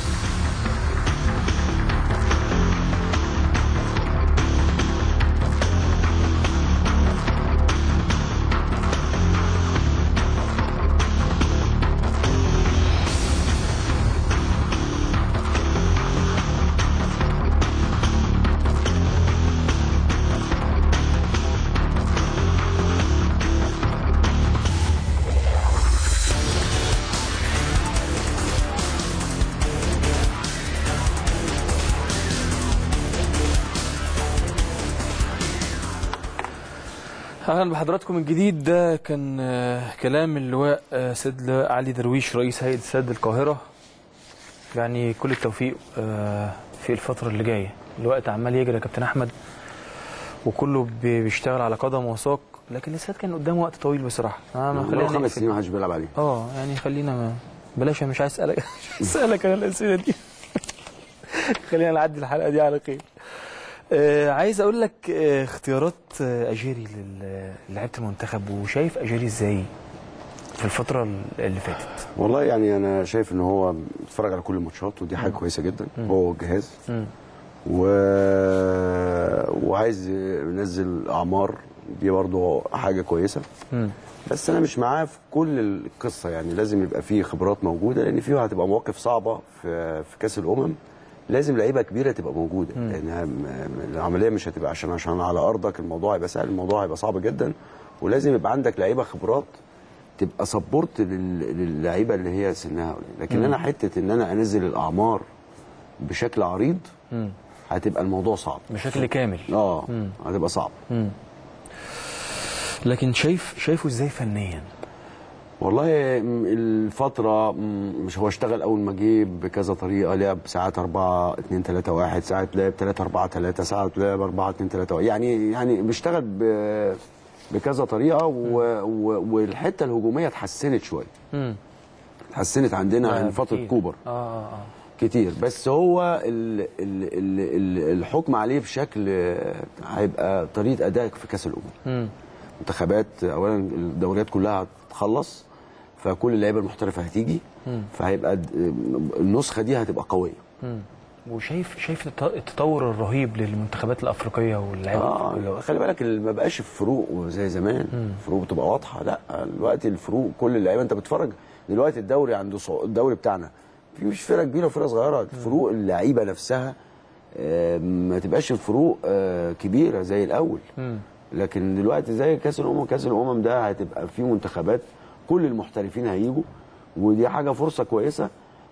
اهلا بحضراتكم من جديد ده كان آه، كلام اللواء آه، سيد علي درويش رئيس هيئه سد القاهره يعني كل التوفيق آه، في الفتره اللي جايه الوقت عمال يجري يا كابتن احمد وكله بي- بيشتغل على قدم وساق لكن السد كان قدامه وقت طويل بصراحه آه، ما بقاله خلينا خمس نقفل. سنين ما حدش بيلعب عليه اه يعني خلينا ما بلاش أنا مش عايز اسالك مش عايز اسالك انا الاسئله دي خلينا نعدي الحلقه دي على خير آه عايز اقول لك آه اختيارات آه اجيري لل- للعيبه المنتخب وشايف اجيري ازاي في الفتره اللي فاتت والله يعني أنا شايف إن هو بيتفرج على كل الماتشات ودي حاجة كويسة جدا هو والجهاز و... وعايز ينزل أعمار دي برضه حاجة كويسة مم. بس انا مش معاه في كل القصه يعني لازم يبقى فيه خبرات موجوده لان فيه هتبقى مواقف صعبه في في كاس الامم لازم لعيبه كبيره تبقى موجوده لان العمليه مش هتبقى عشان عشان على ارضك الموضوع هيبقى سهل الموضوع هيبقى صعب جدا ولازم يبقى عندك لعيبه خبرات تبقى سبورت للعيبه اللي هي سنها قليل لكن مم. انا حته ان انا انزل الاعمار بشكل عريض مم. هتبقى الموضوع صعب بشكل كامل اه مم. هتبقى صعب مم. لكن شايف شايفه ازاي فنيا والله م- الفترة م- مش هو اشتغل أول ما جه بكذا طريقة لعب ساعات 4 2 3 1 ساعات لعب 3 4 3 ساعات لعب 4 2 3 1 يعني يعني بيشتغل ب- بكذا طريقة و... و... والحتة الهجومية اتحسنت شوية مم. اتحسنت عندنا لا، عن فترة كتير. كوبر اه اه اه كتير بس هو ال... ال... ال... ال... الحكم عليه بشكل آه، هيبقى طريقة أدائك في كأس الأمم مم. منتخبات اولا الدوريات كلها هتخلص فكل اللعيبه المحترفه هتيجي مم. فهيبقى د- النسخه دي هتبقى قويه مم. وشايف شايف الت- التطور الرهيب للمنتخبات الافريقيه واللعيبه اه خلي بالك ال- ما بقاش الفروق زي زمان الفروق بتبقى واضحه لا دلوقتي الفروق كل اللعيبه انت بتتفرج دلوقتي الدوري عند صع- الدوري بتاعنا في مش فرقه كبيره وفرقه صغيره فروق اللعيبه نفسها آه، ما تبقاش الفروق آه، كبيره زي الاول مم. لكن دلوقتي زي كاس الامم كاس الامم ده هتبقى فيه منتخبات كل المحترفين هيجوا ودي حاجه فرصه كويسه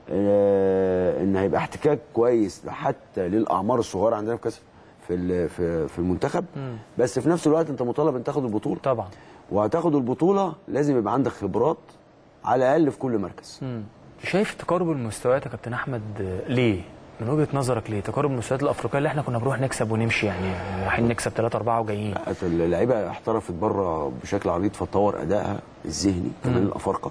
آه، ان هيبقى احتكاك كويس حتى للاعمار الصغيره عندنا في كاس في ال- في في المنتخب مم. بس في نفس الوقت انت مطالب ان تاخد البطوله طبعا وهتاخد البطوله لازم يبقى عندك خبرات على الاقل في كل مركز مم. شايف تقارب المستويات يا كابتن احمد آه، ليه؟ من وجهه نظرك ليه؟ تقارب المستويات الافريقيه اللي احنا كنا بنروح نكسب ونمشي يعني رايحين نكسب 3 4 وجايين اللعيبه احترفت بره بشكل عريض فتطور ادائها الذهني كمان مم. الافارقه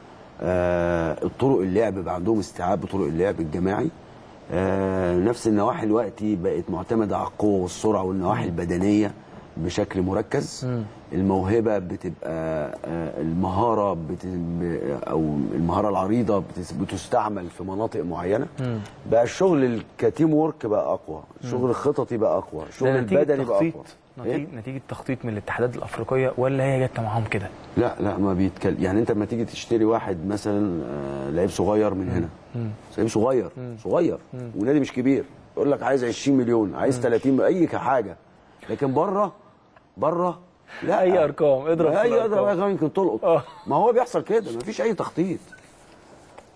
آه الطرق اللعب بقى عندهم استيعاب بطرق اللعب الجماعي آه نفس النواحي دلوقتي بقت معتمده على القوه والسرعه والنواحي البدنيه بشكل مركز مم. الموهبه بتبقى آه المهاره بت... ب- او المهاره العريضه بتس- بتستعمل في مناطق معينه مم. بقى الشغل الكتيم ورك بقى اقوى الشغل الخططي بقى اقوى الشغل ده نتيجة البدني بقى تخطيط اقوى إيه؟ نتيجة, نتيجة تخطيط من الاتحادات الافريقيه ولا هي جت معاهم كده؟ لا لا ما بيتكلم يعني انت لما تيجي تشتري واحد مثلا آه، لعيب صغير من هنا مم. لعيب صغير مم. صغير مم. ونادي مش كبير يقول لك عايز 20 مليون عايز 30 اي حاجه لكن بره بره لا اي ارقام اضرب في اي الأرقام. اضرب اي ارقام يمكن تلقط ما هو بيحصل كده ما فيش اي تخطيط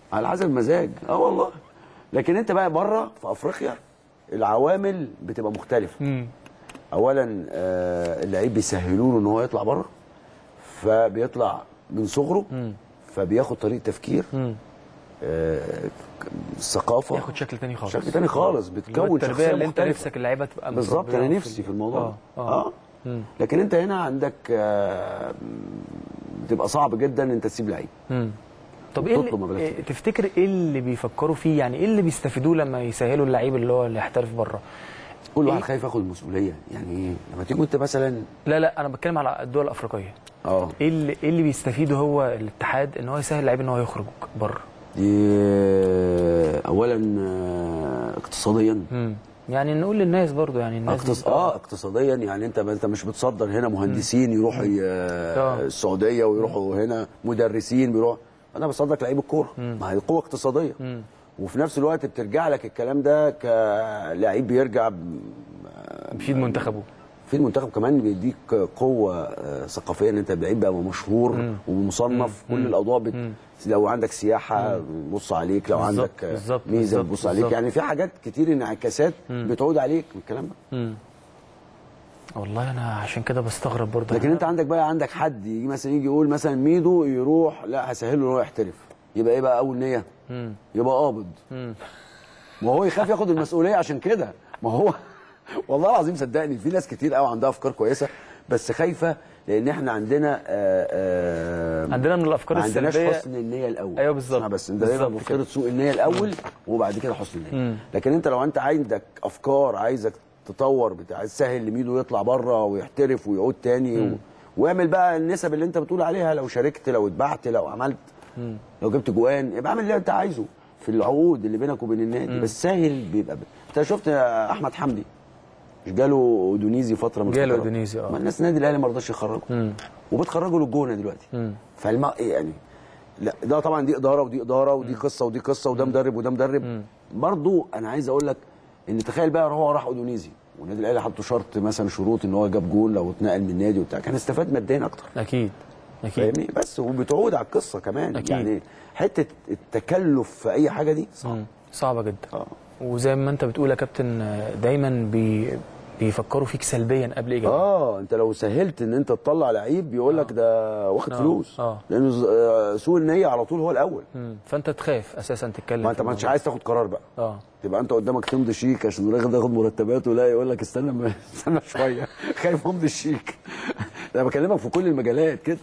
على حسب المزاج اه والله لكن انت بقى بره في افريقيا العوامل بتبقى مختلفه اولا آه، اللعيب بيسهلوا له ان هو يطلع بره فبيطلع من صغره فبياخد طريقه تفكير آه، الثقافه ياخد شكل تاني خالص شكل تاني خالص اللي هو بتكون التربيه شخصيه اللي انت مختلفة. نفسك اللعيبه تبقى بالظبط متربية انا في نفسي ال- في الموضوع اه ده. اه, اه مم. لكن انت هنا عندك آه، بتبقى صعب جدا ان انت تسيب لعيب مم. طب ايه وتطلب اللي مبالغ إيه تفتكر ايه اللي بيفكروا فيه يعني ايه اللي بيستفيدوه لما يسهلوا اللعيب اللي هو اللي يحترف بره كل واحد خايف ياخد المسؤوليه يعني ايه لما تيجي انت مثلا لا لا انا بتكلم على الدول الافريقيه اه ايه اللي ايه اللي بيستفيده هو الاتحاد ان هو يسهل اللعيب ان هو يخرج بره دي آه، اولا آه، اقتصاديا يعني نقول للناس برضو يعني الناس اقتص... اه اقتصاديا يعني انت انت مش بتصدر هنا مهندسين يروحوا ي... آه. السعوديه ويروحوا هنا مدرسين بيروحوا انا بصدق لعيب الكوره ما هي قوه اقتصاديه وفي نفس الوقت بترجع لك الكلام ده كلاعب بيرجع ب- بيفيد منتخبه في المنتخب كمان بيديك قوه آه، ثقافيه ان انت لعيب بقى مشهور ومصنف كل الاوضاع بت... لو عندك سياحه بص عليك لو بالظبط، عندك آه، بالظبط، ميزه بالظبط، بتبص عليك بالظبط. يعني في حاجات كتير انعكاسات بتعود عليك من الكلام ده مم. والله انا عشان كده بستغرب برضه لكن انت عندك بقى عندك حد يجي مثلا يجي يقول مثلا ميدو يروح لا هسهله ان هو يحترف يبقى ايه بقى اول نيه مم. يبقى قابض مم. ما هو يخاف ياخد المسؤوليه عشان كده ما هو والله العظيم صدقني في ناس كتير قوي عندها افكار كويسه بس خايفه لان احنا عندنا آآ آآ عندنا من الافكار ما عندناش السلبيه حسن النيه الاول ايوه بالظبط اسمع بس انت دايما بالظبط بتفترض سوء النيه الاول وبعد كده حسن النيه مم. لكن انت لو انت عندك افكار عايزك تطور بتاع تسهل لميدو يطلع بره ويحترف ويعود تاني و... واعمل بقى النسب اللي انت بتقول عليها لو شاركت لو اتبعت لو عملت مم. لو جبت جوان يبقى اعمل اللي انت عايزه في العقود اللي بينك وبين النادي مم. بس سهل بيبقى ب... انت شفت يا احمد حمدي مش جاله اودونيزي فتره من جاله الفترات؟ أودونيزي، اه. ما الناس النادي الاهلي ما رضاش يخرجه مم. وبتخرجوا للجونه دلوقتي مم. فالم يعني لا ده طبعا دي اداره ودي اداره ودي قصه ودي قصه وده مدرب وده مدرب برضو انا عايز اقول لك ان تخيل بقى هو راح اودونيزي والنادي الاهلي حطوا شرط مثلا شروط ان هو جاب جول لو اتنقل من النادي وبتاع كان استفاد ماديا اكتر اكيد اكيد فاهمني بس وبتعود على القصه كمان أكيد. يعني حته التكلف في اي حاجه دي مم. صعبه جدا اه وزي ما انت بتقول يا كابتن آه، دايما بي بيفكروا فيك سلبيا قبل ايجابيا اه انت لو سهلت ان انت تطلع لعيب بيقول لك ده واخد آه. فلوس آه. لانه ز- آه، سوء النيه على طول هو الاول مم. فانت تخاف اساسا تتكلم ما انت في ما انتش الموضوع. عايز تاخد قرار بقى اه تبقى انت قدامك تمضي شيك عشان الراجل ده ياخد مرتباته لا يقول لك استنى م- استنى شويه خايف امضي الشيك انا بكلمك في كل المجالات كده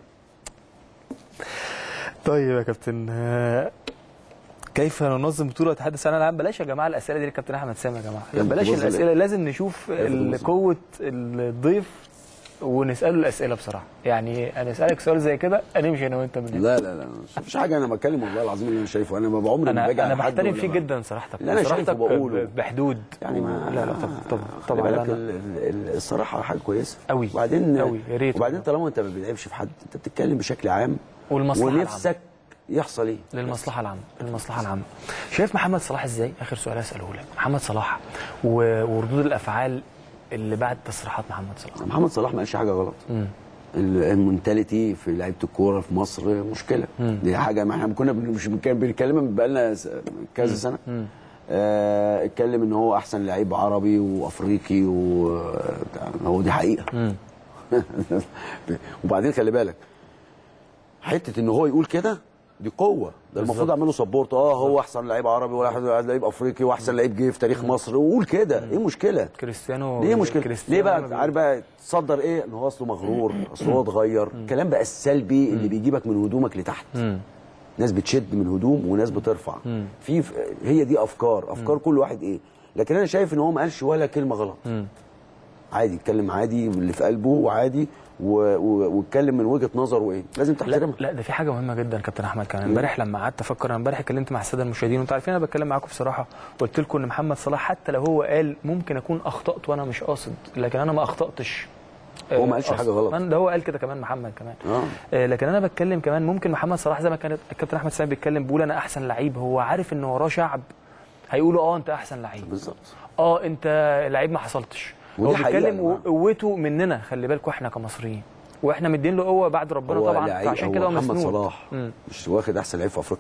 طيب يا كابتن آه، كيف ننظم بطولة اتحاد الثانوي العام بلاش يا جماعة الأسئلة دي للكابتن أحمد سامي يا جماعة كان بلاش بتوصل الأسئلة إيه؟ لازم نشوف كان ال- بتوصل. قوة الضيف ونسأله الأسئلة بصراحة يعني أنا أسألك سؤال زي كده هنمشي أنا وأنت من هنا لا لا لا مفيش حاجه انا بتكلم والله العظيم اللي انا شايفه انا ما بعمري ما أنا باجي أنا على حد بحترم ولا فيك ب- جدا صراحتك اللي انا شايفه صراحتك بقوله بحدود يعني ما لا لا طبعا طبعا خلي طبعا بالك لا، ال- ال- الصراحه حاجه كويسه قوي وبعدين قوي يا ريت وبعدين طالما انت ما بتلعبش في حد انت بتتكلم بشكل عام والمصلحة ونفسك يحصل ايه للمصلحه العامه للمصلحه العامه شايف محمد صلاح ازاي اخر سؤال اساله لك محمد صلاح و- وردود الافعال اللي بعد تصريحات محمد صلاح محمد صلاح ما قالش حاجه غلط مم. ال- المنتاليتي في لعيبه الكوره في مصر مشكله مم. دي حاجه ما احنا كنا بن- مش بنتكلم بنتكلم بقالنا س- كذا سنه مم. آه، اتكلم ان هو احسن لعيب عربي وافريقي و بتاع. هو دي حقيقه مم. وبعدين خلي بالك حته ان هو يقول كده دي قوه ده المفروض اعمل له سبورت اه هو احسن لعيب عربي ولا احسن لعيب افريقي واحسن لعيب جه في تاريخ مصر وقول كده ايه المشكله كريستيانو ليه مشكله كريستيانو ليه بقى لما عارف بقى تصدر ايه ان هو اصله مغرور اصل هو اتغير الكلام بقى السلبي اللي بيجيبك من هدومك لتحت مم. ناس بتشد من هدوم وناس بترفع مم. في هي دي افكار افكار كل واحد ايه لكن انا شايف ان هو ما قالش ولا كلمه غلط مم. عادي يتكلم عادي اللي في قلبه وعادي و- و- ويتكلم من وجهه نظره ايه لازم لا تحترمها لا ده في حاجه مهمه جدا كابتن احمد كمان امبارح لما قعدت افكر انا امبارح اتكلمت مع الساده المشاهدين وانتوا عارفين انا بتكلم معاكم بصراحه قلت لكم ان محمد صلاح حتى لو هو قال ممكن اكون اخطات وانا مش قاصد لكن انا ما اخطاتش هو ما آه، قالش قصد. حاجة غلط. من- ده هو قال كده كمان محمد كمان اه آه، لكن انا بتكلم كمان ممكن محمد صلاح زي ما كان الكابتن احمد سامي بيتكلم بيقول انا احسن لعيب هو عارف ان وراه شعب هيقولوا اه انت احسن لعيب بالظبط اه انت لعيب ما حصلش ودي هو حقيقة يا بيتكلم جماعة. قوته مننا خلي بالكم احنا كمصريين واحنا مدين له قوه بعد ربنا هو طبعا لعيب فعشان هو كده هو محمد مسنود صلاح مم. مش واخد احسن لعيب في افريقيا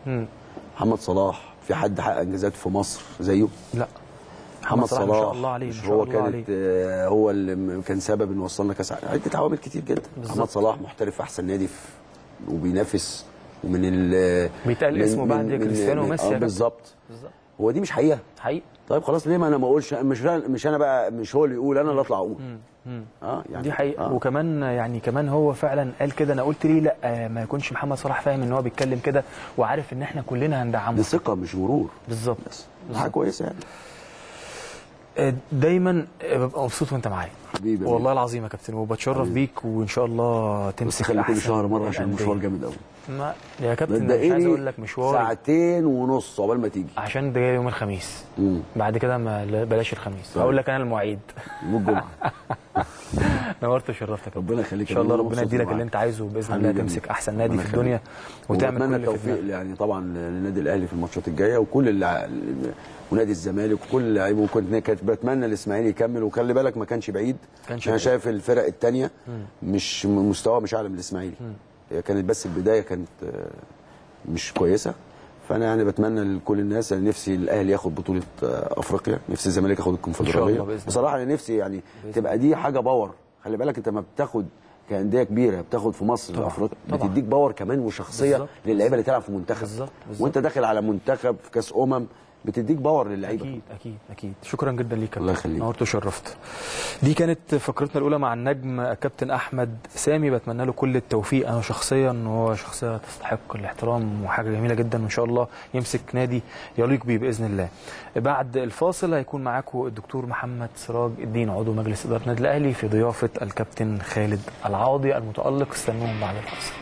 مم. محمد صلاح في حد حقق انجازات في مصر زيه لا محمد صلاح صلاح ما شاء الله عليه، مش ما شاء هو الله كانت عليه. آه، هو اللي م- كان سبب ان وصلنا كاس عالم عده عوامل كتير جدا بالظبط. محمد صلاح محترف في احسن نادي في وبينافس ومن ال بيتقال من- اسمه من- بعد من- كريستيانو من- وميسي آه، يا كابتن. بالظبط بالظبط هو دي مش حقيقه حقيقي طيب خلاص ليه ما انا ما اقولش مش أنا- مش انا بقى مش هو اللي يقول انا اللي اطلع اقول مم. اه يعني دي حقيقه آه. وكمان يعني كمان هو فعلا قال كده انا قلت ليه لا آه، ما يكونش محمد صلاح فاهم ان هو بيتكلم كده وعارف ان احنا كلنا هندعمه دي ثقه مش غرور بالظبط حاجه كويسه يعني آه، دايما آه، ببقى مبسوط وانت معايا حبيبي والله العظيم يا كابتن وبتشرف بيك وان شاء الله بس تمسك خلي كل أحسن شهر مره عشان الأندية. المشوار جامد قوي ما يا كابتن ده مش عايز إيه اقول لك مشوار ساعتين ونص عقبال ما تيجي عشان ده جاي يوم الخميس مم. بعد كده ما لا- بلاش الخميس طيب. هقول لك انا المواعيد يوم الجمعه نورت وشرفتك يا كابتن. ربنا يخليك ان شاء الله أنا ربنا مبسوط يديلك معاك. اللي انت عايزه باذن الله حبيبي تمسك جميل. احسن نادي ربنا في الدنيا يخليك. وتعمل واتمنى كل اللي في التوفيق دماغك. يعني طبعا للنادي الاهلي في الماتشات الجايه وكل اللع... ونادي الزمالك وكل اللعيبه وكنت كنت بتمنى الاسماعيلي يكمل وخلي بالك ما كانش بعيد كانش انا بعيد. شايف الفرق الثانيه مم. مش مستوى مش اعلى من الاسماعيلي مم. هي كانت بس البدايه كانت آه، مش كويسه فانا يعني بتمنى لكل الناس انا نفسي الاهلي ياخد بطوله آه، افريقيا نفسي الزمالك ياخد إن شاء الكونفدراليه الله بإذن الله. بصراحه انا نفسي يعني تبقى دي حاجه باور خلي بالك انت ما بتاخد كانديه كبيره بتاخد في مصر طبعاً. افريقيا طبعاً. بتديك باور كمان وشخصيه بالظبط. للعيبه اللي تلعب في منتخب بالظبط. بالظبط. وانت داخل على منتخب في كاس امم بتديك باور للعيبه اكيد اكيد اكيد شكرا جدا ليك الله يخليك. نورت وشرفت دي كانت فقرتنا الاولى مع النجم كابتن احمد سامي بتمنى له كل التوفيق انا شخصيا هو شخصيه تستحق الاحترام وحاجه جميله جدا وان شاء الله يمسك نادي يليق بيه باذن الله بعد الفاصل هيكون معاكم الدكتور محمد سراج الدين عضو مجلس اداره النادي الاهلي في ضيافه الكابتن خالد العاضي المتالق استنوهم بعد الفاصل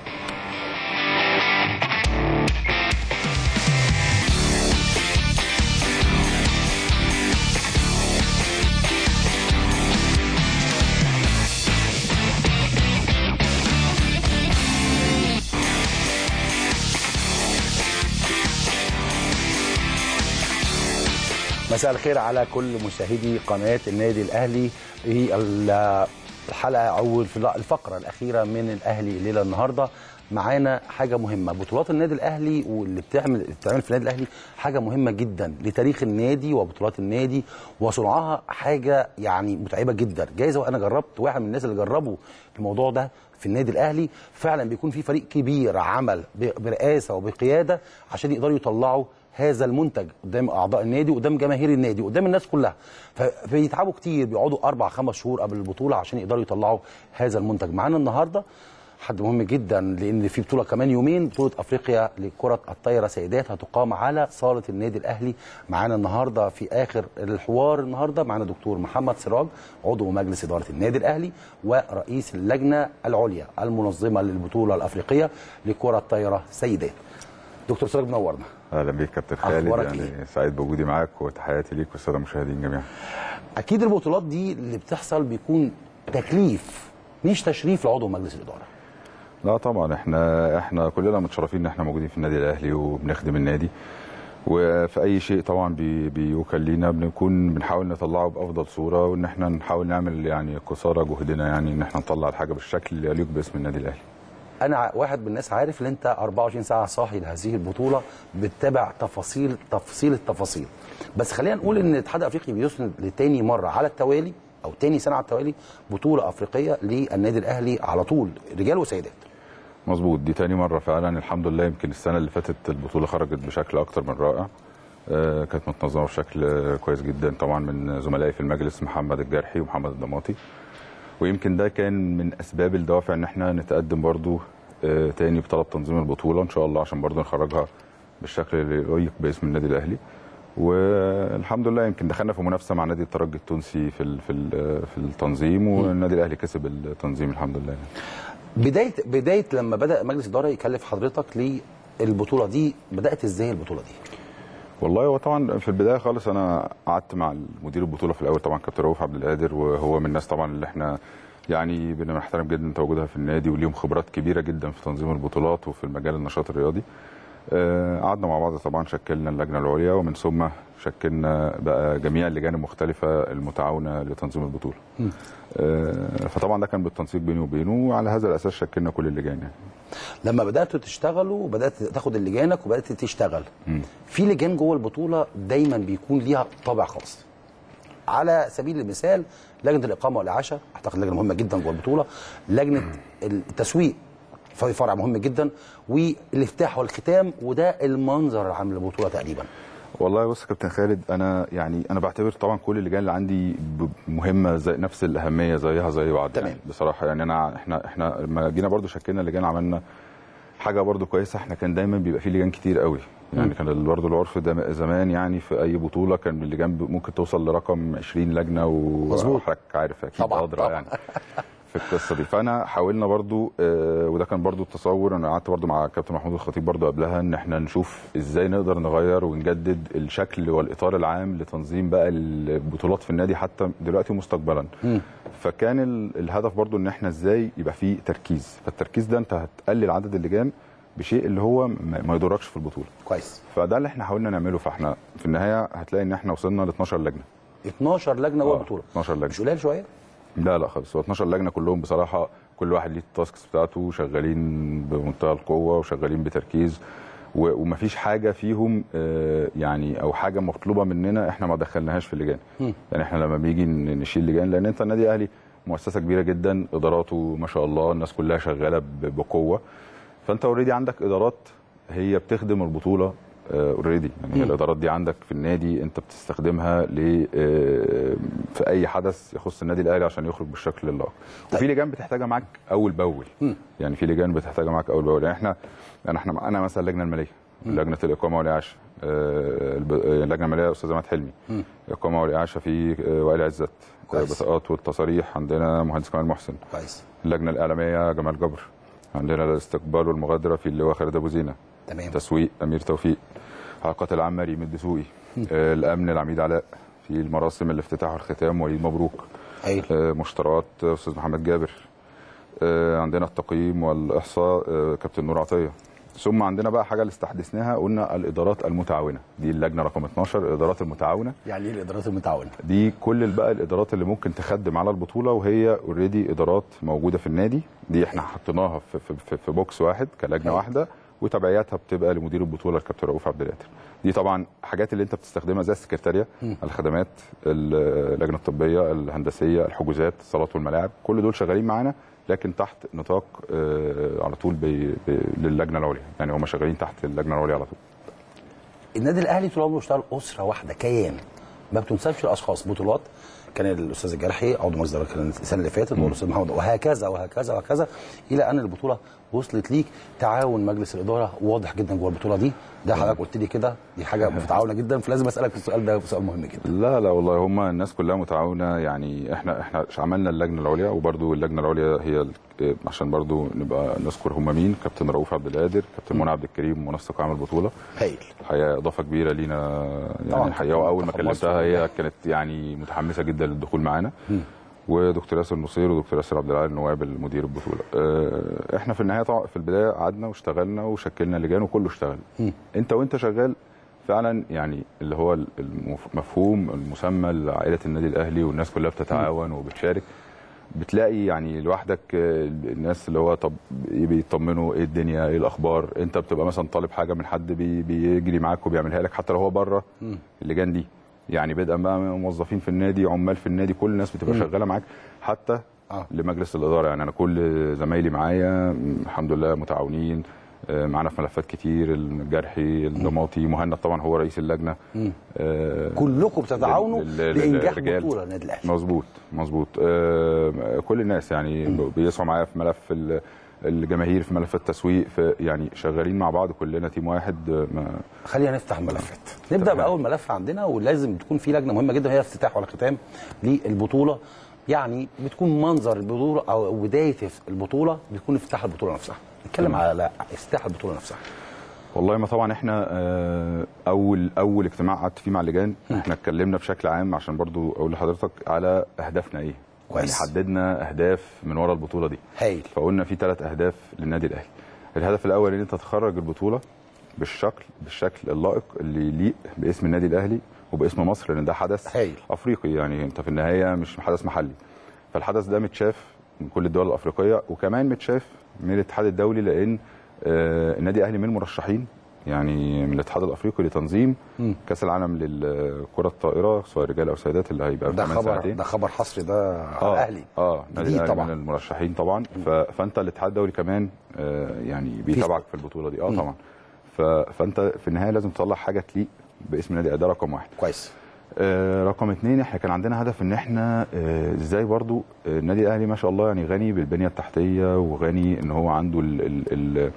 مساء الخير على كل مشاهدي قناة النادي الأهلي هي ال- الحلقة أو في الفقرة الأخيرة من الأهلي الليلة النهاردة معانا حاجة مهمة بطولات النادي الأهلي واللي بتعمل بتعمل في النادي الأهلي حاجة مهمة جدا لتاريخ النادي وبطولات النادي وصنعها حاجة يعني متعبة جدا جايزة وأنا جربت واحد من الناس اللي جربوا الموضوع ده في النادي الاهلي فعلا بيكون في فريق كبير عمل ب- برئاسه وبقياده عشان يقدروا يطلعوا هذا المنتج قدام اعضاء النادي قدام جماهير النادي قدام الناس كلها ف- فبيتعبوا كتير بيقعدوا اربع خمس شهور قبل البطوله عشان يقدروا يطلعوا هذا المنتج معانا النهارده حد مهم جدا لان في بطوله كمان يومين بطوله افريقيا لكره الطايره سيدات هتقام على صاله النادي الاهلي معانا النهارده في اخر الحوار النهارده معانا دكتور محمد سراج عضو مجلس اداره النادي الاهلي ورئيس اللجنه العليا المنظمه للبطوله الافريقيه لكره الطايره سيدات دكتور سراج منورنا اهلا بيك كابتن خالد أخبارك يعني سعيد بوجودي معاك وتحياتي ليك والساده المشاهدين جميعا اكيد البطولات دي اللي بتحصل بيكون تكليف مش تشريف لعضو مجلس الاداره لا طبعا احنا احنا كلنا متشرفين ان احنا موجودين في النادي الاهلي وبنخدم النادي وفي اي شيء طبعا بي بيوكل لينا بنكون بنحاول نطلعه بافضل صوره وان احنا نحاول نعمل يعني قصارى جهدنا يعني ان احنا نطلع الحاجه بالشكل اللي يليق باسم النادي الاهلي انا ع- واحد من الناس عارف ان انت 24 ساعه صاحي لهذه البطوله بتتابع تفاصيل تفصيل التفاصيل بس خلينا نقول ان الاتحاد الافريقي بيسند لتاني مره على التوالي او تاني سنه على التوالي بطوله افريقيه للنادي الاهلي على طول رجال وسيدات مظبوط دي تاني مرة فعلا الحمد لله يمكن السنة اللي فاتت البطولة خرجت بشكل أكتر من رائع آه، كانت متنظمة بشكل آه، كويس جدا طبعا من زملائي في المجلس محمد الجرحي ومحمد الضماطي ويمكن ده كان من أسباب الدوافع إن احنا نتقدم برضو آه، تاني بطلب تنظيم البطولة إن شاء الله عشان برضو نخرجها بالشكل اللي يليق باسم النادي الأهلي والحمد لله يمكن دخلنا في منافسة مع نادي الترجي التونسي في ال- في ال- في التنظيم والنادي الأهلي كسب التنظيم الحمد لله بدايه بدايه لما بدا مجلس الاداره يكلف حضرتك للبطوله دي بدات ازاي البطوله دي والله هو طبعا في البدايه خالص انا قعدت مع مدير البطوله في الاول طبعا كابتن رؤوف عبد القادر وهو من الناس طبعا اللي احنا يعني بنحترم جدا تواجدها في النادي وليهم خبرات كبيره جدا في تنظيم البطولات وفي المجال النشاط الرياضي آه، قعدنا مع بعض طبعا شكلنا اللجنه العليا ومن ثم شكلنا بقى جميع اللجان المختلفه المتعاونه لتنظيم البطوله آه، فطبعا ده كان بالتنسيق بيني وبينه وعلى هذا الاساس شكلنا كل اللجان يعني لما بداتوا تشتغلوا وبدات تاخد لجانك وبدات تشتغل في لجان جوه البطوله دايما بيكون ليها طابع خاص على سبيل المثال لجنه الاقامه والاعاشه اعتقد لجنه مهمه جدا جوه البطوله لجنه التسويق في فرع مهم جدا والافتتاح والختام وده المنظر العام للبطوله تقريبا والله بص يا كابتن خالد انا يعني انا بعتبر طبعا كل اللجان اللي عندي ب- مهمه زي نفس الاهميه زيها زي بعض تمام يعني بصراحه يعني انا احنا احنا لما جينا برضو شكلنا لجان عملنا حاجه برضو كويسه احنا كان دايما بيبقى في لجان كتير قوي يعني مم. كان ال- برضو العرف ده زمان يعني في اي بطوله كان اللجان ب- ممكن توصل لرقم 20 لجنه مظبوط. وحضرتك عارف اكيد طبعاً، أدرى طبعاً. يعني في القصه دي فانا حاولنا برضو آه، وده كان برضو التصور انا قعدت برضو مع كابتن محمود الخطيب برضو قبلها ان احنا نشوف ازاي نقدر نغير ونجدد الشكل والاطار العام لتنظيم بقى البطولات في النادي حتى دلوقتي ومستقبلا فكان ال- الهدف برضو ان احنا ازاي يبقى فيه تركيز فالتركيز ده انت هتقلل عدد اللجان بشيء اللي هو ما ما يضركش في البطوله كويس فده اللي احنا حاولنا نعمله فاحنا في النهايه هتلاقي ان احنا وصلنا ل 12 لجنه 12 لجنه جوه آه، البطوله 12 لجنه مش قليل شويه لا لا خالص هو 12 لجنه كلهم بصراحه كل واحد ليه التاسكس بتاعته شغالين بمنتهى القوه وشغالين بتركيز و- ومفيش حاجه فيهم آه، يعني او حاجه مطلوبه مننا احنا ما دخلناهاش في اللجان مم. يعني احنا لما بنيجي ن- نشيل لجان لان انت النادي الاهلي مؤسسه كبيره جدا اداراته ما شاء الله الناس كلها شغاله ب- بقوه فانت اوريدي عندك ادارات هي بتخدم البطوله اوريدي يعني هي مم. الادارات دي عندك في النادي انت بتستخدمها ل آه، في اي حدث يخص النادي الاهلي عشان يخرج بالشكل اللائق وفي لجان بتحتاجها معاك اول باول مم. يعني في لجان بتحتاجها معاك اول باول يعني احنا يعني احنا معانا مثلا اللجنه الماليه لجنه الاقامه والاعاشه آه، الب- آه، اللجنه الماليه استاذ عماد حلمي مم. الاقامه والاعاشه في آه، وائل عزت كويس. البطاقات والتصاريح عندنا مهندس كمال محسن كويس اللجنه الاعلاميه جمال جبر عندنا الاستقبال والمغادره في اللواء خالد ابو زينه تمام تسويق امير توفيق العلاقات العامه ريم الدسوقي آه، الامن العميد علاء في المراسم الافتتاح والختام وليد مبروك آه، مشتريات آه، استاذ محمد جابر آه، عندنا التقييم والاحصاء آه، كابتن نور عطيه ثم عندنا بقى حاجه اللي استحدثناها قلنا الادارات المتعاونه دي اللجنه رقم 12 الادارات المتعاونه يعني ايه الادارات المتعاونه دي كل ال- بقى الادارات اللي ممكن تخدم على البطوله وهي اوريدي ادارات موجوده في النادي دي احنا حطيناها في, في, في, في بوكس واحد كلجنه واحده وتبعياتها بتبقى لمدير البطوله الكابتن رؤوف عبد القادر دي طبعا حاجات اللي انت بتستخدمها زي السكرتاريه مم. الخدمات اللجنه الطبيه الهندسيه الحجوزات الصالات والملاعب كل دول شغالين معانا لكن تحت نطاق آه، على طول بي بي للجنه العليا يعني هم شغالين تحت اللجنه العليا على طول النادي الاهلي طول عمره اشتغل اسره واحده كيان ما بتنسبش الاشخاص بطولات كان الاستاذ الجرحي عضو مجلس الاداره كان السنه اللي فاتت والاستاذ محمد وهكذا وهكذا وهكذا الى ان البطوله وصلت ليك تعاون مجلس الاداره واضح جدا جوه البطوله دي ده حضرتك قلت لي كده دي حاجه متعاونه جدا فلازم اسالك السؤال ده سؤال مهم جدا لا لا والله هم الناس كلها متعاونه يعني احنا احنا عملنا اللجنه العليا وبرده اللجنه العليا هي ال- إيه، عشان برضو نبقى نذكر هم مين كابتن رؤوف عبد القادر كابتن منى عبد الكريم منسق عام البطوله هايل الحقيقه اضافه كبيره لينا طبعاً، يعني الحقيقه واول ما منتخب مصر كلمتها هي كانت يعني متحمسه جدا للدخول معانا ودكتور ياسر نصير ودكتور ياسر عبد العال نواب المدير البطوله آه، احنا في النهايه طبعا في البدايه قعدنا واشتغلنا وشكلنا لجان وكله اشتغل مم. انت وانت شغال فعلا يعني اللي هو المفهوم المسمى لعائله النادي الاهلي والناس كلها بتتعاون وبتشارك بتلاقي يعني لوحدك آه، الناس اللي هو طب بيطمنوا ايه الدنيا ايه الاخبار انت بتبقى مثلا طالب حاجه من حد بي بيجري معاك وبيعملها لك حتى لو هو بره مم. اللجان دي يعني بدءا بقى من موظفين في النادي عمال في النادي كل الناس بتبقى مم. شغاله معاك حتى آه. لمجلس الاداره يعني انا كل زمايلي معايا م، الحمد لله متعاونين آه، معانا في ملفات كتير الجرحي الضماطي مهند طبعا هو رئيس اللجنه مم. آه، كلكم بتتعاونوا لل- لل- لانجاح للرجال. بطوله النادي الاهلي مظبوط مظبوط آه، كل الناس يعني بيسعوا معايا في ملف ال- الجماهير في ملف التسويق في يعني شغالين مع بعض كلنا تيم واحد آه، ما خلينا نفتح الملفات نبدا باول ملف عندنا ولازم تكون في لجنه مهمه جدا هي افتتاح ولا ختام للبطوله يعني بتكون منظر البطوله او بدايه البطوله بتكون افتتاح البطوله نفسها نتكلم تمام. على افتتاح البطوله نفسها والله ما طبعا احنا آه، اول اول اجتماع قعدت فيه مع اللجان احنا اتكلمنا بشكل عام عشان برضو اقول لحضرتك على اهدافنا ايه كويس. يعني حددنا اهداف من ورا البطوله دي هايل فقلنا في ثلاث اهداف للنادي الاهلي الهدف الاول ان انت تخرج البطوله بالشكل بالشكل اللائق اللي يليق باسم النادي الاهلي وباسم مصر لان ده حدث هايل. افريقي يعني انت في النهايه مش حدث محلي فالحدث ده متشاف من كل الدول الافريقيه وكمان متشاف من الاتحاد الدولي لان آه، النادي الاهلي من المرشحين يعني من الاتحاد الافريقي لتنظيم مم. كاس العالم للكره الطائره سواء رجال او سيدات اللي هيبقى ده كمان خبر سنتين ده خبر حصري ده على اه الاهلي اه النادي جديد الاهلي طبعا. من المرشحين طبعا ف... فانت الاتحاد الدولي كمان آه يعني بيتابعك في البطوله دي اه مم. طبعا ف... فانت في النهايه لازم تطلع حاجه تليق باسم النادي الأهلي، ده رقم واحد كويس آه رقم اثنين احنا كان عندنا هدف ان احنا آه ازاي برضو آه النادي الاهلي ما شاء الله يعني غني بالبنيه التحتيه وغني ان هو عنده ال ال ال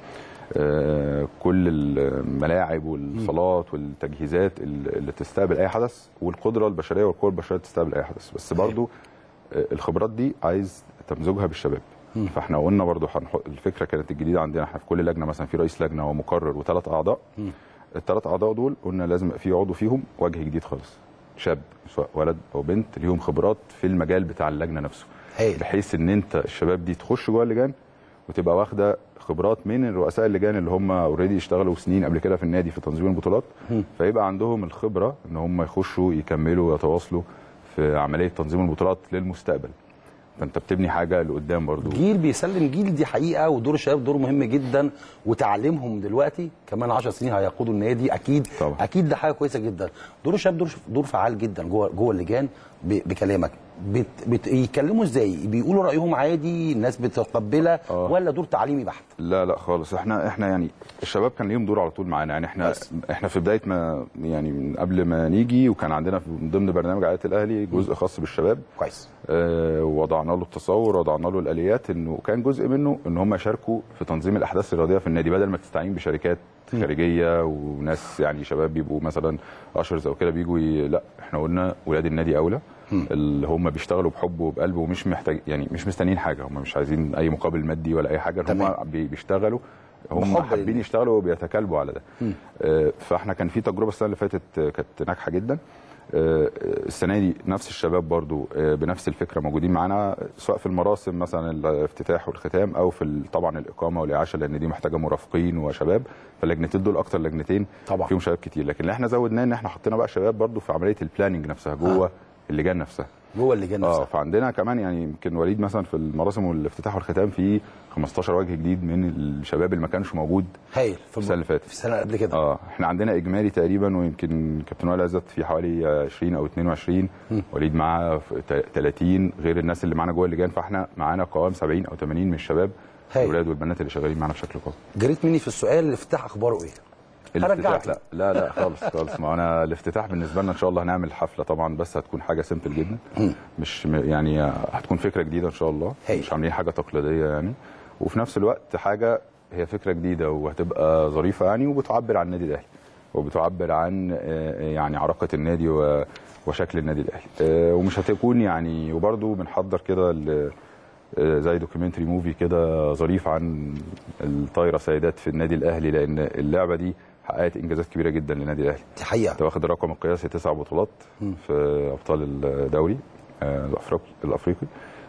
آه كل الملاعب والصالات والتجهيزات ال- اللي تستقبل اي حدث والقدره البشريه والقوه البشريه تستقبل اي حدث بس برضو آه الخبرات دي عايز تمزجها بالشباب مم. فاحنا قلنا برضو هنحط الفكره كانت الجديده عندنا احنا في كل لجنه مثلا في رئيس لجنه ومقرر وثلاث اعضاء مم. الثلاث اعضاء دول قلنا لازم يبقى في عضو فيهم وجه جديد خالص شاب سواء ولد او بنت ليهم خبرات في المجال بتاع اللجنه نفسه هايل. بحيث ان انت الشباب دي تخش جوه اللجان وتبقى واخده خبرات من الرؤساء اللجان اللي هم اوريدي اشتغلوا سنين قبل كده في النادي في تنظيم البطولات مم. فيبقى عندهم الخبره ان هم يخشوا يكملوا ويتواصلوا في عمليه تنظيم البطولات للمستقبل فانت بتبني حاجه لقدام برضو جيل بيسلم جيل دي حقيقه ودور الشباب دور مهم جدا وتعليمهم دلوقتي كمان 10 سنين هيقودوا النادي اكيد طبعا. اكيد ده حاجه كويسه جدا دور الشباب دور دور فعال جدا جوه جوه اللجان ب- بكلامك بت بت يتكلموا ازاي بيقولوا رايهم عادي الناس بتتقبلها ولا دور تعليمي بحت لا لا خالص احنا احنا يعني الشباب كان ليهم دور على طول معانا يعني احنا بس. احنا في بدايه ما يعني من قبل ما نيجي وكان عندنا في- من ضمن برنامج عائله الاهلي جزء خاص بالشباب كويس اه وضعنا له التصور وضعنا له الاليات انه كان جزء منه ان هم يشاركوا في تنظيم الاحداث الرياضيه في النادي بدل ما تستعين بشركات خارجيه وناس يعني شباب بيبقوا مثلا اشرز او كده بيجوا ي... لا احنا قلنا ولاد النادي اولى اللي هم بيشتغلوا بحب وبقلب ومش محتاج يعني مش مستنيين حاجه هم مش عايزين اي مقابل مادي ولا اي حاجه هم بي- بيشتغلوا هم بحب حابين للنادي. يشتغلوا وبيتكالبوا على ده آه، فاحنا كان في تجربه السنه اللي فاتت آه، كانت ناجحه جدا آه، السنه دي نفس الشباب برضو آه، بنفس الفكره موجودين معانا سواء في المراسم مثلا الافتتاح والختام او في ال- طبعا الاقامه والاعاشه لان دي محتاجه مرافقين وشباب فاللجنتين دول اكتر لجنتين طبعا فيهم شباب كتير لكن اللي احنا زودناه ان احنا حطينا بقى شباب برضو في عمليه البلاننج نفسها جوه اللجان نفسها جوه اللجان اه نفسها فعندنا كمان يعني يمكن وليد مثلا في المراسم والافتتاح والختام في 15 وجه جديد من الشباب اللي ما كانش موجود هايل في السنه اللي فاتت في السنه قبل كده اه احنا عندنا اجمالي تقريبا ويمكن كابتن وائل عزت في حوالي 20 او 22 وليد معاه في ت- 30 غير الناس اللي معانا جوه اللجان فاحنا معانا قوام 70 او 80 من الشباب هايل. الولاد والبنات اللي شغالين معانا بشكل قوي جريت مني في السؤال الافتتاح اخباره ايه الافتتاح هرجعك لا لا لا خالص خالص ما انا الافتتاح بالنسبه لنا ان شاء الله هنعمل حفله طبعا بس هتكون حاجه سيمبل جدا مش م- يعني هتكون فكره جديده ان شاء الله مش عاملين حاجه تقليديه يعني وفي نفس الوقت حاجه هي فكره جديده وهتبقى ظريفه يعني وبتعبر عن النادي الاهلي وبتعبر عن آه، يعني عراقه النادي و- وشكل النادي الاهلي آه، ومش هتكون يعني وبرده بنحضر كده ال- آه، زي دوكيومنتري موفي كده ظريف عن الطايره سيدات في النادي الاهلي لان اللعبه دي حققت انجازات كبيره جدا للنادي الاهلي دي حقيقه انت واخد الرقم القياسي تسع بطولات مم. في ابطال الدوري آه، الافريقي الافريقي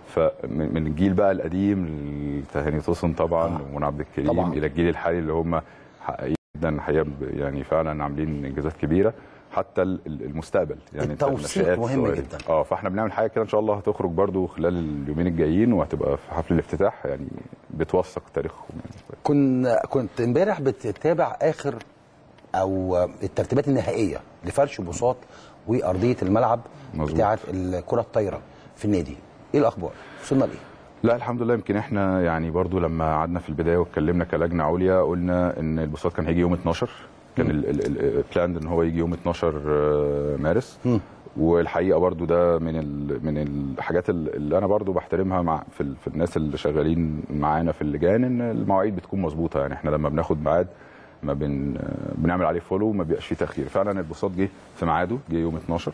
فمن من الجيل بقى القديم لتهاني توسن طبعا ومنى عبد الكريم طبعاً. الى الجيل الحالي اللي هم حقيقي جدا الحقيقه ب- يعني فعلا عاملين انجازات كبيره حتى ال- ال- المستقبل يعني انت التوثيق النشآت مهم صغيرة. جدا. اه فاحنا بنعمل حاجه كده ان شاء الله هتخرج برضو خلال اليومين الجايين وهتبقى في حفل الافتتاح يعني بتوثق تاريخهم يعني كن كنت امبارح بتتابع اخر او الترتيبات النهائيه لفرش بساط وارضيه الملعب مظبوط. بتاعه الكره الطايره في النادي ايه الاخبار وصلنا لايه لا الحمد لله يمكن احنا يعني برضو لما قعدنا في البدايه واتكلمنا كلجنه عليا قلنا ان البساط كان هيجي يوم 12 كان البلاند ان هو يجي يوم 12 آه، مارس والحقيقه برضو ده من ال من الحاجات ال- اللي انا برضو بحترمها مع في, ال- في الناس اللي شغالين معانا في اللجان ان المواعيد بتكون مظبوطه يعني احنا لما بناخد ميعاد ما بن بنعمل عليه فولو ما بيبقاش فيه تاخير فعلا البساط جه في ميعاده جه يوم 12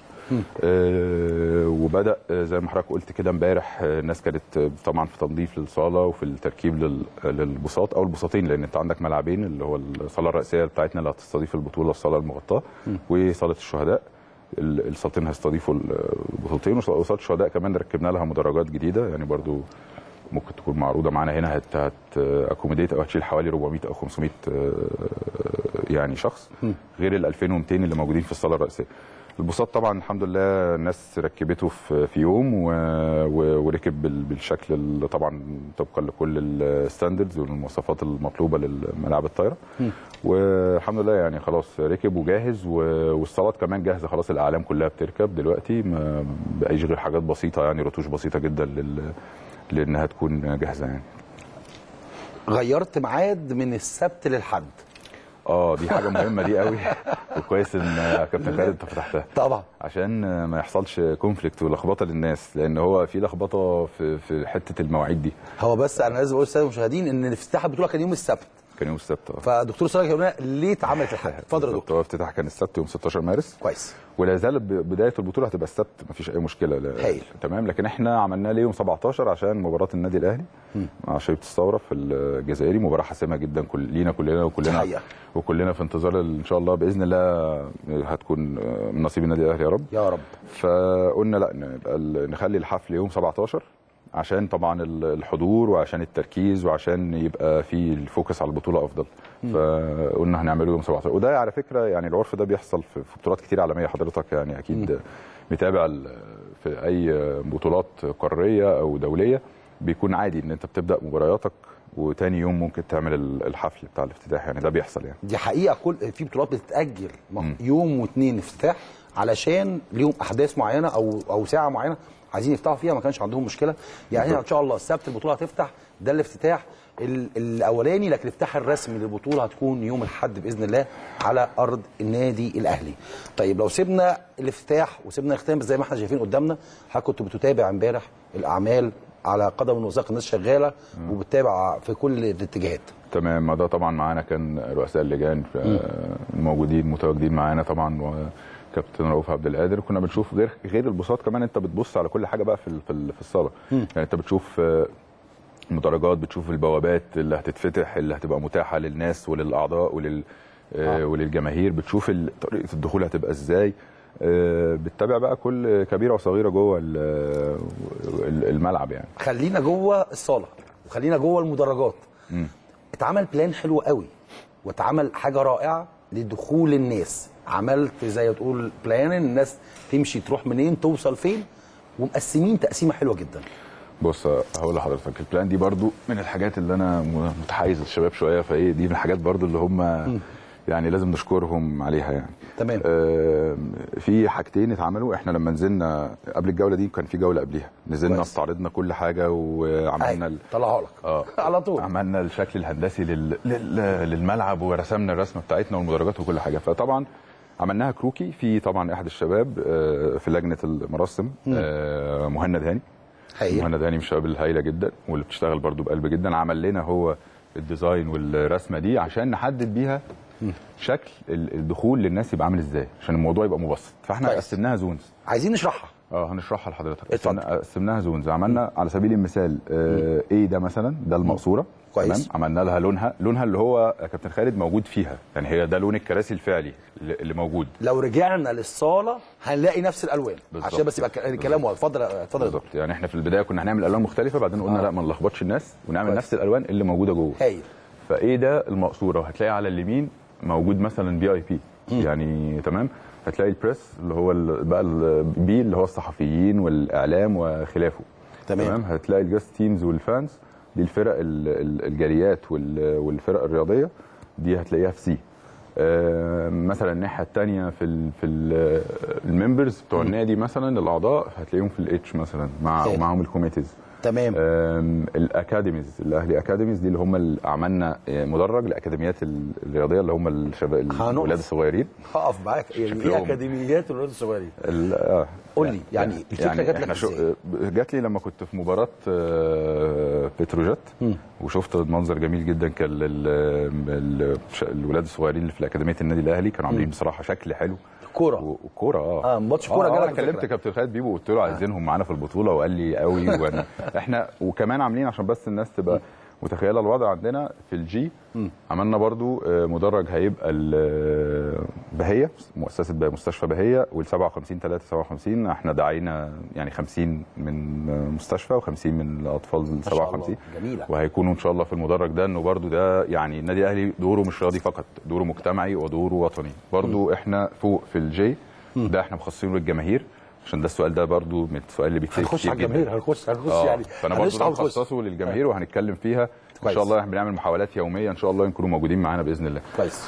آه، وبدا آه، زي ما حضرتك قلت كده امبارح آه، الناس كانت آه، طبعا في تنظيف للصاله وفي التركيب لل- للبساط او البساطين لان انت عندك ملعبين اللي هو الصاله الرئيسيه بتاعتنا اللي هتستضيف البطوله الصاله المغطاه وصاله الشهداء ال- الصالتين هيستضيفوا البطولتين وصاله الشهداء كمان ركبنا لها مدرجات جديده يعني برضو ممكن تكون معروضه معانا هنا هت هت اكوموديت او هتشيل حوالي 400 او 500 آه، يعني شخص مم. غير ال 2200 اللي موجودين في الصاله الرئيسيه البساط طبعا الحمد لله الناس ركبته في في يوم و... و... وركب بال... بالشكل اللي طبعا طبقا لكل الستاندردز والمواصفات المطلوبه للملاعب الطايره والحمد لله يعني خلاص ركب وجاهز و... والصالات كمان جاهزه خلاص الاعلام كلها بتركب دلوقتي ما بقاش غير حاجات بسيطه يعني رتوش بسيطه جدا لل... لانها تكون جاهزه يعني غيرت ميعاد من السبت للحد اه دي حاجه مهمه دي قوي وكويس ان يا كابتن خالد انت فتحتها طبعا عشان ما يحصلش كونفليكت ولخبطه للناس لان هو في لخبطه في في حته المواعيد دي هو بس انا لازم اقول للساده المشاهدين ان افتتاح البطوله كان يوم السبت كان يوم السبت اه فدكتور صالح يقول لنا ليه اتعملت الحد اتفضل يا دكتور هو افتتاح كان السبت يوم 16 مارس كويس ولا زال ب- بدايه البطوله هتبقى السبت مفيش اي مشكله لا هايل. تمام لكن احنا عملناه ليه يوم 17 عشان مباراه النادي الاهلي مم. مع شبيبه الثوره في الجزائري مباراه حاسمه جدا كل لينا كلنا دي وكلنا حقيقة. وكلنا في انتظار ان شاء الله باذن الله هتكون من نصيب النادي الاهلي يا رب يا رب فقلنا لا نبقى ال- نخلي الحفل يوم 17 عشان طبعا ال- الحضور وعشان التركيز وعشان يبقى في الفوكس على البطوله افضل مم. فقلنا هنعمله يوم 17 وده على فكره يعني العرف ده بيحصل في في بطولات كتير عالميه حضرتك يعني اكيد متابع ال- في اي بطولات قاريه او دوليه بيكون عادي ان انت بتبدا مبارياتك وتاني يوم ممكن تعمل ال- الحفل بتاع الافتتاح يعني ده بيحصل يعني دي حقيقه كل في بطولات بتتاجل يوم واثنين افتتاح علشان ليهم احداث معينه او او ساعه معينه عايزين يفتحوا فيها ما كانش عندهم مشكله يعني هنا ان شاء الله السبت البطوله هتفتح ده الافتتاح ال- الاولاني لكن الافتتاح الرسمي للبطوله هتكون يوم الاحد باذن الله على ارض النادي الاهلي طيب لو سيبنا الافتتاح وسيبنا الختام زي ما احنا شايفين قدامنا حضرتك كنت بتتابع امبارح الاعمال على قدم وساق الناس شغاله وبتتابع في كل الاتجاهات تمام ما ده طبعا معانا كان رؤساء اللجان ف- موجودين متواجدين معانا طبعا وكابتن رؤوف عبد القادر كنا بنشوف غير غير البساط كمان انت بتبص على كل حاجه بقى في ال- في ال- في الصاله مم. يعني انت بتشوف آه، المدرجات بتشوف البوابات اللي هتتفتح اللي هتبقى متاحه للناس وللاعضاء ولل آه. وللجماهير بتشوف ال- طريقه الدخول هتبقى ازاي آه، بتتابع بقى كل كبيره وصغيره جوه ال- ال- الملعب يعني خلينا جوه الصاله وخلينا جوه المدرجات مم. اتعمل بلان حلو قوي واتعمل حاجه رائعه لدخول الناس عملت زي ما تقول بلان الناس تمشي تروح منين توصل فين ومقسمين تقسيمه حلوه جدا بص هقول لحضرتك البلان دي برضو من الحاجات اللي انا م- متحيز للشباب شويه فايه دي من الحاجات برضو اللي هم يعني لازم نشكرهم عليها يعني تمام في حاجتين اتعملوا احنا لما نزلنا قبل الجوله دي كان في جوله قبليها نزلنا كويس. استعرضنا كل حاجه وعملنا ال... طلعها لك اه على طول عملنا الشكل الهندسي لل... لل... للملعب ورسمنا الرسمه بتاعتنا والمدرجات وكل حاجه فطبعا عملناها كروكي في طبعا احد الشباب آه، في لجنه المراسم مم. آه، مهند هاني حقيقي. مهند هاني من الشباب الهايله جدا واللي بتشتغل برضو بقلب جدا عمل لنا هو الديزاين والرسمه دي عشان نحدد بيها شكل ال- الدخول للناس يبقى عامل ازاي عشان الموضوع يبقى مبسط فاحنا كويس. قسمناها زونز عايزين نشرحها اه هنشرحها لحضرتك قسمنا- قسمناها زونز عملنا على سبيل المثال آه ايه ده مثلا ده المقصوره كويس. تمام عملنا لها لونها لونها اللي هو يا كابتن خالد موجود فيها يعني هي ده لون الكراسي الفعلي اللي اللي موجود لو رجعنا للصاله هنلاقي نفس الالوان بالظبط. عشان بس يبقى ك- الكلام واضح اتفضل اتفضل يا دكتور. بالظبط يعني احنا في البدايه كنا هنعمل الوان مختلفه بعدين قلنا آه. لا ما نلخبطش الناس ونعمل نفس الالوان اللي موجوده جوه هايل فايه ده المقصوره وهتلاقي على اليمين موجود مثلا بي اي بي يعني تمام هتلاقي البريس اللي هو ال- بقى البي اللي هو الصحفيين والاعلام وخلافه تمام. هتلاقي الجاست تيمز والفانز دي الفرق ال- ال- الجاليات وال- والفرق الرياضيه دي هتلاقيها في سي آه، مثلا الناحيه الثانيه في ال في ال- الممبرز بتوع النادي مثلا الاعضاء هتلاقيهم في الاتش مثلا مع حلو. معاهم الكوميتيز تمام آم، الاكاديميز الاهلي اكاديميز دي اللي هم اللي عملنا آه، مدرج لاكاديميات ال- الرياضيه اللي هم الشباب هنقف. الولاد الصغيرين هقف معاك يعني ايه شكلهم- اكاديميات الولاد الصغيرين ال- آه. قول لي يعني الفكره جات لك احنا شو- ازاي آه، جات لي لما كنت في مباراه آه، بتروجيت وشفت منظر جميل جدا كان ال- ال- ش- الولاد الصغيرين اللي في اكاديميه النادي الاهلي كانوا عاملين بصراحه شكل حلو كوره كوره اه اه ماتش كوره آه، جالك انا كلمت الفكرة. كابتن خالد بيبو وقلت له عايزينهم معانا في البطوله وقال لي قوي وانا احنا وكمان عاملين عشان بس الناس تبقى متخيله الوضع عندنا في الجي عملنا برضو آه، مدرج هيبقى ال- بهيه مؤسسه بهية مستشفى بهيه وال 57 3 57 احنا دعينا يعني 50 من مستشفى و50 من الاطفال ال ما شاء الله 57 جميله وهيكونوا ان شاء الله في المدرج ده انه برضو ده يعني النادي الاهلي دوره مش رياضي فقط دوره مجتمعي ودوره وطني برضو احنا فوق في الجي ده احنا مخصصينه للجماهير عشان ده السؤال ده برضو من السؤال اللي بيتسال هنخش كتير على جداً. الجماهير هنخش هنخش آه، يعني فانا برضو هنشرح ده ونخش. مخصصه للجماهير وهنتكلم فيها ان كويس. شاء الله احنا بنعمل محاولات يوميه ان شاء الله يكونوا موجودين معانا باذن الله كويس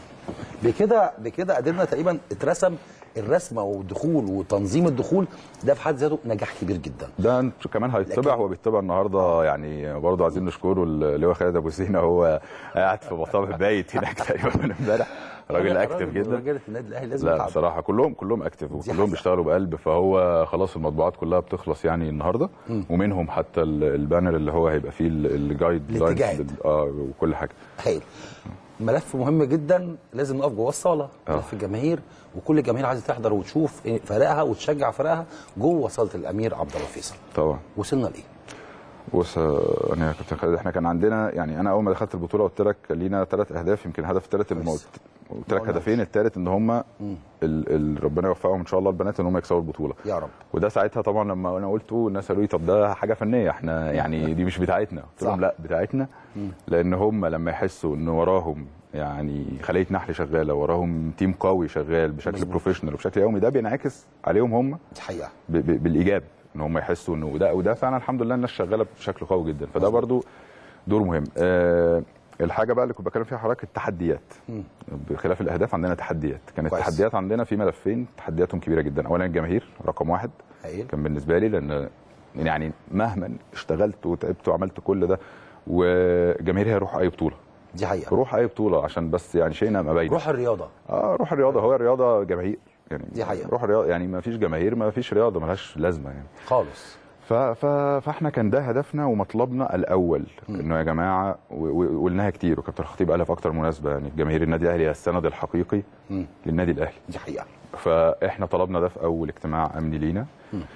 بكده بكده قدرنا تقريبا اترسم الرسمه والدخول وتنظيم الدخول ده في حد ذاته نجاح كبير جدا ده انت كمان هيطبع هو بيطبع النهارده يعني برضه عايزين نشكره اللي هو خالد ابو سينا هو قاعد في مطابخ بايت هناك تقريبا من امبارح راجل اكتف جدا رجاله النادي الاهلي لازم لا يتعب. بصراحه كلهم كلهم اكتف وكلهم بيشتغلوا بقلب فهو خلاص المطبوعات كلها بتخلص يعني النهارده مم. ومنهم حتى ال- البانر اللي هو هيبقى فيه ال- الجايد لاينز الاتجاهات. بال- اه وكل حاجه هايل ملف مهم جدا لازم نقف جوه الصاله آه. ملف الجماهير وكل الجماهير عايزه تحضر وتشوف إيه فرقها وتشجع فرقها جوه صاله الامير عبد الله فيصل طبعا وصلنا لايه؟ بص آه، انا يا كابتن خالد احنا كان عندنا يعني انا اول ما دخلت البطوله قلت لك كان لينا ثلاث اهداف يمكن الهدف الثالث اللي ما قلت قلت لك هدفين الثالث ان هم ال ال ربنا يوفقهم ان شاء الله البنات ان هم يكسبوا البطوله يا رب وده ساعتها طبعا لما انا قلته الناس قالوا لي طب ده حاجه فنيه احنا يعني دي مش بتاعتنا قلت لهم لا بتاعتنا لان هم لما يحسوا ان وراهم يعني خليه نحل شغاله وراهم تيم قوي شغال بشكل بروفيشنال وبشكل يومي ده بينعكس عليهم هم الحقيقه ب- ب- بالايجاب ان هم يحسوا انه ده وده فعلا الحمد لله الناس شغاله بشكل قوي جدا فده برضو دور مهم آه الحاجه بقى اللي كنت بتكلم فيها حضرتك التحديات بخلاف الاهداف عندنا تحديات كانت كويس. التحديات عندنا في ملفين تحدياتهم كبيره جدا اولا الجماهير رقم واحد هايل. كان بالنسبه لي لان يعني مهما اشتغلت وتعبت وعملت كل ده والجماهير هي روح اي بطوله دي حقيقه روح اي بطوله عشان بس يعني شيء ما باين روح الرياضه اه روح الرياضه هو الرياضه جماهير يعني دي حقيقة. روح الرياضه يعني ما فيش جماهير ما فيش رياضه ملهاش لازمه يعني خالص ف... ف... فاحنا كان ده هدفنا ومطلبنا الاول انه يا جماعه و- و- وقلناها كتير وكابتن الخطيب قالها في اكتر مناسبه يعني جماهير النادي الاهلي هي السند الحقيقي مم. للنادي الاهلي دي حقيقه فاحنا طلبنا ده في اول اجتماع امني لينا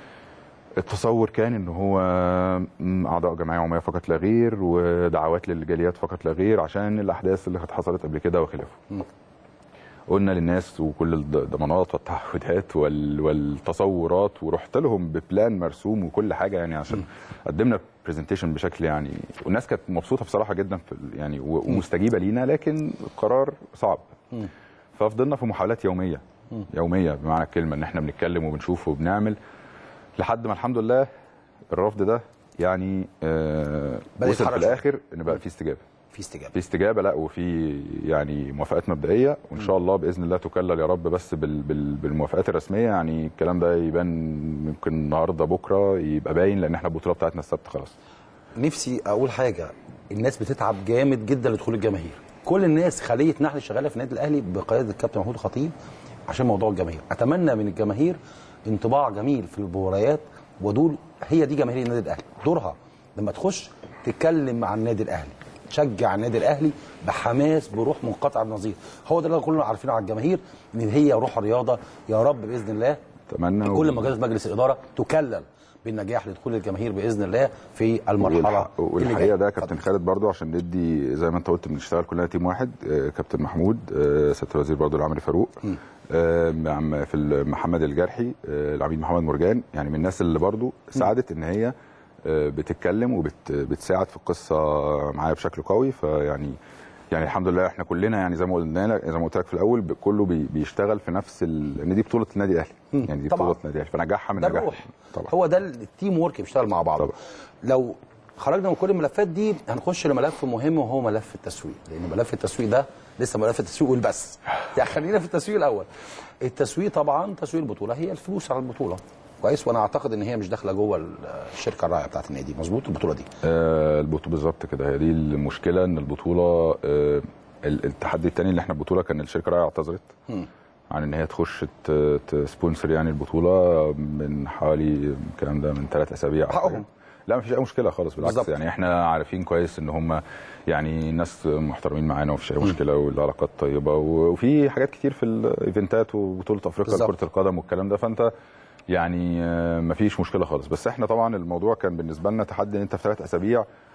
التصور كان ان هو م، اعضاء جمعيه عموميه فقط لا غير ودعوات للجاليات فقط لا غير عشان الاحداث اللي كانت حصلت قبل كده وخلافه مم. قلنا للناس وكل الضمانات والتعهدات وال- والتصورات ورحت لهم ببلان مرسوم وكل حاجه يعني عشان قدمنا برزنتيشن بشكل يعني والناس كانت مبسوطه بصراحه جدا في ال- يعني و- ومستجيبه لينا لكن القرار صعب مم. ففضلنا في محاولات يوميه مم. يوميه بمعنى الكلمه ان احنا بنتكلم وبنشوف وبنعمل لحد ما الحمد لله الرفض ده يعني آه بدأ وصل في يتحرك شوية. الاخر ان بقى في استجابه في استجابه في استجابه لا وفي يعني موافقات مبدئيه وان شاء الله باذن الله تكلل يا رب بس بال بال بالموافقات الرسميه يعني الكلام ده يبان ممكن النهارده بكره يبقى باين لان احنا البطوله بتاعتنا السبت خلاص نفسي اقول حاجه الناس بتتعب جامد جدا لدخول الجماهير كل الناس خليه نحل شغاله في النادي الاهلي بقياده الكابتن محمود خطيب عشان موضوع الجماهير اتمنى من الجماهير انطباع جميل في المباريات ودول هي دي جماهير النادي الاهلي دورها لما تخش تتكلم مع النادي الاهلي تشجع النادي الاهلي بحماس بروح منقطع النظير هو ده اللي كلنا عارفينه على الجماهير ان هي روح الرياضه يا رب باذن الله اتمنى كل مجالس مجلس الاداره تكلل بالنجاح لدخول الجماهير باذن الله في المرحله والح- والحقيقه ده كابتن خالد برضو عشان ندي زي ما انت قلت بنشتغل كلنا تيم واحد آه، كابتن محمود آه، سياده الوزير برضو العمري فاروق آه، عم- في ال- محمد الجرحي آه، العميد محمد مرجان يعني من الناس اللي برضو ساعدت ان هي آه، بتتكلم وبتساعد في القصه معايا بشكل قوي فيعني يعني الحمد لله احنا كلنا يعني زي ما قلنا لك زي ما قلت لك في الاول ب- كله بي- بيشتغل في نفس ال... ان دي بطوله النادي الاهلي يعني دي طبعاً. بطوله النادي الاهلي فنجاحها من ده نجاح الروح هو ده التيم ورك بيشتغل مع بعض لو خرجنا من كل الملفات دي هنخش لملف مهم وهو ملف التسويق لان ملف التسويق ده لسه ملف التسويق والبس يعني خلينا في التسويق الاول التسويق طبعا تسويق البطوله هي الفلوس على البطوله كويس وانا اعتقد ان هي مش داخله جوه الشركه الراعيه بتاعت النادي مظبوط البطوله دي آه البطوله بالظبط كده هي دي المشكله ان البطوله آه ال- التحدي الثاني اللي احنا البطوله كان الشركه راعيه اعتذرت مم. عن ان هي تخش ت- تسبونسر يعني البطوله من حوالي الكلام ده من ثلاث اسابيع أو حقهم. حاجة. لا مفيش اي مشكله خالص بالعكس بالظبط. يعني احنا عارفين كويس ان هم يعني ناس محترمين معانا ومفيش اي مشكله والعلاقات طيبه و- وفي حاجات كتير في الايفنتات وبطوله افريقيا بالظبط. لكره القدم والكلام ده فانت يعني آه، مفيش مشكله خالص بس احنا طبعا الموضوع كان بالنسبه لنا تحدي ان انت في ثلاث اسابيع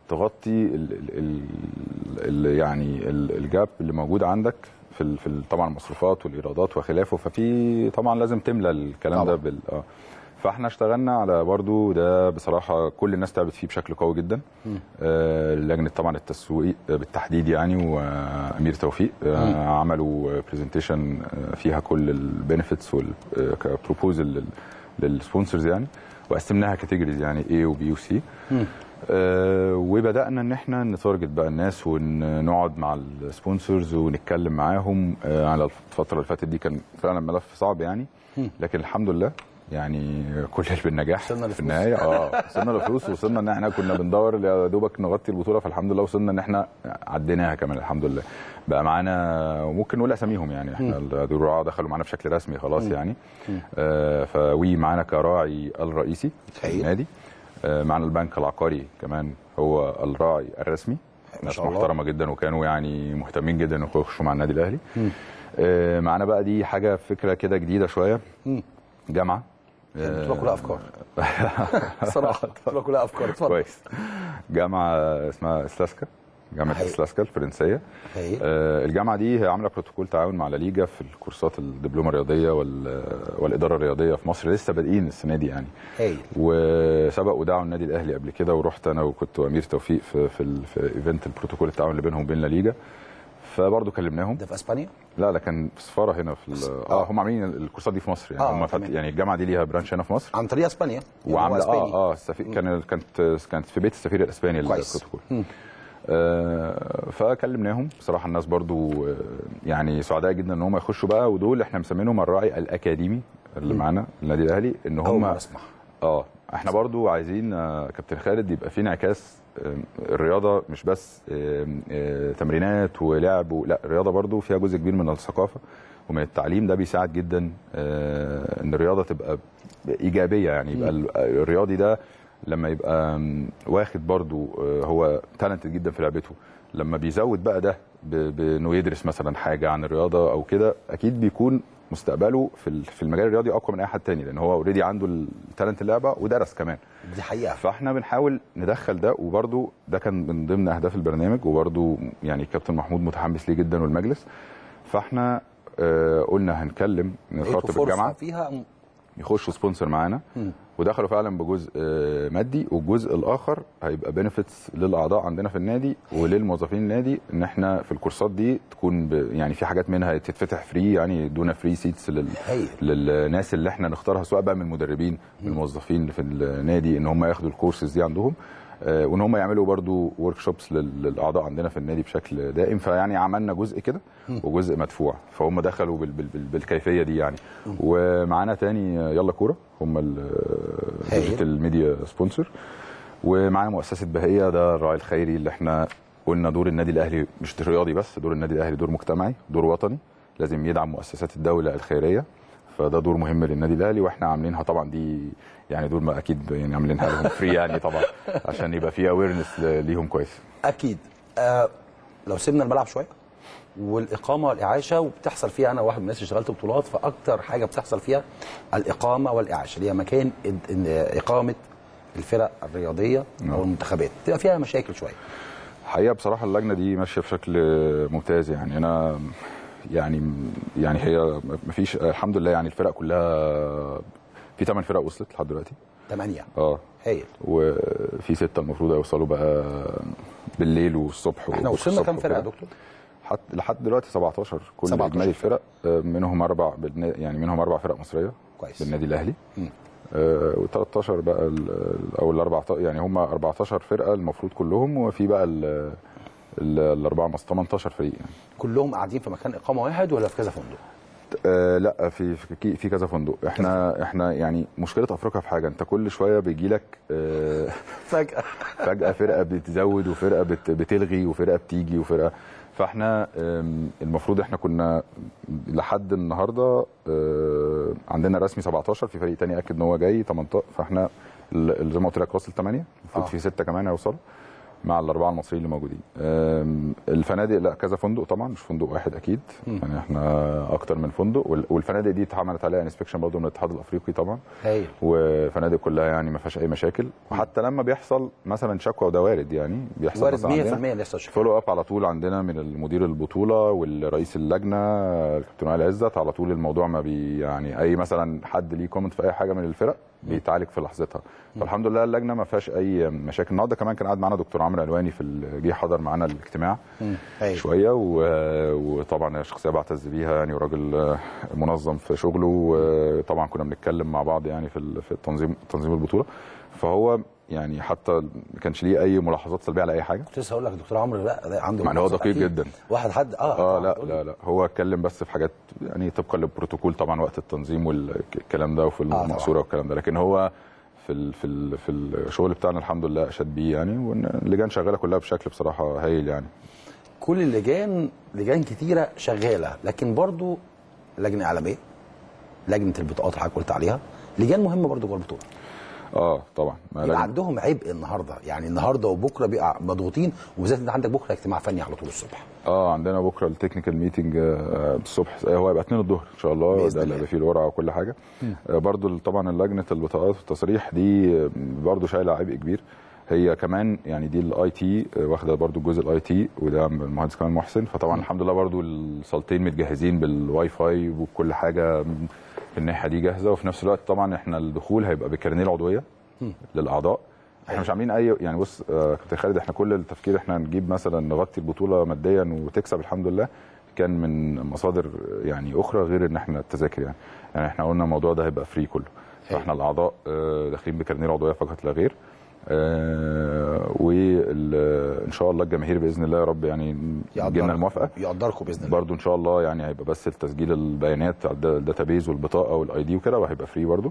تغطي ال ال ال ال يعني ال- الجاب اللي موجود عندك في ال في ال- طبعا المصروفات والايرادات وخلافه ففي طبعا لازم تملى الكلام ده بال اه فاحنا اشتغلنا على برضو ده بصراحه كل الناس تعبت فيه بشكل قوي جدا آه، لجنه طبعا التسويق آه، بالتحديد يعني وامير توفيق آه، مم. عملوا برزنتيشن فيها كل البنفيتس والبروبوزل للسبونسرز يعني وقسمناها كاتيجوريز يعني A وبي وسي آه، وبدانا ان احنا نتارجت بقى الناس ونقعد مع السبونسرز ونتكلم معاهم آه، على الفتره اللي فاتت دي كان فعلا ملف صعب يعني مم. لكن الحمد لله يعني كل بالنجاح في النهايه اه وصلنا لفلوس وصلنا ان احنا كنا بندور يا دوبك نغطي البطوله فالحمد لله وصلنا ان احنا عديناها كمان الحمد لله بقى معانا وممكن نقول اساميهم يعني احنا دول الرعاه دخلوا معانا بشكل رسمي خلاص مم. يعني مم. آه فوي معانا كراعي الرئيسي في النادي آه معانا البنك العقاري كمان هو الراعي الرسمي ناس شاء الله. محترمه جدا وكانوا يعني مهتمين جدا انهم يخشوا مع النادي الاهلي آه معانا بقى دي حاجه فكره كده جديده شويه مم. جامعه البطوله كلها افكار صراحه البطوله كلها افكار اتفضل كويس جامعه اسمها سلاسكا جامعه حقيقي. سلاسكا الفرنسيه حقيقي. آه الجامعه دي هي عامله بروتوكول تعاون مع لا ليجا في الكورسات الدبلومه الرياضيه وال- والاداره الرياضيه في مصر لسه بادئين السنه دي يعني هايل وسبق ودعوا النادي الاهلي قبل كده ورحت انا وكنت امير توفيق في في, ال- في ايفنت البروتوكول التعاون اللي بينهم وبين لا ليجا فبرضه كلمناهم ده في اسبانيا؟ لا لا كان في سفاره هنا في ال- اه هم عاملين الكورسات دي في مصر يعني آه، هم فات تمام. يعني الجامعه دي ليها برانش هنا في مصر عن طريق اسبانيا يعني هو وعامله أسباني. اه اه السفير كان كانت كانت في بيت السفير الاسباني كويس. البروتوكول مم. آه فكلمناهم بصراحه الناس برضو آه، يعني سعداء جدا ان هم يخشوا بقى ودول احنا مسمينهم الراعي الاكاديمي اللي معانا النادي الاهلي ان أول هم مرة أسمع. اه احنا برضو عايزين آه، كابتن خالد يبقى في انعكاس آه، الرياضه مش بس آه، آه، تمرينات ولعب و- لا الرياضه برضو فيها جزء كبير من الثقافه ومن التعليم ده بيساعد جدا آه، ان الرياضه تبقى ايجابيه يعني يبقى ال- الرياضي ده لما يبقى م، واخد برضو آه، هو تالنتد جدا في لعبته لما بيزود بقى ده ب- بانه يدرس مثلا حاجه عن الرياضه او كده اكيد بيكون مستقبله في ال- في المجال الرياضي اقوى من اي حد تاني لان هو اوريدي عنده التالنت اللعبه ودرس كمان دي حقيقه فاحنا بنحاول ندخل ده وبرده ده كان من ضمن اهداف البرنامج وبرده يعني الكابتن محمود متحمس ليه جدا والمجلس فاحنا آه قلنا هنكلم لقيتوا نخاطب فرصه الجامعه فيها يخشوا سبونسر معانا مم. ودخلوا فعلا بجزء آه، مادي والجزء الاخر هيبقى بينفيتس للاعضاء عندنا في النادي وللموظفين النادي ان احنا في الكورسات دي تكون ب... يعني في حاجات منها تتفتح فري يعني يدونا فري سيتس لل... هايل. للناس اللي احنا نختارها سواء بقى من المدربين من الموظفين اللي في النادي ان هم ياخدوا الكورسز دي عندهم آه، وان هم يعملوا برضو ورك شوبس للاعضاء عندنا في النادي بشكل دائم فيعني عملنا جزء كده وجزء مدفوع فهم دخلوا بال بال بال بالكيفيه دي يعني ومعانا تاني آه، يلا كوره هم الديجيتال ميديا سبونسر ومعانا مؤسسه بهيه ده الراعي الخيري اللي احنا قلنا دور النادي الاهلي مش رياضي بس دور النادي الاهلي دور مجتمعي دور وطني لازم يدعم مؤسسات الدوله الخيريه فده دور مهم للنادي الاهلي واحنا عاملينها طبعا دي يعني دول ما اكيد يعني عاملينها لهم فري يعني طبعا عشان يبقى في اويرنس ليهم كويس اكيد آه لو سيبنا الملعب شويه والاقامه والاعاشه وبتحصل فيها انا واحد من الناس اللي اشتغلت بطولات فاكتر حاجه بتحصل فيها الاقامه والاعاشه اللي هي مكان إد- إن- اقامه الفرق الرياضيه او المنتخبات تبقى فيها مشاكل شويه الحقيقه بصراحه اللجنه دي ماشيه بشكل ممتاز يعني انا يعني يعني هي مفيش الحمد لله يعني الفرق كلها في ثمان فرق وصلت لحد دلوقتي ثمانيه اه هايل وفي سته المفروض هيوصلوا بقى بالليل والصبح احنا والصبح وصلنا كام فرقه يا وكده. دكتور؟ حت لحد دلوقتي 17 كل 17 اجمالي الفرق آه، منهم اربع بالنا- يعني منهم اربع فرق مصريه كويس بالنادي الاهلي مم. و13 بقى ال- ال- او ال 14 يعني هم 14 فرقه المفروض كلهم وفي بقى ال- ال- الاربعه مص- 18 فريق يعني كلهم قاعدين في مكان اقامه واحد ولا في كذا فندق؟ آه لا في في في كذا فندق احنا احنا يعني مشكله افريقيا في حاجه انت كل شويه بيجي لك آه فجاه فجاه فرقه بتزود وفرقه بت بتلغي وفرقه بتيجي وفرقه فاحنا آم، المفروض احنا كنا لحد النهارده آه، عندنا رسمي 17 في فريق تاني اكد ان هو جاي 18 فاحنا ال- زي ما قلت لك واصل 8 المفروض آه. في سته كمان هيوصلوا مع الاربعه المصريين اللي موجودين آم، الفنادق لا كذا فندق طبعا مش فندق واحد اكيد مم. يعني احنا اكتر من فندق وال- والفنادق دي اتعملت عليها انسبكشن برضه من الاتحاد الافريقي طبعا هايل وفنادق كلها يعني ما فيهاش اي مشاكل وحتى لما بيحصل مثلا شكوى وده وارد يعني بيحصل وارد مثلا 100% عندنا اللي يحصل شكوى. فولو اب على طول عندنا من المدير البطوله والرئيس اللجنه الكابتن وائل عزت على طول الموضوع ما بي يعني اي مثلا حد ليه كومنت في اي حاجه من الفرق بيتعالج في لحظتها فالحمد لله اللجنه ما فيهاش اي مشاكل النهارده كمان كان قاعد معانا دكتور عمرو الواني في ال- جه حضر معانا الاجتماع هايل. شويه و- وطبعا شخصيه بعتز بيها يعني وراجل منظم في شغله وطبعا كنا بنتكلم مع بعض يعني في ال- في تنظيم تنظيم البطوله فهو يعني حتى ما كانش ليه اي ملاحظات سلبيه على اي حاجه كنت لسه هقول لك دكتور عمرو لا ده عنده يعني هو ملاحظات دقيق أكيد. جدا واحد حد اه اه لا لا لا هو اتكلم بس في حاجات يعني طبقا للبروتوكول طبعا وقت التنظيم والكلام ده وفي طبعاً. المقصوره والكلام ده لكن هو في ال في ال في الشغل بتاعنا الحمد لله اشاد بيه يعني واللجان شغاله كلها بشكل بصراحه هايل يعني كل اللجان لجان كتيره شغاله لكن برضو لجنه اعلاميه لجنه البطاقات اللي حضرتك قلت عليها لجان مهمه برضو جوه البطوله اه طبعا ما يبقى لجنة- عندهم عبء النهارده يعني النهارده وبكره بيبقى مضغوطين وبالذات انت عندك بكره اجتماع فني على طول الصبح اه عندنا بكره التكنيكال ميتنج آه، الصبح آه، هو هيبقى 2 الظهر ان شاء الله بإذن ده اللي هيبقى فيه الورقه وكل حاجه آه، برضو طبعا لجنه البطاقات والتصريح دي آه، برضو شايله عبء كبير هي كمان يعني دي الاي تي واخده برضو الجزء الاي تي وده من المهندس كمان محسن فطبعا الحمد لله برضو الصالتين متجهزين بالواي فاي وكل حاجه في الناحيه دي جاهزه وفي نفس الوقت طبعا احنا الدخول هيبقى بكارنيه العضويه للاعضاء احنا مش عاملين اي يعني بص آه، كابتن خالد احنا كل التفكير احنا نجيب مثلا نغطي البطوله ماديا وتكسب الحمد لله كان من مصادر يعني اخرى غير ان احنا التذاكر يعني يعني احنا قلنا الموضوع ده هيبقى فري كله فاحنا الاعضاء آه، داخلين بكارنيه العضويه فقط لا غير وان شاء الله الجماهير باذن الله يا رب يعني يجي لنا الموافقه يقدركم باذن الله برضو ان شاء الله يعني هيبقى بس التسجيل البيانات على الدا- الداتابيز والبطاقه والاي دي وكده وهيبقى فري برضو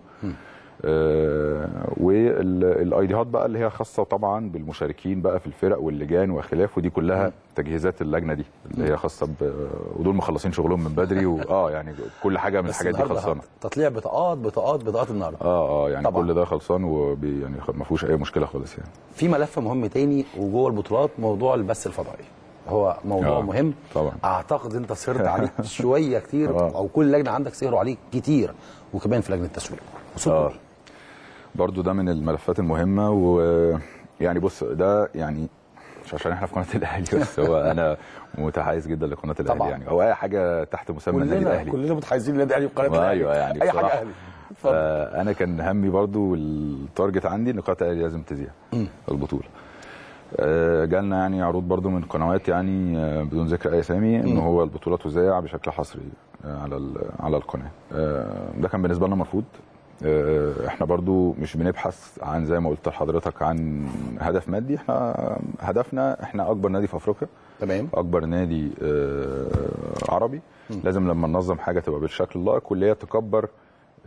والاي ديات بقى اللي هي خاصه طبعا بالمشاركين بقى في الفرق واللجان وخلافه دي كلها تجهيزات اللجنه دي اللي هي خاصه ب... ودول مخلصين شغلهم من بدري واه يعني كل حاجه من بس الحاجات دي النهاردة خلصانه تطليع بطاقات بطاقات بطاقات النهارده اه اه يعني طبعاً. كل ده خلصان وبي يعني ما فيهوش اي مشكله خالص يعني في ملف مهم تاني وجوه البطولات موضوع البث الفضائي هو موضوع آه، مهم طبعا اعتقد انت سهرت عليه شويه كتير او كل لجنه عندك سهروا عليه كتير وكمان في لجنه التسويق اه برضو ده من الملفات المهمه ويعني بص ده يعني مش عشان احنا في قناه الاهلي بس هو انا متحيز جدا لقناه الاهلي طبعاً. يعني او اي حاجه تحت مسمى النادي كلنا الاهلي كلنا متحيزين للنادي الاهلي وقناه الاهلي ايوه يعني اي حاجه بصراحة. اهلي فانا كان همي برضو التارجت عندي ان قناه الاهلي لازم تذيع البطوله آه، جالنا يعني عروض برضو من قنوات يعني آه، بدون ذكر اي اسامي ان مم. هو البطوله تذاع بشكل حصري آه، على ال- على القناه آه، ده كان بالنسبه لنا مرفوض آه، احنا برضو مش بنبحث عن زي ما قلت لحضرتك عن هدف مادي احنا هدفنا احنا اكبر نادي في افريقيا تمام اكبر نادي آه، عربي لازم لما ننظم حاجه تبقى بالشكل اللائق واللي هي تكبر آم،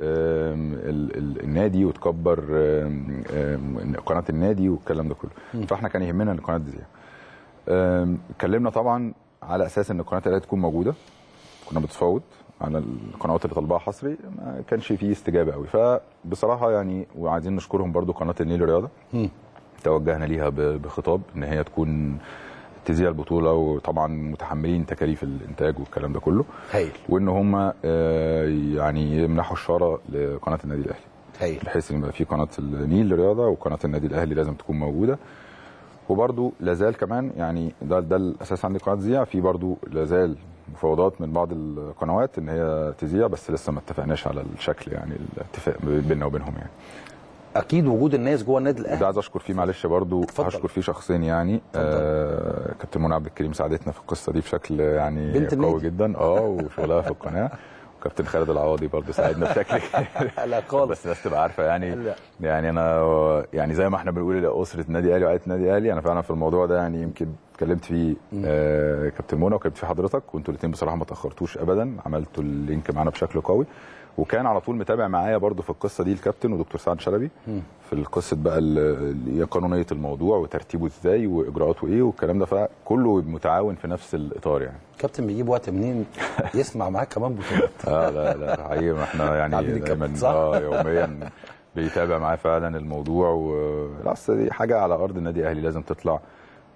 ال- ال- النادي وتكبر آم، آم، قناه النادي والكلام ده كله فاحنا كان يهمنا ان القناه دي تذيع. آم، اتكلمنا طبعا على اساس ان قناه الاهلي تكون موجوده كنا بنتفاوض على القنوات اللي طالباها حصري ما كانش فيه استجابه قوي فبصراحه يعني وعايزين نشكرهم برضو قناه النيل الرياضه توجهنا ليها ب- بخطاب ان هي تكون تذيع البطوله وطبعا متحملين تكاليف الانتاج والكلام ده كله هايل وان هم آه، يعني يمنحوا الشاره لقناه النادي الاهلي هايل بحيث ان يبقى في قناه النيل للرياضه وقناه النادي الاهلي لازم تكون موجوده وبرضو لازال كمان يعني ده ده الاساس عندي قناه تذيع في برضو لازال مفاوضات من بعض القنوات ان هي تذيع بس لسه ما اتفقناش على الشكل يعني الاتفاق بيننا وبينهم يعني اكيد وجود الناس جوه النادي الاهلي ده عايز اشكر فيه معلش برضو هشكر فيه شخصين يعني آه كابتن منى عبد الكريم ساعدتنا في القصه دي بشكل يعني بنت قوي النادي. جدا اه وشغلها في القناه وكابتن خالد العوضي برضو ساعدنا بشكل لا خالص بس الناس تبقى عارفه يعني لا. يعني انا يعني زي ما احنا بنقول اسره النادي الاهلي وعائله النادي الاهلي انا فعلا في الموضوع ده يعني يمكن اتكلمت فيه آه كابتن منى وكلمت فيه حضرتك وانتوا الاثنين بصراحه ما تاخرتوش ابدا عملتوا اللينك معانا بشكل قوي وكان على طول متابع معايا برضو في القصه دي الكابتن ودكتور سعد شلبي في القصه بقى ال- اللي هي قانونيه الموضوع وترتيبه ازاي واجراءاته ايه والكلام ده فكله متعاون في نفس الاطار يعني كابتن بيجيب وقت منين يسمع معاك كمان بطولات اه لا لا حقيقي ما احنا يعني عاملين دايما كابتن، صح؟ اه يوميا بيتابع معاه فعلا الموضوع و لا أصل دي حاجه على ارض النادي الاهلي لازم تطلع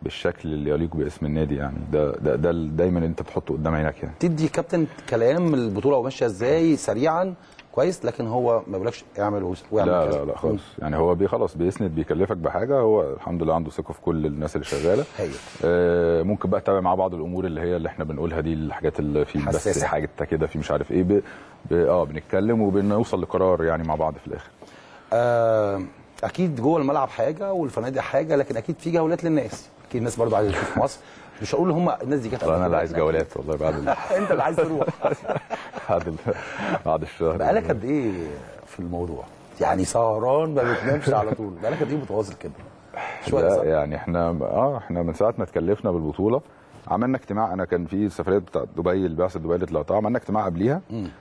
بالشكل اللي يليق باسم النادي يعني ده ده, ده دايما انت تحطه قدام عينك يعني تدي كابتن كلام البطوله وماشيه ازاي سريعا كويس لكن هو ما بيقولكش اعمل وس- واعمل لا كذا. لا لا خالص يعني هو بي خلاص بيسند بيكلفك بحاجه هو الحمد لله عنده ثقه في كل الناس اللي شغاله هي. آه ممكن بقى تتابع معاه بعض الامور اللي هي اللي احنا بنقولها دي الحاجات اللي في بس حساسة. حاجه كده في مش عارف ايه ب... ب... اه بنتكلم وبنوصل لقرار يعني مع بعض في الاخر آه اكيد جوه الملعب حاجه والفنادق حاجه لكن اكيد في جولات للناس اكيد الناس برضو عايزه تشوف مصر مش هقول هم الناس دي جت والله انا قبل اللي كده، عايز لكن جولات والله بعد ال... انت اللي عايز تروح بعد ال... بعد الشهر بقالك قد ايه في الموضوع يعني سهران ما بتنامش على طول بقالك قد ايه متواصل كده شويه لا صح؟ يعني احنا اه احنا من ساعه ما اتكلفنا بالبطوله عملنا اجتماع انا كان في السفريات بتاعت دبي البعثه دبي اللي طلعتها عملنا اجتماع قبليها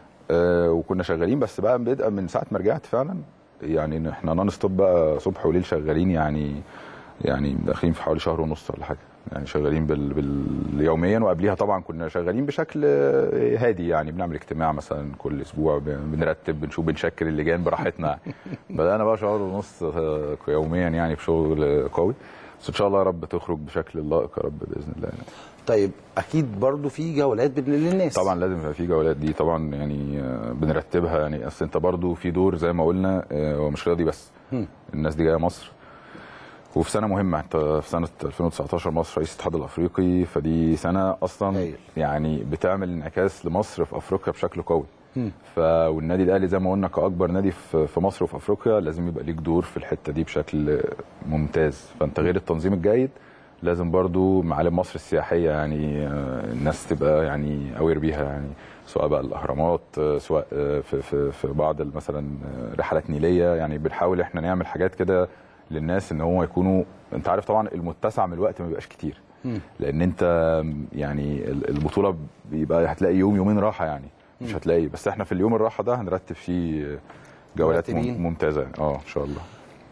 آه وكنا شغالين بس بقى بدءا من ساعه ما رجعت فعلا يعني إن احنا نون ستوب بقى صبح وليل شغالين يعني يعني داخلين في حوالي شهر ونص ولا حاجه يعني شغالين بال... بال... يوميا وقبليها طبعا كنا شغالين بشكل آه، هادي يعني بنعمل اجتماع مثلا كل اسبوع ب- بنرتب بنشوف بنشكل اللجان براحتنا بدانا بقى شهر ونص آه، يوميا يعني في شغل قوي بس ان شاء الله يا رب تخرج بشكل لائق يا رب باذن الله يعني. طيب اكيد برضو في جولات بال- للناس طبعا لازم يبقى في جولات دي طبعا يعني آه، بنرتبها يعني اصل انت برضو في دور زي ما قلنا آه، هو مش رياضي بس مم. الناس دي جايه مصر وفي سنه مهمه انت في سنه 2019 مصر رئيس الاتحاد الافريقي فدي سنه اصلا هايل. يعني بتعمل انعكاس لمصر في افريقيا بشكل قوي مم. ف والنادي الاهلي زي ما قلنا كاكبر نادي في في مصر وفي افريقيا لازم يبقى ليك دور في الحته دي بشكل ممتاز فانت غير التنظيم الجيد لازم برضو معالم مصر السياحيه يعني آه، الناس تبقى يعني اوير بيها يعني سواء بقى الاهرامات آه، سواء آه، في في في بعض ال- مثلا آه، رحلات نيليه يعني بنحاول احنا نعمل حاجات كده للناس ان هم يكونوا انت عارف طبعا المتسع من الوقت ما بيبقاش كتير لان انت يعني ال- البطوله بيبقى هتلاقي يوم يومين راحه يعني مش مم. هتلاقي بس احنا في اليوم الراحه ده هنرتب فيه جولات مم- مرتبين. ممتازه يعني. اه ان شاء الله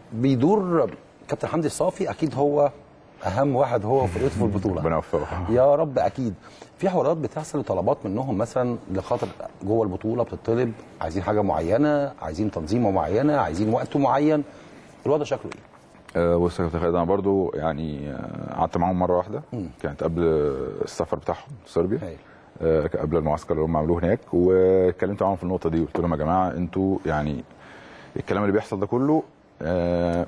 بيدور كابتن حمدي الصافي اكيد هو اهم واحد هو وفرقته في البطوله ربنا يوفقه يا رب اكيد في حوارات بتحصل وطلبات منهم مثلا لخاطر جوه البطوله بتطلب عايزين حاجه معينه عايزين تنظيمه معينه عايزين وقت معين الوضع شكله ايه آه، بص يا كابتن خالد انا برضو يعني آه، قعدت معاهم مره واحده كانت قبل السفر بتاعهم صربيا آه، قبل المعسكر اللي هم عملوه هناك واتكلمت معاهم في النقطه دي قلت لهم يا جماعه انتوا يعني الكلام اللي بيحصل ده كله آه،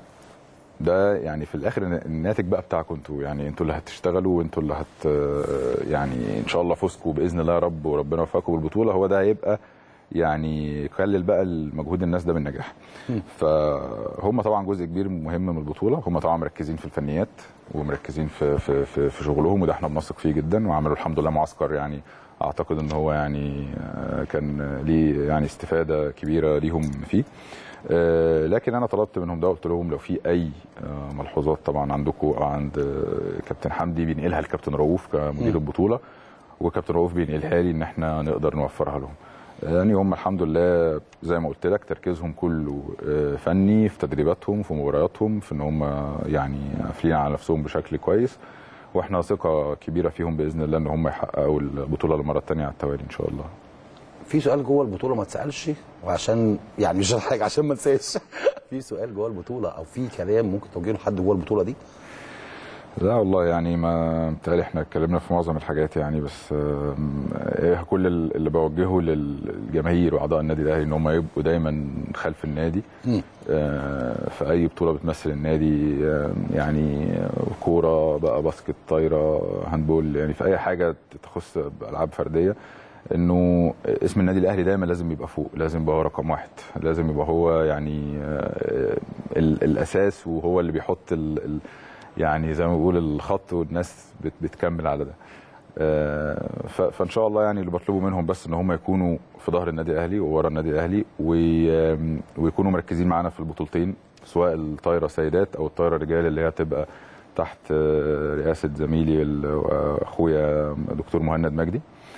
ده يعني في الاخر الناتج بقى بتاعكم انتوا يعني انتوا اللي هتشتغلوا وانتوا اللي هت يعني ان شاء الله فوزكم باذن الله يا رب وربنا يوفقكم بالبطوله هو ده هيبقى يعني يقلل بقى المجهود الناس ده بالنجاح فهم طبعا جزء كبير مهم من البطوله هم طبعا مركزين في الفنيات ومركزين في في في, في شغلهم وده احنا بنثق فيه جدا وعملوا الحمد لله معسكر يعني اعتقد ان هو يعني آه، كان ليه يعني استفاده كبيره ليهم فيه آه، لكن انا طلبت منهم ده قلت لهم لو في اي آه، ملحوظات طبعا عندكم او عند آه، كابتن حمدي بينقلها لكابتن رؤوف كمدير مم. البطوله وكابتن رؤوف بينقلها لي ان احنا نقدر نوفرها لهم يعني هم الحمد لله زي ما قلت لك تركيزهم كله آه، فني في تدريباتهم في مبارياتهم في ان هم يعني قافلين على نفسهم بشكل كويس واحنا ثقه كبيره فيهم باذن الله ان هم يحققوا البطوله للمره الثانيه على التوالي ان شاء الله في سؤال جوه البطوله ما اتسالش وعشان يعني مش حاجه عشان ما انساش في سؤال جوه البطوله او في كلام ممكن توجهه لحد جوه البطوله دي لا والله يعني ما متهيألي احنا اتكلمنا في معظم الحاجات يعني بس آم، ايه كل اللي بوجهه للجماهير واعضاء النادي الاهلي ان هم يبقوا دايما خلف النادي آه، في اي بطوله بتمثل النادي آم، يعني كوره بقى باسكت طايره هاندبول يعني في اي حاجه تخص العاب فرديه انه اسم النادي الاهلي دايما لازم يبقى فوق لازم يبقى هو رقم واحد لازم يبقى هو يعني آه، ال- الاساس وهو اللي بيحط ال ال يعني زي ما بيقول الخط والناس بت بتكمل على ده آه، ف- فان شاء الله يعني اللي بطلبه منهم بس ان هم يكونوا في ظهر النادي الاهلي وورا النادي الاهلي وي- ويكونوا مركزين معانا في البطولتين سواء الطايره سيدات او الطايره رجال اللي هي هتبقى تحت آه، رئاسه زميلي ال- اخويا دكتور مهند مجدي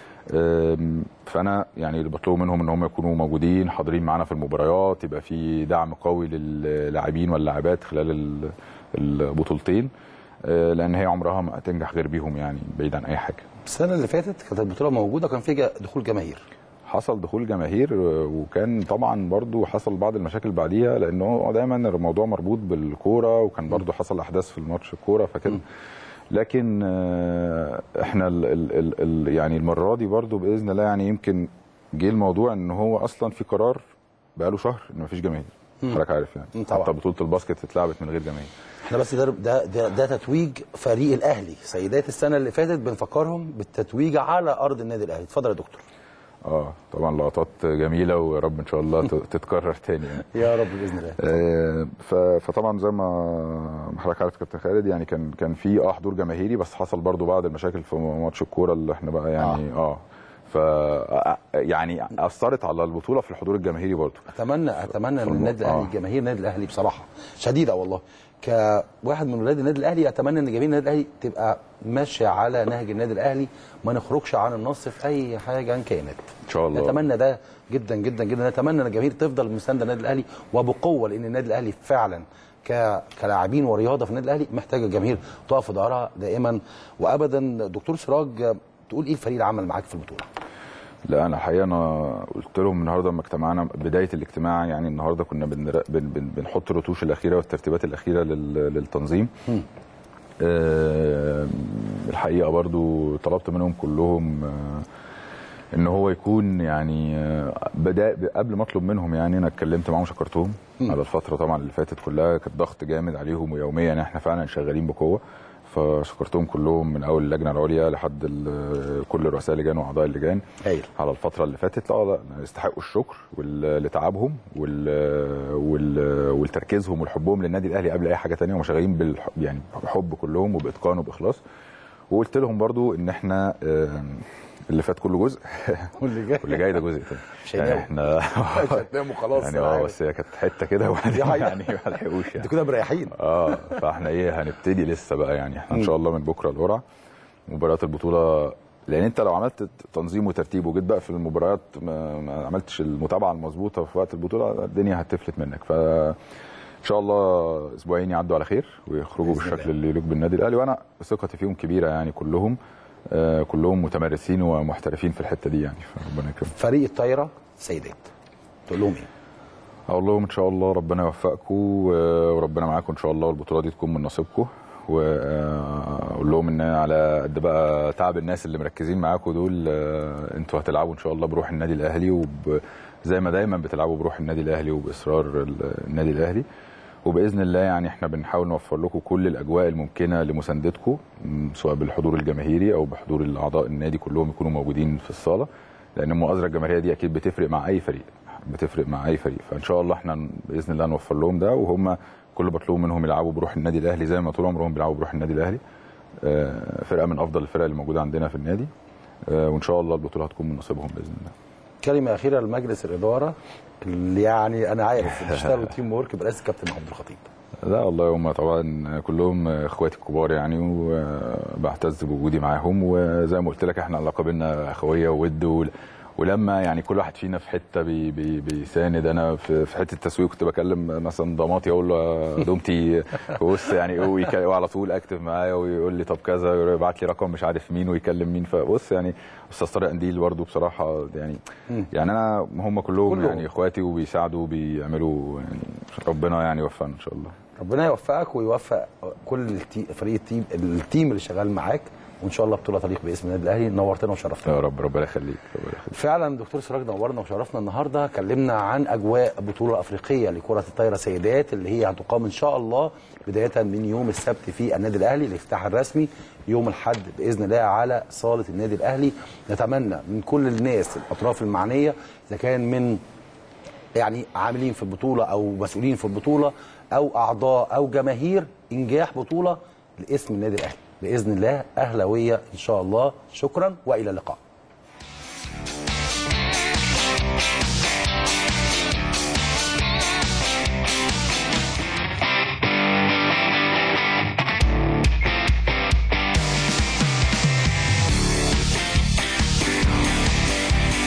آم، فانا يعني اللي بطلبه منهم ان هم يكونوا موجودين حاضرين معانا في المباريات يبقى في دعم قوي للاعبين واللاعبات خلال ال- البطولتين آه، لان هي عمرها ما هتنجح غير بيهم يعني بعيد عن اي حاجه السنه اللي فاتت كانت البطوله موجوده وكان في جا- دخول جماهير حصل دخول جماهير آه، وكان طبعا برضو حصل بعض المشاكل بعديها لانه دايما الموضوع مربوط بالكوره وكان برضو حصل احداث في الماتش الكوره فكده لكن آه، احنا ال ال ال ال يعني المره دي برضو باذن الله يعني يمكن جه الموضوع ان هو اصلا في قرار بقاله شهر ان مفيش جماهير مم. حضرتك عارف يعني مم، طبعا. حتى بطوله الباسكت اتلعبت من غير جماهير احنا بس ده ده ده, ده تتويج فريق الاهلي سيدات السنه اللي فاتت بنفكرهم بالتتويج على ارض النادي الاهلي اتفضل يا دكتور اه طبعا لقطات جميله ويا رب ان شاء الله ت- تتكرر تاني يعني يا رب باذن الله آه، ف- فطبعا زي ما ما حضرتك عارف كابتن خالد يعني كان كان في اه حضور جماهيري بس حصل برضو بعض المشاكل في ماتش الكوره اللي احنا بقى يعني اه, آه ف يعني اثرت على البطوله في الحضور الجماهيري برضو اتمنى اتمنى ان فالم- النادي الاهلي آه. جماهير النادي الاهلي بصراحه شديده والله كواحد من ولاد النادي الاهلي اتمنى ان جماهير النادي الاهلي تبقى ماشيه على نهج النادي الاهلي ما نخرجش عن النص في اي حاجه ان كانت ان شاء الله نتمنى ده جدا جدا جدا نتمنى ان الجماهير تفضل مسانده النادي الاهلي وبقوه لان النادي الاهلي فعلا ك... كلاعبين ورياضه في النادي الاهلي محتاجه الجماهير تقف في ظهرها دائما وابدا دكتور سراج تقول ايه الفريق اللي عمل معاك في البطوله؟ لا انا الحقيقه انا قلت لهم النهارده لما اجتمعنا بدايه الاجتماع يعني النهارده كنا بن بن بن بنحط الرتوش الاخيره والترتيبات الاخيره لل- للتنظيم آه، الحقيقه برضو طلبت منهم كلهم آه، ان هو يكون يعني آه، بدا قبل ما اطلب منهم يعني انا اتكلمت معاهم شكرتهم على الفتره طبعا اللي فاتت كلها كانت ضغط جامد عليهم ويوميا يعني احنا فعلا شغالين بقوه فشكرتهم كلهم من اول اللجنه العليا لحد ال- كل رؤساء اللجان واعضاء اللجان هايل على الفتره اللي فاتت لا لا يستحقوا الشكر وال- لتعبهم وال وال والتركيزهم والحبهم للنادي الاهلي قبل اي حاجه تانية هم شغالين بالح يعني بحب كلهم وباتقان وباخلاص وقلت لهم برضو ان احنا آم، اللي فات كله جزء واللي جاي واللي جاي ده جزء تاني مش يعني هيناموا. احنا مش هتناموا خلاص يعني أنا اه عارف. بس هي كانت حته كده وبعدين دي حقيقة. يعني ما لحقوش يعني انتوا كده مريحين اه فاحنا ايه هنبتدي لسه بقى يعني احنا ان شاء الله من بكره القرعه مباريات البطوله لان انت لو عملت تنظيم وترتيب وجيت بقى في المباريات ما, ما عملتش المتابعه المظبوطه في وقت البطوله الدنيا هتفلت منك ف ان شاء الله اسبوعين يعدوا على خير ويخرجوا بإذن بالشكل اللي يليق بالنادي الاهلي وانا ثقتي فيهم كبيره يعني كلهم آه كلهم متمرسين ومحترفين في الحته دي يعني فربنا يكرمهم فريق الطايره سيدات تقول لهم ايه؟ اقول لهم ان شاء الله ربنا يوفقكم وربنا معاكم ان شاء الله والبطوله دي تكون من نصيبكم واقول لهم ان على قد بقى تعب الناس اللي مركزين معاكم دول آه، انتوا هتلعبوا ان شاء الله بروح النادي الاهلي وزي ما دايما بتلعبوا بروح النادي الاهلي وباصرار ال- النادي الاهلي وباذن الله يعني احنا بنحاول نوفر لكم كل الاجواء الممكنه لمساندتكم م، سواء بالحضور الجماهيري او بحضور الاعضاء النادي كلهم يكونوا موجودين في الصاله لان المؤازره الجماهيريه دي اكيد بتفرق مع اي فريق بتفرق مع اي فريق فان شاء الله احنا باذن الله نوفر لهم ده وهم كل بطلوب منهم يلعبوا بروح النادي الاهلي زي ما طول عمرهم بيلعبوا بروح النادي الاهلي آه، فرقه من افضل الفرق اللي موجوده عندنا في النادي آه، وان شاء الله البطوله هتكون من نصيبهم باذن الله كلمه اخيره لمجلس الاداره اللي يعني انا عارف بيشتغلوا تيم ورك برئاسه الكابتن محمود الخطيب لا والله هم طبعا كلهم اخواتي الكبار يعني وبعتز بوجودي معاهم وزي ما قلت لك احنا علاقه بينا اخويه وود وال- ولما يعني كل واحد فينا في حته بي بي بيساند انا في, في حته التسويق كنت بكلم مثلا ضماطي اقول له يا دومتي بص يعني ويك- وعلى طول اكتف معايا ويقول لي طب كذا يبعت لي رقم مش عارف مين ويكلم مين فبص يعني استاذ طارق قنديل برضه بصراحه يعني يعني انا هم كلهم, كلهم. يعني اخواتي وبيساعدوا وبيعملوا يعني ربنا يعني يوفقنا ان شاء الله ربنا يوفقك ويوفق كل التي... فريق التيم التيم اللي شغال معاك وان شاء الله بطوله تليق باسم النادي الاهلي نورتنا وشرفتنا يا رب ربنا يخليك ربنا يخليك فعلا دكتور سراج نورنا وشرفنا النهارده كلمنا عن اجواء بطوله افريقيه لكره الطايره سيدات اللي هي هتقام ان شاء الله بدايه من يوم السبت في النادي الاهلي الافتتاح الرسمي يوم الاحد باذن الله على صاله النادي الاهلي نتمنى من كل الناس الاطراف المعنيه اذا كان من يعني عاملين في البطوله او مسؤولين في البطوله او اعضاء او جماهير انجاح بطوله لاسم النادي الاهلي باذن الله اهلاويه ان شاء الله شكرا والى اللقاء